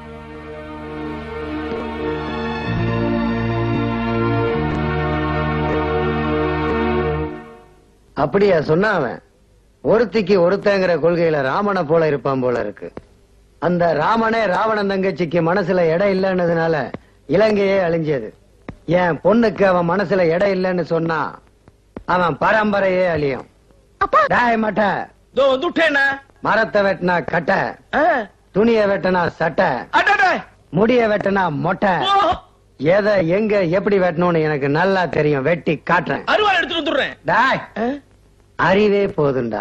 S8: அப்படியா சொன்னா அவன் ஒருத்திக்கு ஒருத்தங்கிற கொள்கையில ராமனை போல இருப்பான் போல இருக்கு அந்த ராமனே ராவணன் தங்கச்சிக்கு மனசுல இடம் இல்லைன்னதுனால இலங்கையே அழிஞ்சது என் பொண்ணுக்கு அவன் மனசுல இடம் இல்லைன்னு சொன்னா அவன் பரம்பரையே அழியும் டாய் மட்ட
S15: இதோ வந்துட்டேண்ணா
S8: மரத்தை வெட்டினா கட்டை துணியை வெட்டினா சட்டை
S15: அடடே
S8: முடிய வெட்டினா மொட்டை எதை எங்க எப்படி வெட்டணும்னு எனக்கு நல்லா தெரியும் வெட்டி காட்டுறேன்
S15: அருவாள் எடுத்துட்டு வந்துடுறேன்
S8: டாய் அறிவே போதுண்டா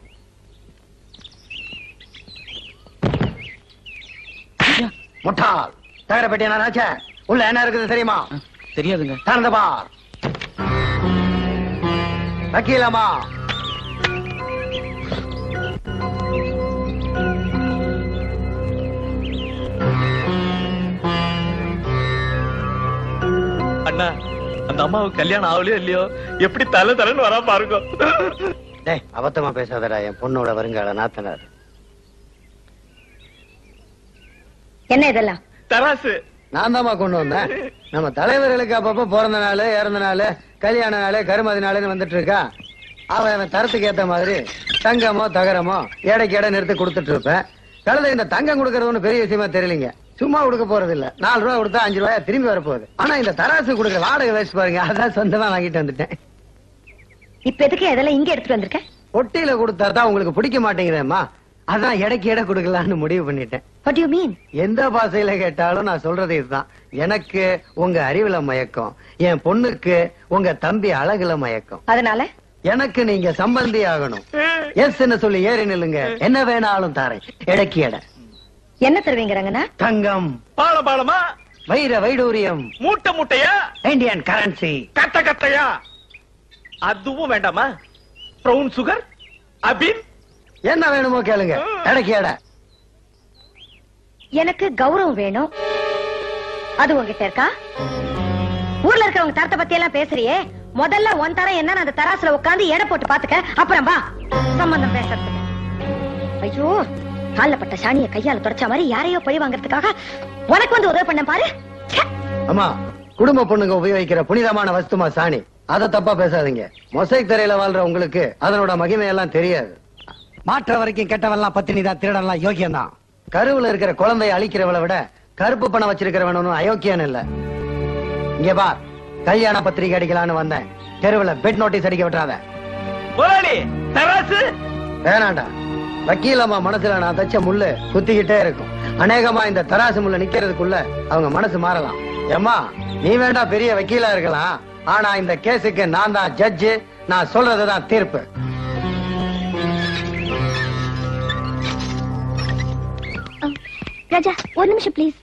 S8: முட்டாள் தகர பெட்டி என்ன உள்ள என்ன இருக்குது தெரியுமா
S10: தெரியாதுங்க
S8: திறந்து பார் வக்கீலம்மா
S15: அண்ணா அந்த அம்மாவுக்கு கல்யாணம் ஆகலையோ இல்லையோ எப்படி தலை தலைன்னு வரா பாருங்க
S8: டேய் அபத்தமா பேசாதடா என் பொண்ணோட வருங்கால நாத்தனார்
S4: என்ன இதெல்லாம்
S15: தராசு
S8: நான் தாம்மா கொண்டு வந்தேன் நம்ம தலைவர்களுக்கு அப்பப்ப பிறந்த நாள் இறந்த நாள் கல்யாண நாள் கருமதி நாள்னு வந்துட்டு இருக்கா அவன் அவன் தரத்துக்கு ஏத்த மாதிரி தங்கமோ தகரமோ எடைக்கு எடை நிறுத்தி கொடுத்துட்டு இருப்பேன் கழுத இந்த தங்கம் கொடுக்கறது ஒண்ணும் பெரிய விஷயமா தெரியலீங்க சும்மா கொடுக்க போறது இல்ல நாலு ரூபா கொடுத்தா அஞ்சு ரூபாயா திரும்பி வரப்போகுது ஆனா இந்த தராசு கொடுக்குற வாடகை வச்சு பாருங்க அதான் சொந்தமா வாங்கிட்டு வந்துட்டேன்
S4: இப்ப எதுக்கு இதெல்லாம் இங்க எடுத்துட்டு வந்திருக்க
S8: ஒட்டியில கொடுத்தா தான் உங்களுக்கு பிடிக்க மாட்டேங்குதேம்மா அதான் எடைக்கு எடை கொடுக்கலான்னு முடிவு பண்ணிட்டேன்
S4: வாட் யூ மீன்
S8: எந்த பாஷையில கேட்டாலும் நான் சொல்றது இதுதான் எனக்கு உங்க அறிவுல மயக்கம் என் பொண்ணுக்கு உங்க தம்பி அழகுல மயக்கம்
S4: அதனால
S8: எனக்கு நீங்க சம்பந்தி ஆகணும் எஸ் என்ன சொல்லி ஏறி நில்லுங்க என்ன வேணாலும் தாரேன் எடைக்கு எடை
S4: என்ன தருவீங்கிறாங்கண்ணா
S8: தங்கம்
S15: பால பாலமா
S8: வைர வைடூரியம்
S15: மூட்டை மூட்டையா
S8: இந்தியன் கரன்சி
S15: கட்ட கட்டையா அதுவும் வேண்டாமா ப்ரௌன் சுகர் அபின்
S8: என்ன வேணுமோ கேளுங்க எடைக்கு எடை
S4: எனக்கு கௌரவம் வேணும் அது உங்ககிட்ட இருக்கா ஊர்ல இருக்கிறவங்க தரத்தை பத்தி எல்லாம் பேசுறியே முதல்ல உன் தரம் என்ன அந்த தராசுல உட்கார்ந்து எடை போட்டு பாத்துக்க அப்புறம் வா சம்பந்தம் பேசுறதுக்கு ஐயோ கால்ல பட்ட சாணிய கையால தொடச்ச மாதிரி யாரையோ பழி வாங்குறதுக்காக உனக்கு வந்து உதவி பண்ண பாரு
S8: அம்மா குடும்ப பொண்ணுங்க உபயோகிக்கிற புனிதமான வஸ்துமா சாணி அத தப்பா பேசாதீங்க மொசைக் தரையில வாழ்ற உங்களுக்கு அதனோட மகிமை எல்லாம் தெரியாது மாற்ற வரைக்கும் கெட்டவன்லாம் பத்தினி தான் திருடன்லாம் யோக்கியம் தான் கருவுல இருக்கிற குழந்தையை அழிக்கிறவளை விட கருப்பு பணம் வச்சிருக்கிறவனும் அயோக்கியன் இல்ல இங்க பார் கல்யாண பத்திரிகை அடிக்கலான்னு வந்தேன் தெருவுல பெட் நோட்டீஸ் அடிக்க விட்டுறாத
S15: முதலாளி தராசு
S8: வேணாண்டா வக்கீலம்மா மனசுல நான் தச்ச முள்ளு குத்திக்கிட்டே இருக்கும் அநேகமா இந்த தராசு முள்ள நிக்கிறதுக்குள்ள அவங்க மனசு மாறலாம் ஏம்மா நீ வேண்டா பெரிய வக்கீலா இருக்கலாம் ஆனா இந்த கேஸுக்கு நான் தான் ஜட்ஜு நான் சொல்றதுதான் தீர்ப்பு
S3: ராஜா ஒரு நிமிஷம் ப்ளீஸ்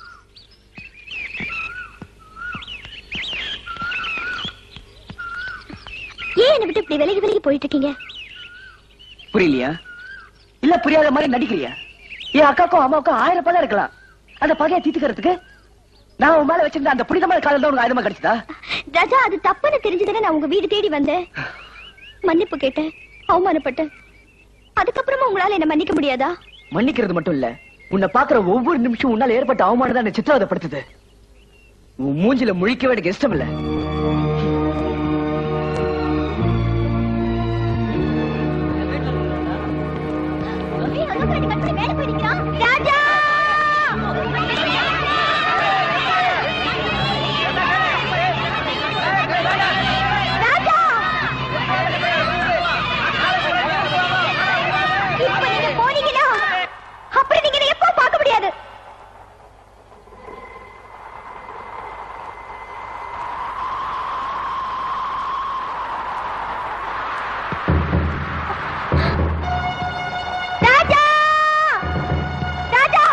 S3: ஏன் என்னை விட்டு இப்படி விலகி விலகி போயிட்டு இருக்கீங்க
S5: புரியலையா இல்ல புரியாத மாதிரி நடிக்கிறியா என் அக்காக்கும் அம்மாவுக்கும் ஆயிரம் பதம் இருக்கலாம் அந்த பகையை தீர்த்துக்கிறதுக்கு நான் உன் மேல வச்சிருந்த அந்த புனிதமான காதல் தான் உனக்கு ஆயுதமா கிடைச்சதா
S3: ராஜா அது தப்புன்னு தெரிஞ்சதுன்னு நான் உங்க வீடு தேடி வந்தேன் மன்னிப்பு கேட்டேன் அவமானப்பட்டேன் அதுக்கப்புறமா உங்களால என்ன மன்னிக்க முடியாதா
S5: மன்னிக்கிறது மட்டும் இல்ல உன்னை பாக்குற ஒவ்வொரு நிமிஷம் உன்னால ஏற்பட்ட அவமானம் தான் என்னை சித்திரவதைப்படுத்துது உன் மூஞ்சில முழிக்கவே எனக்கு இஷ்டம் இல்ல
S3: ராஜா இப்ப நீங்க போனீங்கன்னா அப்புறம் நீங்க என்னை எப்போ பார்க்க முடியாது ராஜா ராஜா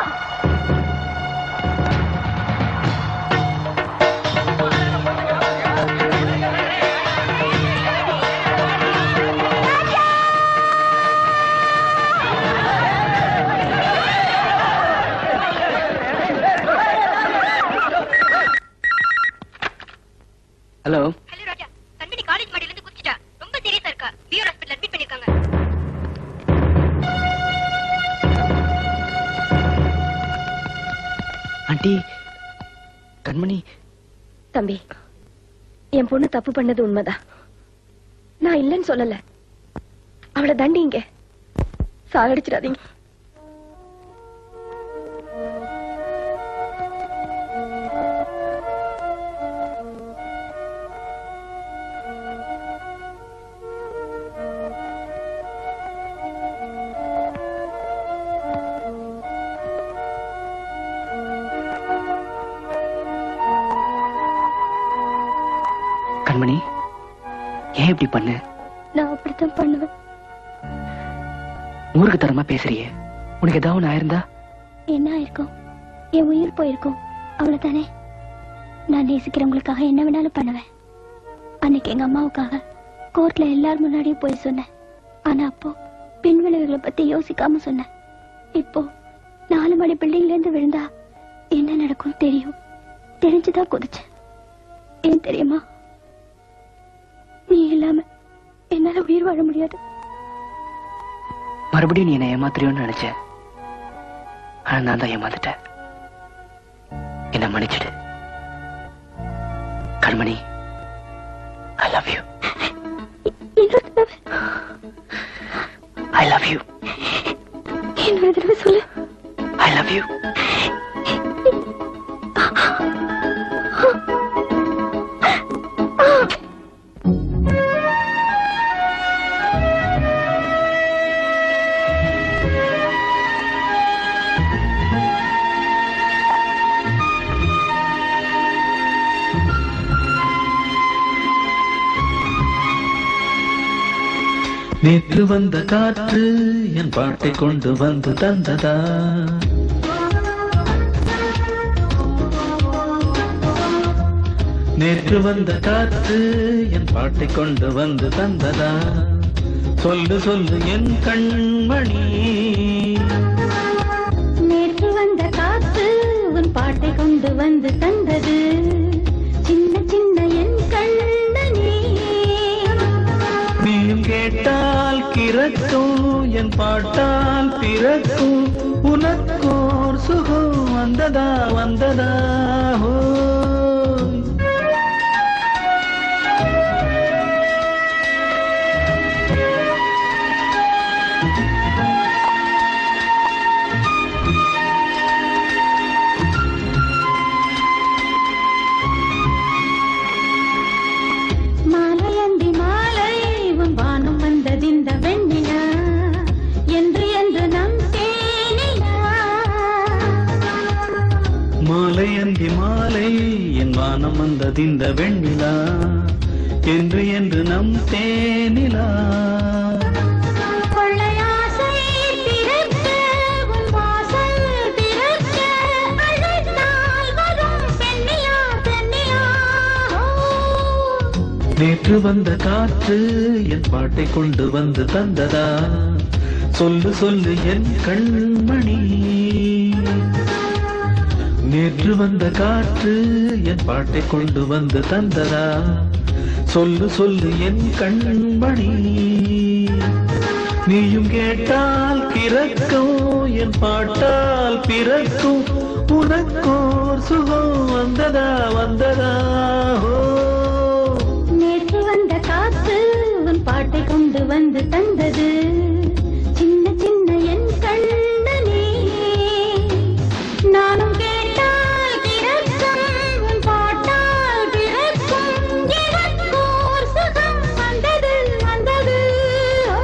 S5: ஹலோ
S3: ஹலோ ராஜா கண்மணி காலேஜ் மாடியில இருந்து குதிச்சிட்டா ரொம்ப சீரியஸா இருக்கா பியூர் ஹாஸ்பிடல் அட்மிட் பண்ணிருக்காங்க
S5: ஆண்டி கண்மணி
S4: தம்பி என் பொண்ணு தப்பு பண்ணது உண்மைதான் நான் இல்லைன்னு சொல்லல அவளை தண்டிங்க சாகடிச்சிடாதீங்க
S5: கண்மணி ஏன் இப்படி பண்ண
S3: நான் அப்படித்தான் பண்ணுவேன்
S5: ஊருக்கு தரமா பேசுறியே உனக்கு ஏதாவது ஒண்ணு ஆயிருந்தா
S3: என்ன ஆயிருக்கும் என் உயிர் போயிருக்கும் அவ்வளவுதானே நான் நேசிக்கிறவங்களுக்காக என்ன வேணாலும் பண்ணுவேன் அன்னைக்கு எங்க அம்மாவுக்காக கோர்ட்ல எல்லார் முன்னாடியும் போய் சொன்னேன் ஆனா அப்போ பின் விளைவுகளை பத்தி யோசிக்காம சொன்னேன் இப்போ நாலு மணி பில்டிங்ல இருந்து விழுந்தா என்ன நடக்கும் தெரியும் தெரிஞ்சுதான் குதிச்சேன் ஏன் தெரியுமா நீ இல்லாம என்னால உயிர் வாழ முடியாது
S5: மறுபடியும் நீ என்ன ஏமாத்துறியோன்னு நினைச்சேன் ஆனா நான் தான் ஏமாந்துட்டேன் என்ன மன்னிச்சிடு Kanmani I love you I love you
S3: இன்னொரு தடவை சொல்லு
S5: ஐ லவ் யூ
S17: நேற்று வந்த காற்று என் பாட்டை கொண்டு வந்து தந்ததா நேற்று வந்த காற்று என் பாட்டை கொண்டு வந்து தந்ததா சொல்லு சொல்லு என் கண்மணி
S2: நேற்று வந்த காத்து உன் பாட்டை கொண்டு வந்து தந்தது சின்ன சின்ன என் கண்ணனே
S17: நீயும் கேட்டால் கிறக்கும் என் பாட்டால் பிறக்கும் உனக்கோர் சுகம் வந்ததா வந்ததா ஹோ
S2: மாலை அந்தி மாலை உன் வானம் வந்ததிந்த வெண்ணிலா என்று என்று நம் தேனிலா
S17: மாலை அந்தி மாலை என் வானம் வந்ததிந்த வெண்ணிலா என்று என்று நம் தேனிலா
S2: கொள்ளையாசை திறக்க உன் வாசல் திறக்க அழைத்தால் வரும் பெண்ணிலா பெண்ணிலா
S17: நேற்று வந்த காற்று என் பாட்டை கொண்டு வந்து தந்ததா சொல்லு சொல்லு என் கண்மணி நேற்று வந்த காற்று என் பாட்டை கொண்டு வந்து தந்ததா சொல்லு சொல்லு என் கண்மணி நீயும் கேட்டால் பிறக்கும் என் பாட்டால் பிறக்கும் உனக்கோர் சுகம் வந்ததா வந்ததா ஹோ
S2: நேற்று வந்த காத்து உன் பாட்டை கொண்டு வந்து தந்தது சின்ன சின்ன என் கண்ணனே நானும் கேட்டால் பிறக்கும் உன் பாட்டால் பிறக்கும் எனக்கோர் சுகம் வந்தது வந்தது ஓ.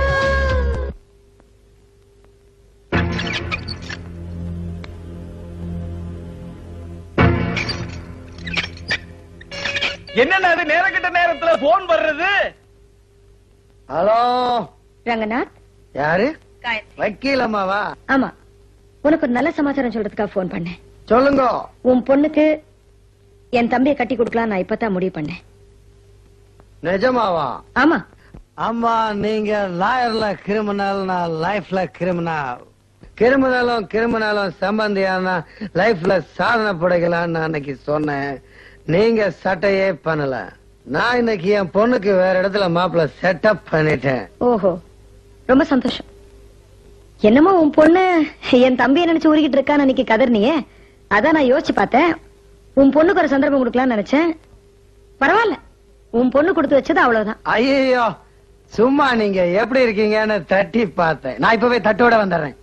S15: என்னன்னா அது நேரங்கிட்ட நேரத்துல போன் வர்றது
S8: ஹலோ
S4: ரங்கநாத்
S8: யாரு வக்கீல் அம்மாவா
S4: ஆமா உனக்கு ஒரு நல்ல சமாச்சாரம் சொல்றதுக்காக ஃபோன் பண்ணேன்
S8: சொல்லுங்க
S4: உன் பொண்ணுக்கு என் தம்பியை கட்டி கொடுக்கலாம் நான் இப்பதான் முடிவு பண்ணேன்
S8: நிஜமாவா
S4: ஆமா
S8: அம்மா நீங்க லாயர்ல கிரிமினல் நான் லைஃப்ல கிரிமினல் கிரிமினலும் கிரிமினலும் சம்பந்தியான லைஃப்ல சாதனை படைக்கலாம்னு நான் அன்னைக்கு சொன்னேன் நீங்க சட்டையே பண்ணல நான் இன்னைக்கு என் பொண்ணுக்கு வேற இடத்துல மாப்பிள்ள செட்டப் பண்ணிட்டேன்
S4: ஓஹோ ரொம்ப சந்தோஷம் என்னமோ உன் பொண்ணு என் தம்பியை நினைச்சு உருகிட்டு இருக்கான்னு அன்னைக்கு கதர்னியே அதான் நான் யோசிச்சு பார்த்தேன் உன் பொண்ணுக்கு ஒரு சந்தர்ப்பம் கொடுக்கலாம்னு நினைச்சேன் பரவாயில்ல உன் பொண்ணு கொடுத்து வச்சது அவ்வளவுதான்
S8: ஐயோ சும்மா நீங்க எப்படி இருக்கீங்கன்னு தட்டி பார்த்தேன் நான் இப்பவே தட்டோட வந்துடுறேன்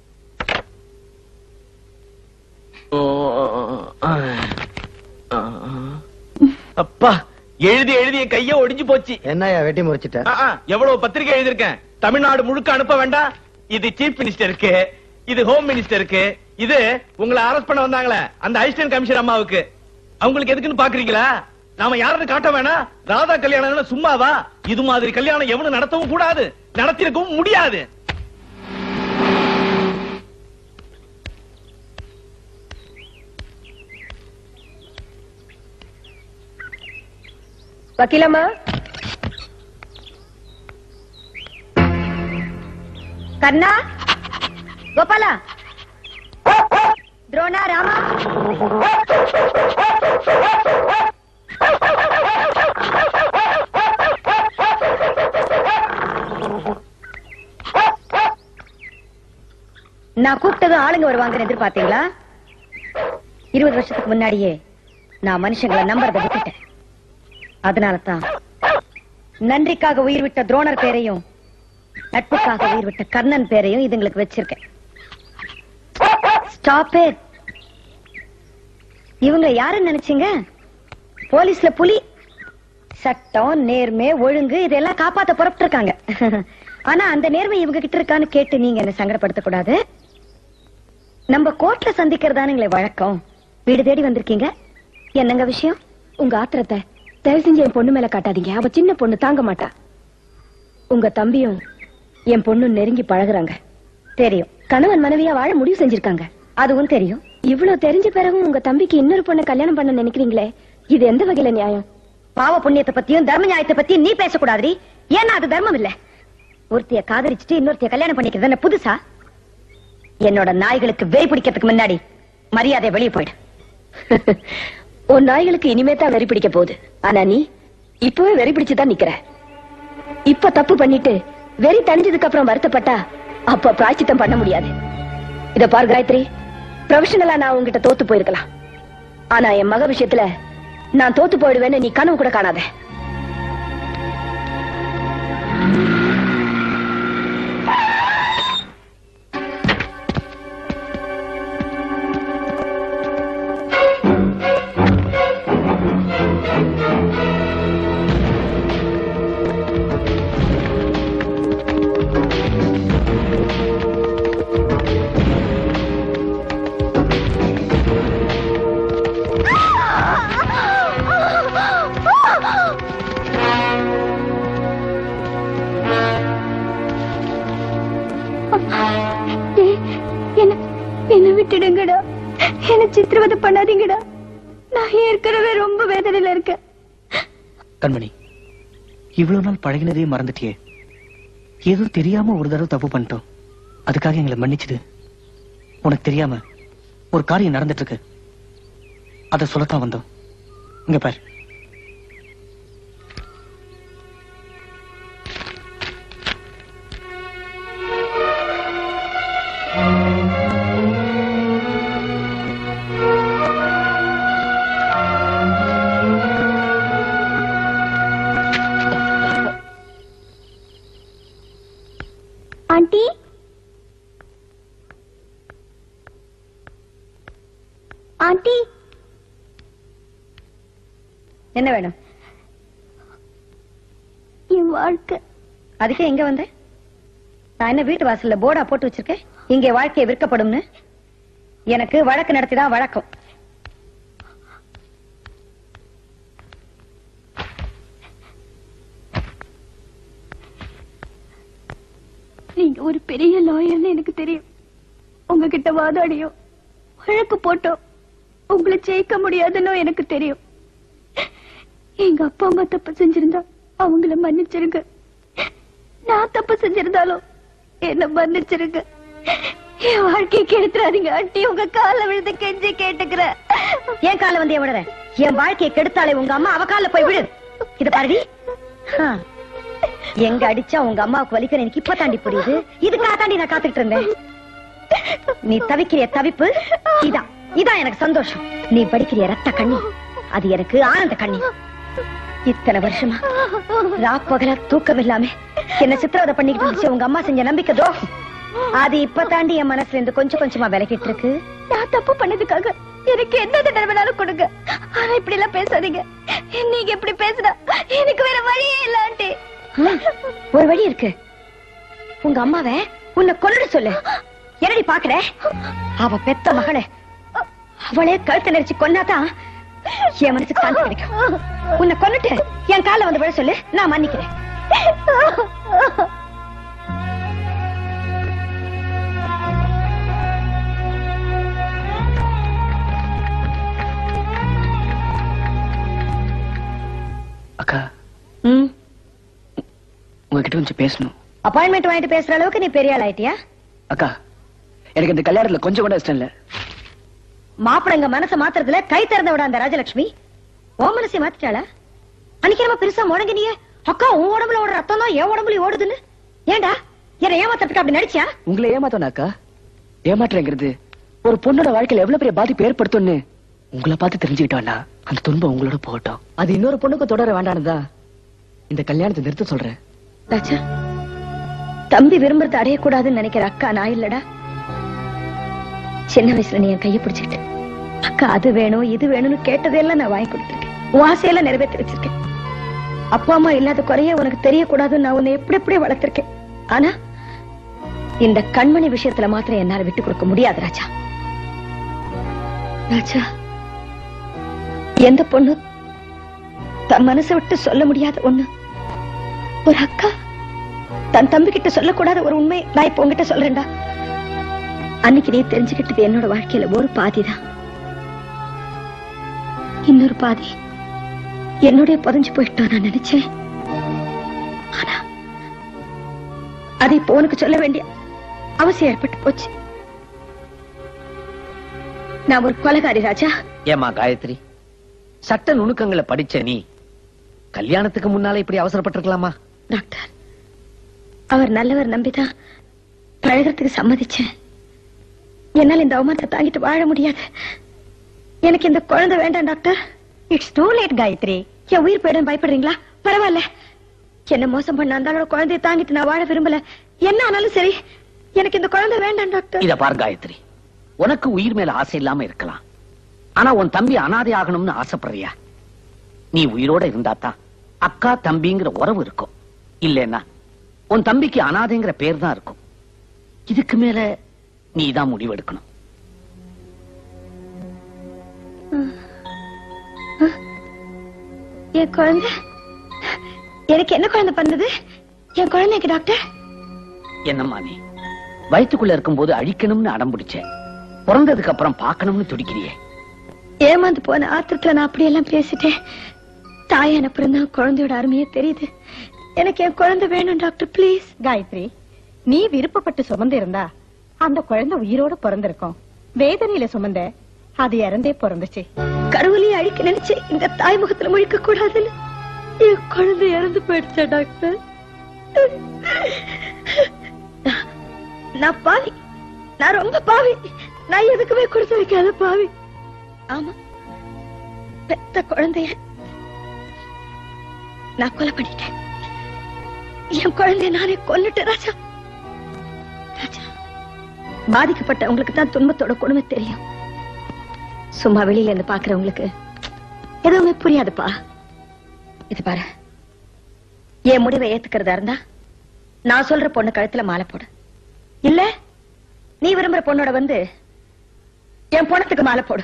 S15: அப்பா எழுதி எழுதிய கைய ஒடிஞ்சு போச்சு
S8: என்னையா வெட்டி முறிச்சிட்ட
S15: ஆ, ஆ, எவ்வளவு பத்திரிகை எழுதியிருக்கேன் தமிழ்நாடு முழுக்க அனுப்ப வேண்டாம் இது சீஃப் மினிஸ்டருக்கு இது ஹோம் மினிஸ்டருக்கு இது உங்களை அரெஸ்ட் பண்ண வந்தாங்களே அந்த அசிஸ்டன்ட் கமிஷனர் அம்மாவுக்கு அவங்களுக்கு எதுக்குன்னு பாக்குறீங்களா நாம யாருன்னு காட்ட வேணாம் ராதா கல்யாணம் சும்மாவா இது மாதிரி கல்யாணம் எவனும் நடத்தவும் கூடாது நடத்திருக்கவும் முடியாது
S4: வக்கீலம்மா கர்ணா கோபாலா துரோணா ராமா நான் கூப்பிட்டதும் ஆளுங்க வருவாங்கன்னு எதிர்பார்த்தீங்களா இருபது வருஷத்துக்கு முன்னாடியே நான் மனுஷங்களை நம்புறதை விட்டுட்டேன் அதனால தான் நன்றிக்காக உயிர் விட்ட துரோணர் பேரையும் நட்புக்காக உயிர் விட்ட கர்ணன் பேரையும் இதுங்களுக்கு வச்சிருக்கேன் ஸ்டாப் இட் இவங்க யாருன்னு நினைச்சீங்க போலீஸ்ல புலி சட்டம் நேர்மை ஒழுங்கு இதெல்லாம் காப்பாத்த புறப்பட்டு இருக்காங்க ஆனா அந்த நேர்மை இவங்க கிட்ட இருக்கான்னு கேட்டு நீங்க என்ன சங்கடப்படுத்த கூடாது நம்ம கோர்ட்ல சந்திக்கிறதானுங்களே வழக்கம் வீடு தேடி வந்திருக்கீங்க என்னங்க விஷயம் உங்க ஆத்திரத்தை தயவு செஞ்சு என் பொண்ணு மேல காட்டாதீங்க அவ சின்ன பொண்ணு தாங்க மாட்டா உங்க தம்பியும் என் பொண்ணு நெருங்கி பழகுறாங்க தெரியும் கணவன் மனைவியா வாழ முடிவு செஞ்சிருக்காங்க அதுவும் தெரியும் இவ்வளவு தெரிஞ்ச பிறகும் உங்க தம்பிக்கு இன்னொரு பொண்ணை கல்யாணம் பண்ண நினைக்கிறீங்களே இது எந்த வகையில நியாயம் பாவ புண்ணியத்தை பத்தியும் தர்ம நியாயத்தை பத்தியும் நீ பேசக்கூடாதுடி ஏன்னா அது தர்மம் இல்ல ஒருத்திய காதலிச்சுட்டு இன்னொருத்திய கல்யாணம் பண்ணிக்கிறது என்ன புதுசா என்னோட நாய்களுக்கு வெறி பிடிக்கிறதுக்கு முன்னாடி மரியாதை வெளியே போயிடு உன் நாய்களுக்கு இனிமே தான் வெறி பிடிக்க போகுது ஆனா நீ இப்பவே வெறி பிடிச்சுதான் நிக்கிற இப்ப தப்பு பண்ணிட்டு வெறி தணிஞ்சதுக்கு அப்புறம் வருத்தப்பட்டா அப்ப பிராய்ச்சித்தம் பண்ண முடியாது இத பாரு காயத்ரி ப்ரொஃபஷனலா நான் உங்ககிட்ட தோத்து போயிருக்கலாம் ஆனா என் மக விஷயத்துல நான் தோத்து போயிடுவேன்னு நீ கனவு கூட காணாத
S3: டேய், என்ன என்ன விட்டுடுங்கடா என்ன சித்திரவதை பண்ணாதீங்கடா நான் ஏற்கனவே ரொம்ப வேதனையில இருக்கேன்
S1: கண்மணி இவ்வளவு நாள் பழகினதே மறந்துட்டியே ஏதோ தெரியாம ஒரு தடவை தப்பு பண்ணிட்டோம் அதுக்காக எங்களை மன்னிச்சிடு உனக்கு தெரியாம ஒரு காரியம் நடந்துட்டு இருக்கு அத சொல்லத்தான் வந்தோம் இங்க பாரு
S3: ஆண்டி ஆண்டி
S4: என்ன வேணும்
S3: என் வாழ்க்கை
S4: அதுக்கே எங்க வந்த நான் என்ன வீட்டு வாசல்ல போர்டா போட்டு வச்சிருக்கேன் இங்கே வாழ்க்கையை விற்கப்படும்னு எனக்கு வழக்கு நடத்திதான் வழக்கம்
S3: நீங்க ஒரு பெரிய லாயர்னு எனக்கு தெரியும் உங்ககிட்ட வாதாடியும் வழக்கு போட்டோம் உங்களை ஜெயிக்க முடியாதுன்னு எனக்கு தெரியும் எங்க அப்பா அம்மா தப்பு செஞ்சிருந்தா அவங்கள மன்னிச்சிருங்க நான் தப்பு செஞ்சிருந்தாலும் என்ன மன்னிச்சிருங்க என் வாழ்க்கையை கெடுத்துறாதீங்க ஆண்டி உங்க கால விழுந்து கெஞ்சி கேட்டுக்கிறேன்
S4: என் கால வந்து விடுற என் வாழ்க்கையை கெடுத்தாலே உங்க அம்மா அவ கால போய் விடு இத பாருடி ஆ. எங்க அடிச்சா உங்க அம்மாவுக்கு வலிக்கிற எனக்கு இப்ப தாண்டி புரியுது இதுக்காக தாண்டி நான் காத்துக்கிட்டு இருந்தேன் நீ தவிக்கிற தவிப்பு இதான் இதான் எனக்கு சந்தோஷம் நீ படிக்கிற ரத்த கண்ணி அது எனக்கு ஆனந்த கண்ணி இத்தனை வருஷமா ராப்பகலா தூக்கம் இல்லாம என்ன சித்திரவதை பண்ணிக்கிட்டு இருந்துச்சு உங்க அம்மா செஞ்ச நம்பிக்கை துரோகம் அது இப்ப தாண்டி என் மனசுல இருந்து கொஞ்சம் கொஞ்சமா விலகிட்டு இருக்கு
S3: நான் தப்பு பண்ணதுக்காக எனக்கு எந்த தண்டனை வேணாலும் கொடுங்க ஆனா இப்படி எல்லாம் பேசாதீங்க நீங்க இப்படி பேசுனா எனக்கு வேற வழியே இல்ல ஆண்டி
S4: ம், ஒரு வழி இருக்கு உங்க அம்மாவை உன்னை கொல்ல சொல்லு என்னடி பாக்குற அவ பெத்த மகளே அவளே கழுத்து நெரிச்சு கொன்னாதான் என் மனசுக்கு சாந்தி கிடைக்கும் உன்னை கொன்னுட்டு என் கால வந்து விழ சொல்லு நான் மன்னிக்கிறேன்
S5: அக்கா
S4: ம்
S5: உங்ககிட்ட கொஞ்சம் பேசணும்
S4: அப்பாயின்மெண்ட் வாங்கிட்டு பேசுற அளவுக்கு நீ பெரிய ஆள் ஆயிட்டியா
S5: அக்கா எனக்கு இந்த கல்யாணத்துல கொஞ்சம் கூட இஷ்டம் இல்ல
S4: மாப்பிளைங்க மனச மாத்துறதுல கை திறந்த விட அந்த ராஜலட்சுமி ஓ மனசை மாத்திட்டாளா அன்னைக்கு நம்ம பெருசா முடங்கினியே அக்கா உன் உடம்புல ஓடுற ரத்தம் தான் என் உடம்புல ஓடுதுன்னு ஏண்டா என்ன ஏமாத்துறதுக்கு அப்படி நடிச்சியா
S5: உங்களை ஏமாத்தோனா அக்கா ஏமாற்றங்கிறது ஒரு பொண்ணோட வாழ்க்கையில எவ்வளவு பெரிய பாதிப்பு ஏற்படுத்தும்னு உங்களை பார்த்து தெரிஞ்சுக்கிட்டோம்னா அந்த துன்பம் உங்களோட போகட்டும் அது இன்னொரு பொண்ணுக்கு தொடர வேண்டானதா இந்த கல்யாணத்தை நிறுத்த சொல்றேன்
S4: ராஜா தம்பி விரும்புறத அடையக்கூடாதுன்னு நினைக்கிற அக்கா நான் இல்லடா சின்ன வயசுல நீ என் கையை பிடிச்சிட்டு அக்கா அது வேணும் இது வேணும்னு கேட்டதெல்லாம் நான் வாங்கி கொடுத்துருக்கேன் உன் ஆசையெல்லாம் நிறைவேற்றி வச்சிருக்கேன் அப்பா அம்மா இல்லாத குறைய உனக்கு தெரியக்கூடாதுன்னு நான் உன்னை எப்படி எப்படி வளர்த்திருக்கேன் ஆனா இந்த கண்மணி விஷயத்துல மாத்திரம் என்னால விட்டு கொடுக்க முடியாது ராஜா ராஜா எந்த பொண்ணு தன் மனசை விட்டு சொல்ல முடியாத ஒண்ணு ஒரு அக்கா தன் தம்பி கிட்ட சொல்லக்கூடாத ஒரு உண்மை நான் இப்ப உங்ககிட்ட சொல்றேன்டா அன்னைக்கு நீ தெரிஞ்சுக்கிட்டது என்னோட வாழ்க்கையில ஒரு பாதிதான் இன்னொரு பாதி என்னுடைய புதஞ்சு போயிட்டோம் நான் நினைச்சேன் ஆனா அதை இப்போ உனக்கு சொல்ல வேண்டிய அவசியம் ஏற்பட்டு போச்சு நான் ஒரு கொலகாரி ராஜா
S5: ஏமா காயத்ரி சட்ட நுணுக்கங்களை படிச்ச நீ கல்யாணத்துக்கு முன்னால இப்படி அவசரப்பட்டிருக்கலாமா
S4: டாக்டர் அவர் நல்லவர் நம்பிதான் பழகிறதுக்கு சம்மதிச்சேன் என்னால இந்த அவமானத்தை தாங்கிட்டு வாழ முடியாது எனக்கு இந்த குழந்தை வேண்டாம் doctor it's too late Gayathri என் உயிர் போயிடும் பயப்படுறீங்களா பரவாயில்ல என்ன மோசம் பண்ண அந்த ஆளோட குழந்தையை தாங்கிட்டு நான் வாழ விரும்பல என்ன ஆனாலும் சரி எனக்கு இந்த குழந்தை வேண்டாம் டாக்டர்
S10: இத பார் காயத்ரி உனக்கு உயிர் மேல ஆசை இல்லாம இருக்கலாம் ஆனா உன் தம்பி அனாதை ஆகணும்னு ஆசைப்படுறியா நீ உயிரோட இருந்தாதான் அக்கா தம்பிங்கிற உறவு இருக்கும் இல்லைன்னா உன் தம்பிக்கு அனாதைங்கிற பேர் தான் இருக்கும் இதுக்கு மேல நீ தான் முடிவெடுக்கணும்
S4: என் குழந்தை எனக்கு என்ன குழந்தை பண்ணது என் குழந்தைக்கு டாக்டர்
S10: என்னம்மா நீ வயித்துக்குள்ள இருக்கும்போது அழிக்கணும்னு அடம் பிடிச்ச பிறந்ததுக்கு அப்புறம் பார்க்கணும்னு துடிக்கிறியே
S4: ஏமாந்து போன ஆத்திரத்துல நான் அப்படியெல்லாம் பேசிட்டேன் தாயான பிறந்தா குழந்தையோட அருமையே தெரியுது எனக்கு என் குழந்தை வேணும் டாக்டர் ப்ளீஸ்
S18: காயத்ரி நீ விருப்பப்பட்டு சுமந்து இருந்தா அந்த குழந்தை உயிரோட பிறந்திருக்கும் வேதனையில சுமந்த அது இறந்தே பிறந்துச்சு
S4: கருவிலேயே அழிக்க நினைச்சு இந்த தாய் முகத்துல முழிக்க கூடாதுன்னு என் குழந்தை இறந்து போயிடுச்சா டாக்டர் நான் பாவி நான் ரொம்ப பாவி நான் எதுக்குமே கொடுத்து வைக்காத பாவி ஆமா பெத்த குழந்தைய நான் கொலை பண்ணிட்டேன் என் குழந்தைய நானே கொல்லுட்டேன் ராஜா ராஜா பாதிக்கப்பட்டவங்களுக்கு தான் துன்பத்தோட கொடுமை தெரியும் சும்மா வெளியில இருந்து பாக்குறவங்களுக்கு எதுவுமே புரியாதுப்பா இது பாரு என் முடிவை ஏத்துக்கிறதா இருந்தா நான் சொல்ற பொண்ணு கழுத்துல மாலை போடு இல்ல நீ விரும்புற பொண்ணோட வந்து என் பொணத்துக்கு மாலை போடு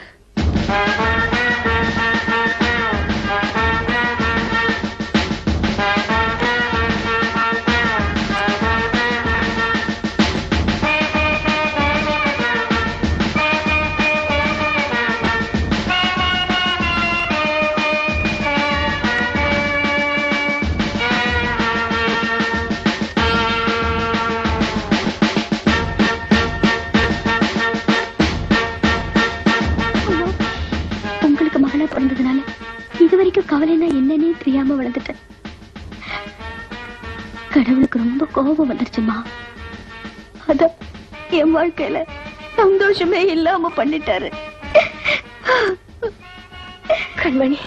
S4: உங்களுக்கு மகளா பிறந்ததுனால இது வரைக்கும் கவலைனா என்னன்னே தெரியாம வளர்ந்துட்டேன் கடவுளுக்கு ரொம்ப கோபம் வந்துருச்சுமா அத என் வாழ்க்கையில சந்தோஷமே இல்லாம பண்ணிட்டாரு கண்மணி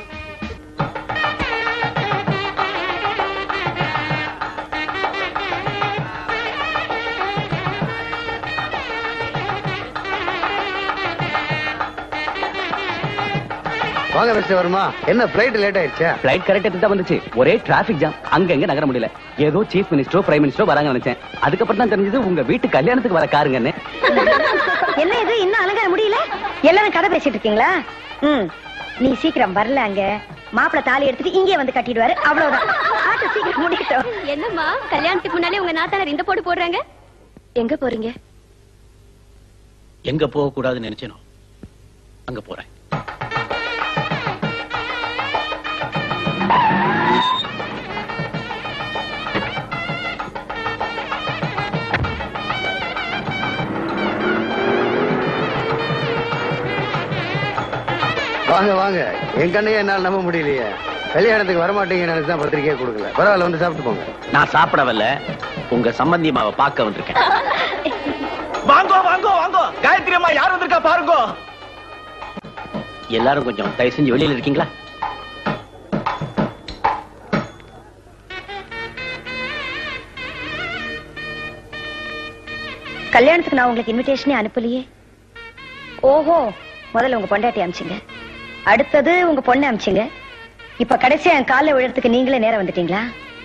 S8: வாங்க மிஸ்டர் வர்மா என்ன பிளைட் லேட் ஆயிடுச்சா
S9: பிளைட் கரெக்டா தான் வந்துச்சு ஒரே டிராபிக் ஜாம் அங்க எங்க நகர முடியல ஏதோ சீஃப் மினிஸ்டரோ பிரைம் மினிஸ்டரோ வராங்க நினைச்சேன் அதுக்கப்புறம் தான் தெரிஞ்சது உங்க வீட்டு கல்யாணத்துக்கு வர காருங்கன்னு
S4: என்ன இது இன்னும் அலங்கார முடியல எல்லாரும் கதை பேசிட்டு இருக்கீங்களா ம் நீ சீக்கிரம் வரல அங்க மாப்பிள தாலி எடுத்துட்டு இங்கே வந்து கட்டிடுவாரு அவ்வளவுதான் ஆட்டம் சீக்கிரம் முடிக்கட்டும்
S3: என்னம்மா கல்யாணத்துக்கு முன்னாலே உங்க நாத்தாளர் இந்த போட்டு போடுறாங்க
S4: எங்க போறீங்க
S10: எங்க போக கூடாதுன்னு நினைச்சனோ அங்க போறேன்
S8: வாங்க வாங்க என் கண்ணையே என்னால நம்ப முடியலையே கல்யாணத்துக்கு வரமாட்டீங்கன்னு நினைச்சு தான் பத்திரிக்கையே கொடுக்கல பரவாயில்ல வந்து சாப்பிட்டு போங்க
S10: நான் சாப்பிட வரல உங்க சம்பந்தி அம்மாவை பார்க்க வந்திருக்கேன்
S15: வாங்கோ வாங்கோ வாங்கோ காயத்ரி அம்மா யார் வந்திருக்கா பாருங்கோ
S10: எல்லாரும் கொஞ்சம் தயவு செஞ்சு வெளியில இருக்கீங்களா
S4: கல்யாணத்துக்கு நான் உங்களுக்கு இன்விடேஷனே அனுப்பலையே ஓஹோ முதல்ல உங்க பொண்டாட்டி அமிச்சிங்க அடுத்தது உங்க பொண்ணை அமிச்சிங்க இப்ப கடைசியா என் காலில் விழுறதுக்கு நீங்களே நேரம் வந்துட்டீங்களா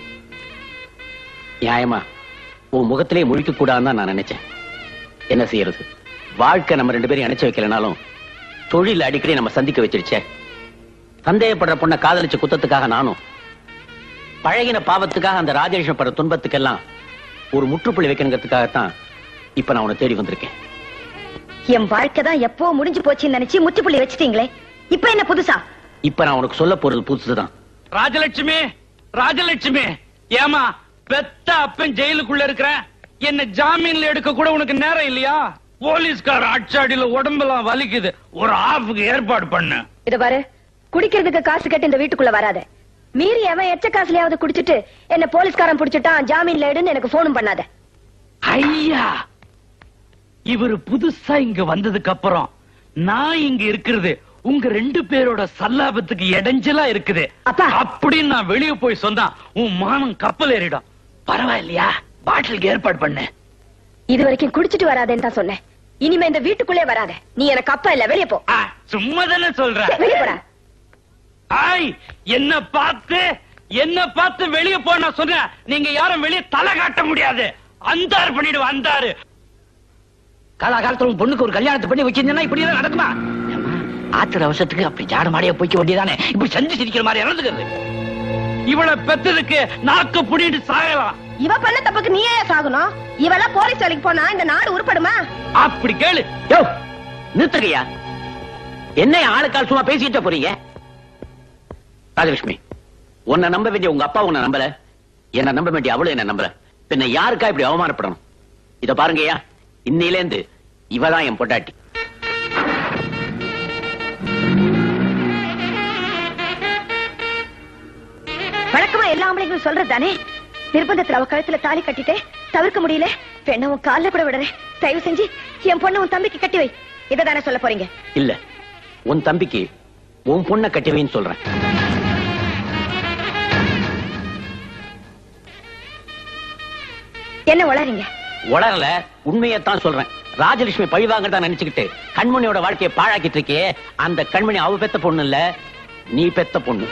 S10: நியாயமா உன் முகத்திலே முழிக்க கூடாதுன்னு தான் நான் நினைச்சேன் என்ன செய்யறது வாழ்க்கை நம்ம ரெண்டு பேரும் இணைச்சு வைக்கலனாலும் தொழில் அடிக்கடி நம்ம சந்திக்க வச்சிருச்சே சந்தேகப்படுற பொண்ணை காதலிச்ச குத்தத்துக்காக நானும் பழகின பாவத்துக்காக அந்த ராஜேஷன் படுற துன்பத்துக்கெல்லாம் ஒரு முற்றுப்புள்ளி வைக்கணுங்கிறதுக்காகத்தான் இப்ப நான் உன்னை தேடி வந்திருக்கேன்
S4: என் வாழ்க்கை தான் எப்போ முடிஞ்சு போச்சுன்னு நினைச்சு முற்றுப்புள்ளி வச்சிட்டீங்களே இப்ப என்ன புதுசா
S10: இப்ப நான் உனக்கு சொல்ல போறது புதுசுதான்
S16: ராஜலட்சுமி ராஜலட்சுமி ஏமா பெத்த அப்பன் ஜெயிலுக்குள்ள இருக்கிறேன் என்ன ஜாமீன்ல எடுக்க கூட உனக்கு நேரம் இல்லையா போலீஸ்கார அச்சாடியில உடம்பெல்லாம் வலிக்குது ஒரு ஆஃபுக்கு ஏற்பாடு பண்ணு
S4: இத பாரு குடிக்கிறதுக்கு காசு கட்டி இந்த வீட்டுக்குள்ள வராத மீறி அவன் எச்ச காசுலயாவது குடிச்சிட்டு என்ன போலீஸ்காரன் புடிச்சிட்டான் ஜாமீன்ல எடுன்னு எனக்கு போனும் பண்ணாத
S16: ஐயா இவரு புதுசா இங்க வந்ததுக்கு அப்புறம் நான் இங்க இருக்கிறது உங்க ரெண்டு பேரோட சல்லாபத்துக்கு இடைஞ்சலா இருக்குது அப்படின்னு நான் வெளிய போய் சொன்னா உன் மானம் கப்பல் ஏறிடும் பரவாயில்லையா பாட்டிலுக்கு ஏற்பாடு பண்ணு
S4: இது வரைக்கும் குடிச்சிட்டு வராதேன்னு தான் சொன்னேன் இனிமே இந்த வீட்டுக்குள்ளே வராத நீ எனக்கு அப்பா இல்ல வெளிய போ
S16: சும்மா தானே சொல்ற
S4: வெளிய போடா
S16: ஆய் என்ன பார்த்து என்ன பார்த்து வெளிய போ நான் சொன்னேன் நீங்க யாரும் வெளிய தலை காட்ட முடியாது அந்தார் பண்ணிடுவா அந்தாரு
S10: காலாகாலத்துல உன் பொண்ணுக்கு ஒரு கல்யாணத்தை பண்ணி வச்சிருந்தா இப்படி எல்லாம் நடக்குமா ஆத்திர அவசரத்துக்கு அப்படி ஜாட மாடியா போய்க்க வேண்டியதானே இப்படி செஞ்சு சிரிக்கிற மாதிரி இறந்துக்கிறது
S16: இவளை பெத்ததுக்கு நாக்கு புடிட்டு சாகலாம்
S4: இவ பண்ண தப்புக்கு நீயே சாகணும் இவெல்லாம் போலீஸ் வேலைக்கு போனா இந்த நாடு உருப்படுமா
S16: அப்படி கேளு
S10: யோ நிறுத்துறியா என்ன ஆளுக்கால் சும்மா பேசிட்டு போறீங்க ராஜலட்சுமி உன்னை நம்ப வேண்டிய உங்க அப்பா உன்னை நம்பல என்ன நம்ப வேண்டிய அவளும் என்ன நம்பல பின்ன யாருக்கா இப்படி அவமானப்படணும் இத பாருங்கய்யா இன்னையிலேந்து இவதான் என் பொண்டாட்டி
S4: வழக்கமா எல்லா ஆம்பளைங்களும் சொல்றது தானே நிர்பந்தத்துல அவ கழுத்துல தாலி கட்டிட்டு தவிர்க்க முடியல பெண்ண உன் கால்ல கூட விடுறேன் தயவு செஞ்சு என் பொண்ணு உன் தம்பிக்கு கட்டி வை இதை தானே சொல்ல போறீங்க
S10: இல்ல உன் தம்பிக்கு உன் பொண்ணை கட்டிவைன்னு சொல்றேன்
S4: என்ன உளறீங்க
S10: உளரல உண்மையத்தான் சொல்றேன் ராஜலட்சுமி பழி வாங்கறதா நினைச்சுக்கிட்டு கண்மணியோட வாழ்க்கையை பாழாக்கிட்டு இருக்கே அந்த கண்மணி அவ பெத்த பொண்ணு இல்ல நீ பெத்த பொண்ணு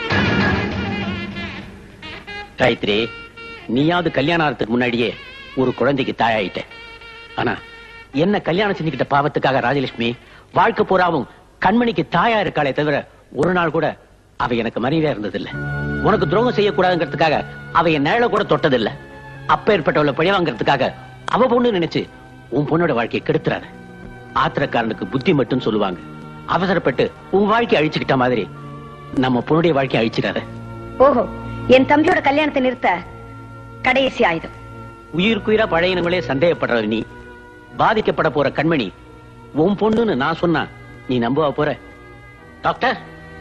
S10: காயத்ரி நீயாவது கல்யாணம் ஆகிறதுக்கு முன்னாடியே ஒரு குழந்தைக்கு தாயாயிட்ட ஆனா என்ன கல்யாணம் செஞ்சுக்கிட்ட பாவத்துக்காக ராஜலட்சுமி வாழ்க்கை பூராவும் கண்மணிக்கு தாயா இருக்காளே தவிர ஒரு நாள் கூட அவ எனக்கு மனைவியா இருந்ததில்ல உனக்கு துரோகம் செய்யக்கூடாதுங்கிறதுக்காக அவ என் நிழல கூட தொட்டதில்ல அப்ப ஏற்பட்டவளை பழி வாங்கறதுக்காக அவ பொண்ணு நினைச்சு உன் பொண்ணோட வாழ்க்கையை கெடுத்துறாரு ஆத்திரக்காரனுக்கு புத்தி மட்டும் சொல்லுவாங்க அவசரப்பட்டு உன் வாழ்க்கையை அழிச்சுக்கிட்ட மாதிரி நம்ம பொண்ணுடைய வாழ்க்கையை அழிச்சிடாத
S4: ஓஹோ என் தம்பியோட கல்யாணத்தை நிறுத்த கடைசி ஆயுதம்
S10: உயிருக்குயிரா பழையனங்களே சந்தேகப்படுற நீ பாதிக்கப்பட போற கண்மணி உன் பொண்ணுன்னு நான் சொன்னா நீ நம்புவா போற டாக்டர்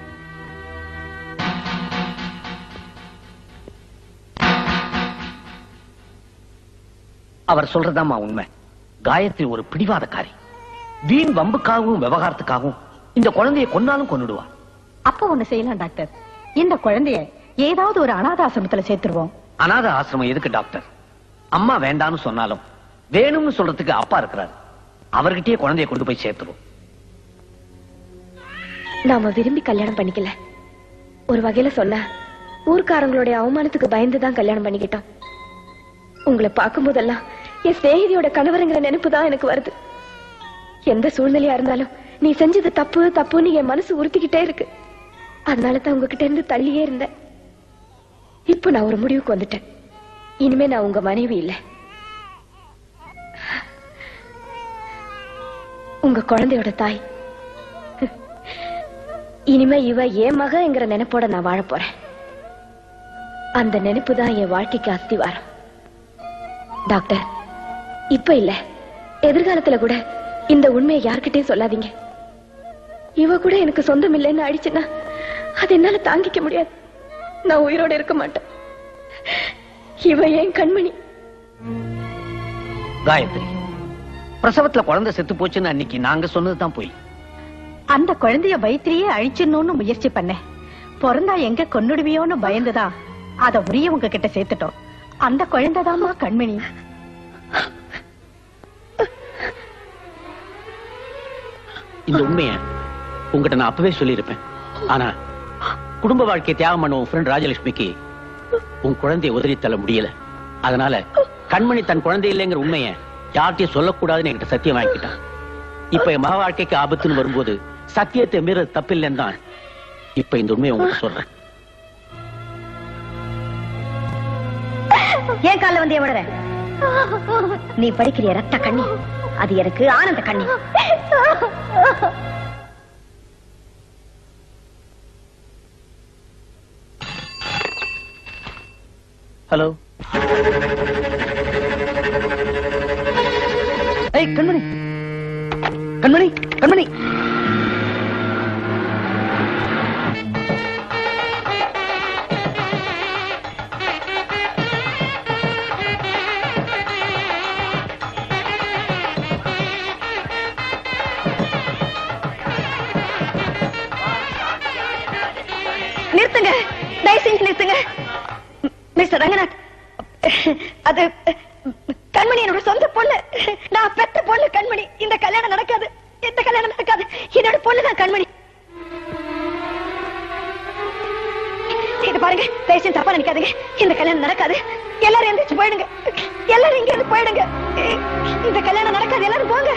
S10: அவர் சொல்றதாம்மா உண்மை காயத்ரி ஒரு பிடிவாதக்காரி வீண் வம்புக்காகவும் விவகாரத்துக்காகவும் இந்த குழந்தையை கொன்னாலும் கொன்னுடுவா
S18: அப்ப ஒண்ணு செய்யலாம் டாக்டர் இந்த குழந்தைய ஏதாவது ஒரு அனாதாசிரமத்துல சேர்த்துருவோம்
S10: அனாத ஆசிரமம் எதுக்கு டாக்டர் அம்மா வேண்டாம்னு சொன்னாலும் வேணும்னு சொல்றதுக்கு அப்பா இருக்கிறார் அவர்கிட்டயே குழந்தைய கொண்டு போய் சேர்த்துருவோம்
S4: நாம விரும்பி கல்யாணம் பண்ணிக்கல ஒரு வகையில சொன்ன ஊர்க்காரங்களுடைய அவமானத்துக்கு பயந்துதான் கல்யாணம் பண்ணிக்கிட்டோம் உங்களை பார்க்கும் போதெல்லாம் என் சிநேகிதியோட கணவருங்கிற நினைப்பு தான் எனக்கு வருது எந்த சூழ்நிலையா இருந்தாலும் நீ செஞ்சது தப்பு தப்புன்னு என் மனசு உறுத்திக்கிட்டே இருக்கு அதனால தான் உங்ககிட்ட இருந்து தள்ளியே இருந்தேன் இப்போ நான் ஒரு முடிவுக்கு வந்துட்டேன் இனிமே நான் உங்க மனைவி இல்ல உங்க குழந்தையோட தாய் இனிமே இவ என் மகங்கிற நினைப்போட நான் வாழ போறேன் அந்த நினைப்பு தான் என் வாழ்க்கைக்கு அஸ்திவாரம் டாக்டர் இப்ப இல்ல எதிர்காலத்துல கூட இந்த உண்மையை யார்கிட்டயும் சொல்லாதீங்க இவ கூட எனக்கு சொந்தம் இல்லைன்னு அடிச்சுன்னா அது என்னால தாங்கிக்க முடியாது நான் உயிரோட இருக்க மாட்டேன் இவ என் கண்மணி
S19: காயத்ரி பிரசவத்துல குழந்தை செத்து போச்சுன்னு அன்னைக்கு நாங்க சொன்னதுதான் போய்
S18: அந்த குழந்தைய வயிற்றிலேயே அழிச்சிடணும்னு முயற்சி பண்ணேன் பிறந்தா எங்க கொன்னுடுவியோன்னு பயந்துதான் அத உரியவங்க கிட்ட சேர்த்துட்டோம் அந்த குழந்தைதாம்மா கண்மணி
S10: இந்த உண்மைய உங்ககிட்ட நான் அப்பவே சொல்லியிருப்பேன் ஆனா குடும்ப வாழ்க்கையை தியாகம் பண்ண உன் ஃப்ரெண்ட் ராஜலட்சுமிக்கு உன் குழந்தையை உதறி தள்ள முடியல அதனால கண்மணி தன் குழந்தை இல்லைங்கிற உண்மைய யார்கிட்டயும் சொல்லக்கூடாதுன்னு என்கிட்ட சத்தியம் வாங்கிக்கிட்டான் இப்ப என் மக வாழ்க்கைக்கு ஆபத்துன்னு வரும்போது சத்தியத்தை மீற தப்பில்லைன்னு தான் இப்ப இந்த உண்மையை உங்களுக்கு சொல்றேன்
S4: ஏன் கால வந்து விடுற நீ படிக்கிற ரத்த கண்ணி அது எனக்கு ஆனந்த கண்ணி
S1: ஹலோ ஏய் கண்மணி கண்மணி கண்மணி
S4: நிறுத்துங்க தயவு செஞ்சு நிறுத்துங்க மிஸ்டர் ரங்கநாத் அது கண்மணி என்னோட சொந்த பொண்ணு நான் பெத்த பொண்ணு கண்மணி இந்த கல்யாணம் நடக்காது இந்த கல்யாணம் நடக்காது என்னோட பொண்ணு தான் கண்மணி இது பாருங்க தயவு செஞ்சு தப்பா நினைக்காதீங்க இந்த கல்யாணம் நடக்காது எல்லாரும் எந்திரிச்சு போயிடுங்க எல்லாரும் இங்க இருந்து போயிடுங்க இந்த கல்யாணம் நடக்காது எல்லாரும் போங்க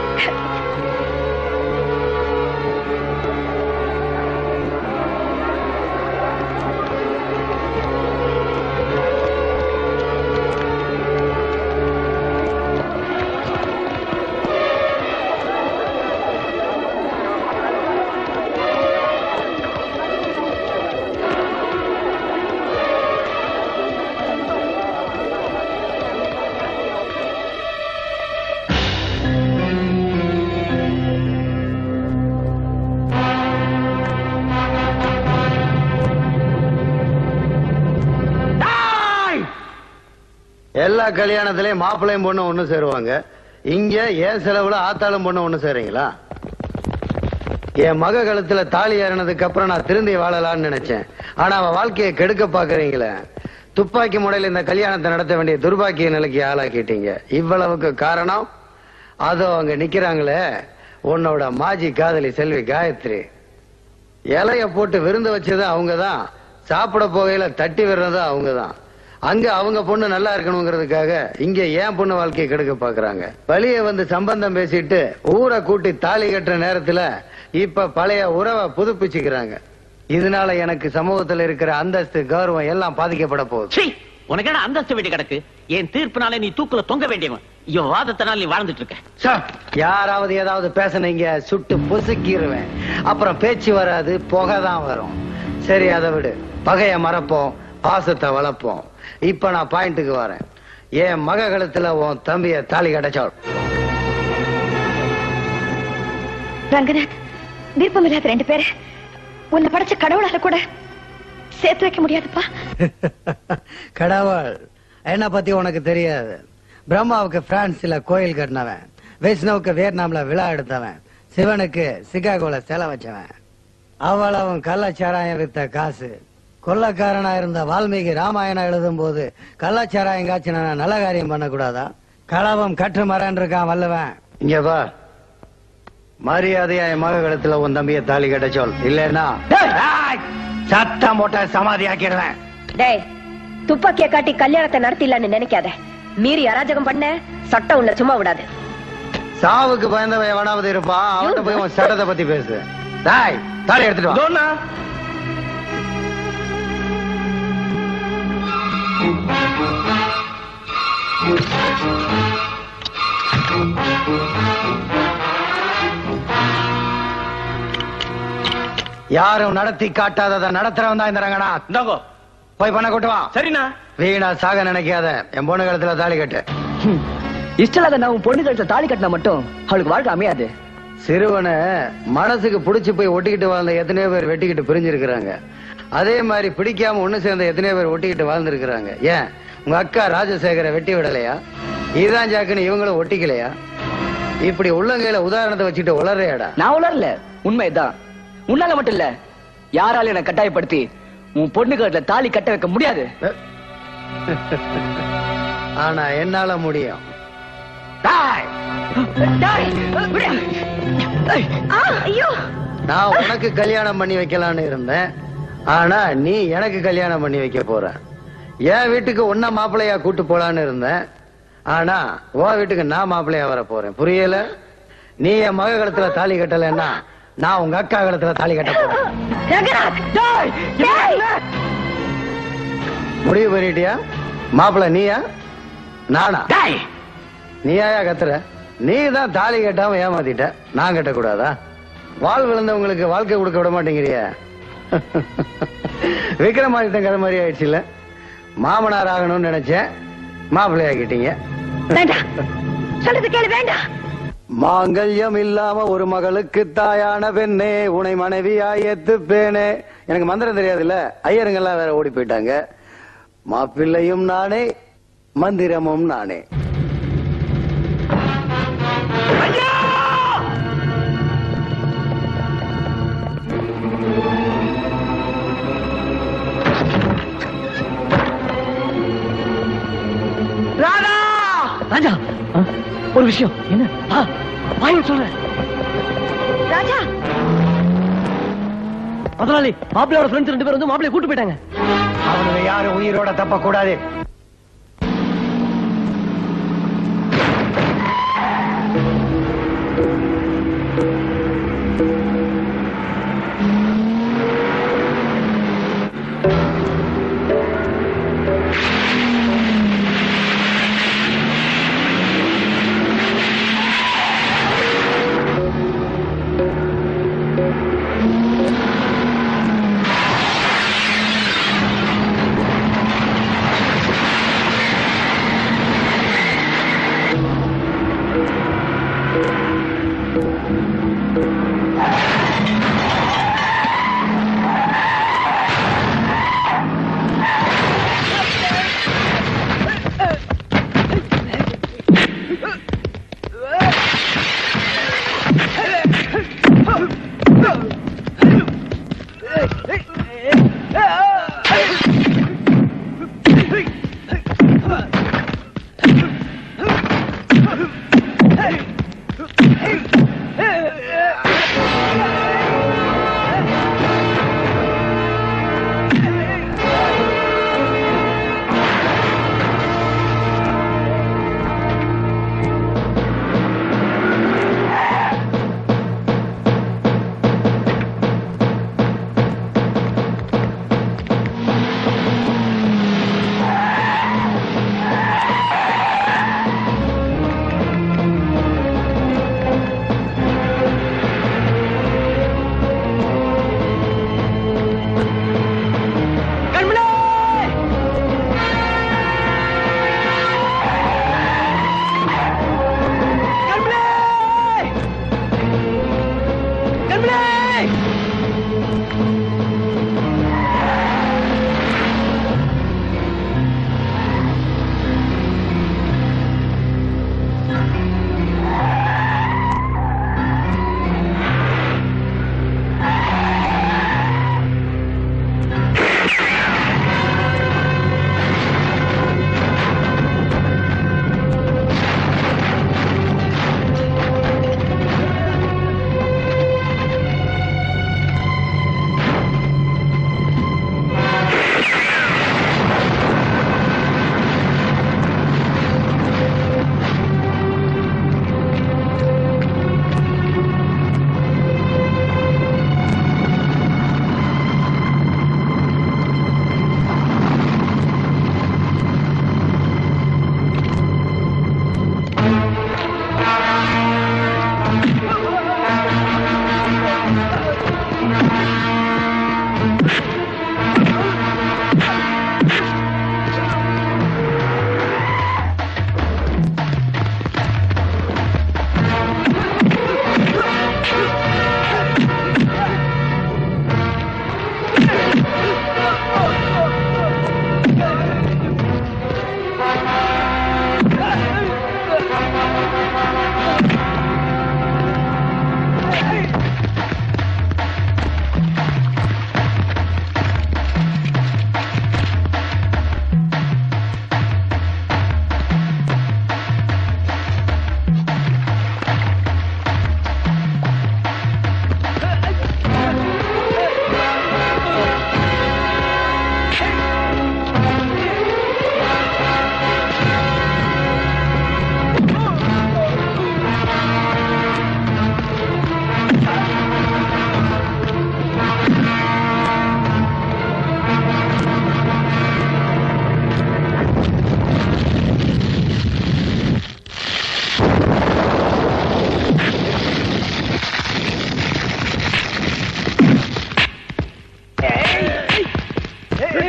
S8: எல்லா கல்யாணத்திலயும் மாப்பிள்ளையும் பொண்ணு ஒண்ணு சேருவாங்க இங்க ஏன் செலவுல ஆத்தாளும் பொண்ணு ஒண்ணு சேரீங்களா என் மக கழுத்துல தாலி ஏறினதுக்கு அப்புறம் நான் திருந்தி வாழலாம்னு நினைச்சேன் ஆனா அவ வாழ்க்கையை கெடுக்க பாக்குறீங்களே துப்பாக்கி முறையில் இந்த கல்யாணத்தை நடத்த வேண்டிய துர்பாக்கிய நிலைக்கு ஆளாக்கிட்டீங்க இவ்வளவுக்கு காரணம் அதோ அங்க நிக்கிறாங்களே உன்னோட மாஜி காதலி செல்வி காயத்ரி இலைய போட்டு விருந்து வச்சது அவங்கதான் சாப்பிட போகையில தட்டி விடுறது அவங்கதான் அங்க அவங்க பொண்ணு நல்லா இருக்கணுங்கிறதுக்காக இங்க ஏன் பொண்ணு வாழ்க்கையை கெடுக்க பாக்குறாங்க வெளியே வந்து சம்பந்தம் பேசிட்டு ஊரை கூட்டி தாலி கட்டுற நேரத்துல இப்ப பழைய உறவை புதுப்பிச்சுக்கிறாங்க இதனால எனக்கு சமூகத்துல இருக்கிற அந்தஸ்து கௌரவம் எல்லாம் பாதிக்கப்பட போகுது
S10: சீ, உனக்கு என்ன அந்தஸ்து வேண்டி கிடக்கு என் தீர்ப்புனாலே நீ தூக்குல தொங்க வேண்டியவன் இவன் வாதத்தினால நீ வாழ்ந்துட்டு இருக்க
S8: யாராவது ஏதாவது பேசுனீங்க சுட்டு பொசுக்கிருவேன் அப்புறம் பேச்சு வராது புகை தான் வரும் சரி அதை விடு பகைய மறப்போம் பாசத்தை வளர்ப்போம் இப்ப நான் பாயிண்ட்டுக்கு வரேன் என் மக கழுத்துல உன் தம்பிய தாலி கடைச்சாள்
S4: ரங்கநாத் விருப்பம் இல்லாத ரெண்டு பேரு உன்னை படைச்ச கடவுளால கூட சேர்த்து வைக்க முடியாதுப்பா
S8: கடவுள் என்ன பத்தி உனக்கு தெரியாது பிரம்மாவுக்கு பிரான்ஸ்ல கோயில் கட்டினவன் வைஷ்ணவுக்கு வியட்நாம்ல விழா எடுத்தவன் சிவனுக்கு சிகாகோல செல வச்சவன் அவ்வளவும் கள்ளச்சாராயம் வித்த காசு கொள்ளக்காரனா இருந்த வால்மீகி ராமாயணம் எழுதும் போது கள்ளச்சாராயம் காய்ச்சினா நல்ல காரியம் பண்ணக்கூடாதா களவம் கற்று மரன் இருக்கான் வல்லவன் இங்க வா மரியாதையா என் மக கழுத்துல உன் தம்பிய தாலி கட்ட சொல் இல்லைன்னா சத்தம் போட்ட சமாதி ஆக்கிடுவேன்
S4: டேய் துப்பாக்கிய காட்டி கல்யாணத்தை நடத்திடலான்னு நினைக்காத மீறி அராஜகம் பண்ண சட்டம் உன்னை சும்மா விடாது
S8: சாவுக்கு பயந்தவன் எவனாவது இருப்பான் அவன்கிட்ட போய் உன் சட்டத்தை பத்தி பேசு தாய் தாலி எடுத்துட்டு வா யாரும் நடத்தி காட்டாதத நடத்துறவன் தான் இந்த ரங்கநாத்
S15: இந்தாங்கோ
S8: போய் பண்ண கூட்டு வா
S15: சரிண்ணா
S8: வீணா சாக நினைக்காத என் பொண்ணு கழுத்துல தாலி கட்டு
S5: இஷ்டம் இல்லாத நான் உன் பொண்ணு கழுத்துல தாலி கட்டினா மட்டும் அவளுக்கு வாழ்க்கை அமையாது
S8: சிறுவனை மனசுக்கு பிடிச்சு போய் ஒட்டிக்கிட்டு வாழ்ந்த எத்தனையோ பேர் வெட்டிக்கிட்டு பிரிஞ்சிருக்கிறாங்க அதே மாதிரி பிடிக்காம ஒண்ணு சேர்ந்த எத்தனையோ பேர் ஒட்டிக்கிட்டு வாழ்ந்திருக்கிறாங்க ஏன் உங்க அக்கா ராஜசேகரை வெட்டி விடலையா இதுதான் ஜாக்குன்னு இவங்களும் ஒட்டிக்கலையா இப்படி உள்ளங்கையில உதாரணத்தை வச்சுட்டு உளறையாடா
S5: நான் உணரல உண்மைதான் உன்னால மட்டும் இல்ல யாராலும் என்ன கட்டாயப்படுத்தி உன் பொண்ணு கழுத்துல தாலி கட்ட வைக்க முடியாது
S8: ஆனா என்னால முடியும்
S4: ஐயோ
S8: நான் உனக்கு கல்யாணம் பண்ணி வைக்கலாம்னு இருந்தேன் ஆனா நீ எனக்கு கல்யாணம் பண்ணி வைக்க போற என் வீட்டுக்கு உன்ன மாப்பிள்ளையா கூட்டு போலான்னு இருந்தேன் ஆனா உன் வீட்டுக்கு நான் மாப்பிள்ளையா வர போறேன் புரியல நீ என் மக கழுத்துல தாலி கட்டலைன்னா நான் உங்க அக்கா கழுத்துல தாலி கட்ட போறேன் முடிவு பண்ணிட்டியா மாப்பிள்ளை நீயா நானா நீயா கத்துற நீ தான் தாலி கட்டாம ஏமாத்திட்ட நான் கட்டக்கூடாதா வாழ் விழுந்தவங்களுக்கு வாழ்க்கை கொடுக்க விட மாட்டேங்கிறிய விக்ரமாதித்தன் கதை மாதிரி ஆயிடுச்சுல்ல மாமனார் ஆகணும்னு நினைச்சேன் மாப்பிள்ளை ஆக்கிட்டீங்க
S4: சொல்றது கேளு வேண்டாம்
S8: மாங்கல்யம் இல்லாம ஒரு மகளுக்கு தாயான பெண்ணே உனை மனைவியாய் ஏத்துப்பேனே எனக்கு மந்திரம் தெரியாதுல்ல ஐயருங்கெல்லாம் வேற ஓடி போயிட்டாங்க மாப்பிள்ளையும் நானே மந்திரமும் நானே
S5: ராதா ராஜா ஒரு விஷயம் என்ன வாயில் சொல்றேன்
S4: ராஜா
S11: முதலாளி மாப்பிள்ளையோட ஃப்ரெண்ட்ஸ் ரெண்டு பேர் வந்து மாப்பிள்ளைய கூட்டு போயிட்டாங்க
S8: அவனுங்க யாரும் உயிரோட தப்ப கூடாது
S2: ஆ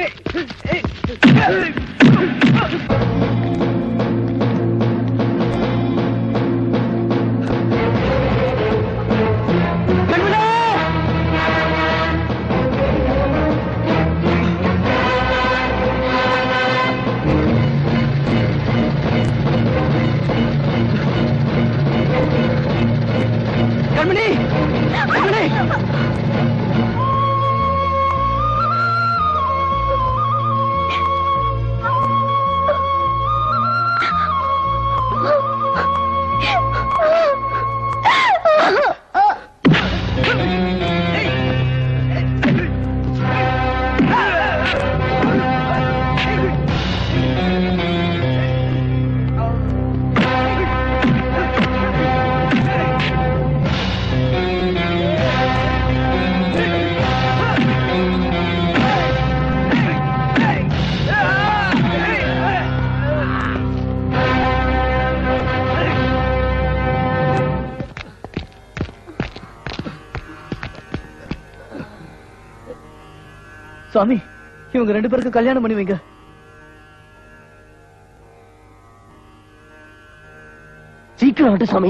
S5: கண்மணி கண்மணி
S1: சுவாமி இவங்க ரெண்டு பேருக்கும் கல்யாணம் பண்ணி வைங்க
S10: சீக்கிரம் ஆட்டு சாமி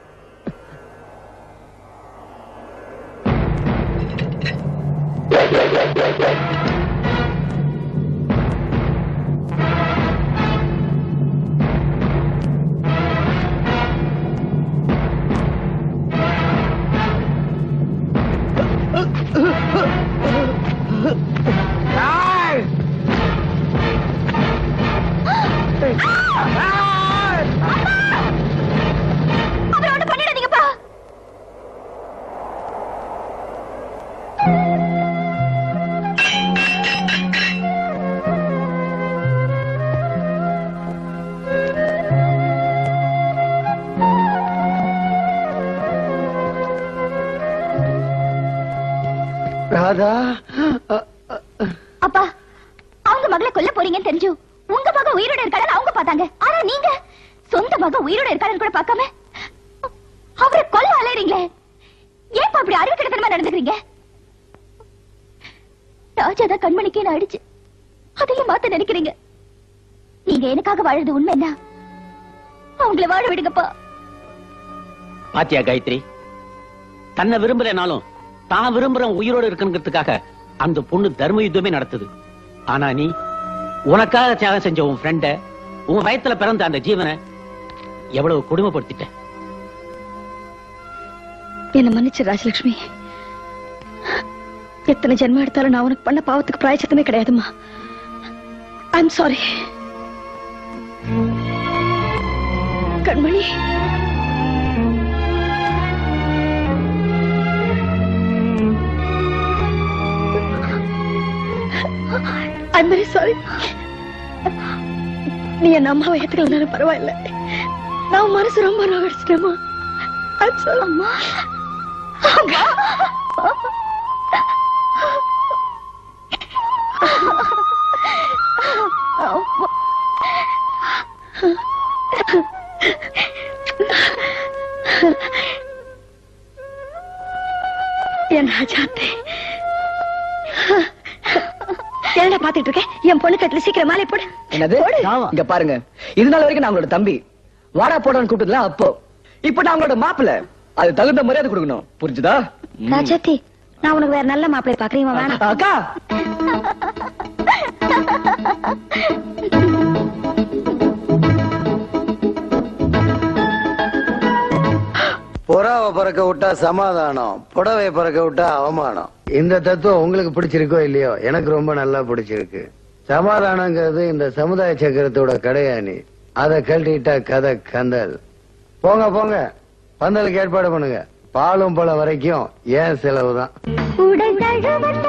S3: அவரை ஒண்ணு பண்ணிடாதீங்கப்பா
S8: ராதா
S3: அப்பா அவங்க மகளை கொல்ல போறீங்கன்னு தெரிஞ்சு உங்க மகன் உயிரோட இருக்கான்னு அவங்க பார்த்தாங்க ஆனா நீங்க சொந்த மகன் உயிரோட இருக்கான்னு கூட பார்க்காம அவரை கொல்ல அலையறீங்களே ஏப்பா அப்படி அறிவு கிடத்தனமா நடந்துக்கிறீங்க ராஜாதான் கண்மணிக்கே நான் அடிச்சு அதையும் மாத்த நினைக்கிறீங்க நீங்க எனக்காக வாழறது உண்மைன்னா அவங்கள வாழ விடுங்கப்பா
S10: பாத்தியா காயத்ரி தன்னை விரும்புறனாலும் தான் விரும்புற உயிரோட இருக்குங்கிறதுக்காக அந்த பொண்ணு தர்ம யுத்தமே நடத்துது ஆனா நீ உனக்காக தியாகம் செஞ்ச உன் ஃப்ரெண்ட உன் வயத்துல பிறந்த அந்த ஜீவனை எவ்வளவு கொடுமைப்படுத்திட்ட
S4: என்ன மன்னிச்சு ராஜலட்சுமி எத்தனை ஜென்மம் எடுத்தாலும் நான் உனக்கு பண்ண பாவத்துக்கு பிராயச்சித்தமே கிடையாதும்மா I'm sorry Kanmani I'm very sorry நீ என் அம்மாவை ஏத்துக்கலனாலும் பரவாயில்ல நான் உன் மனசு ரொம்ப நோகடிச்சிட்டேம்மா ஐம் சாரி அம்மா என் ராஜாத்தே என்னடா பாத்துட்டு இருக்க என் பொண்ணு கட்டுல சீக்கிரம் மாலை போடு
S5: என்னது இங்க பாருங்க இது நாள் வரைக்கும் நான் உங்களோட தம்பி வாடா போடான்னு கூப்பிட்டதுல அப்போ இப்ப நான் உங்களோட மாப்பிள்ள அது தகுந்த மரியாதை கொடுக்கணும் புரிஞ்சுதா
S4: ராஜாத்தி நான் உனக்கு வேற நல்ல மாப்பிள்ளை பாக்குறேன் இவன் வேணாம்
S5: அக்கா
S8: புறாவை பறக்க விட்டா சமாதானம் புடவை பறக்க விட்டா அவமானம் இந்த தத்துவம் உங்களுக்கு பிடிச்சிருக்கோ இல்லையோ எனக்கு ரொம்ப நல்லா பிடிச்சிருக்கு சமாதானங்கிறது இந்த சமுதாய சக்கரத்தோட கடையாணி அதை கழட்டிட்டா கதை கந்தல் போங்க போங்க பந்தலுக்கு ஏற்பாடு பண்ணுங்க பாலும் பழம் வரைக்கும் ஏன் செலவு தான்
S3: உடல் தழுவ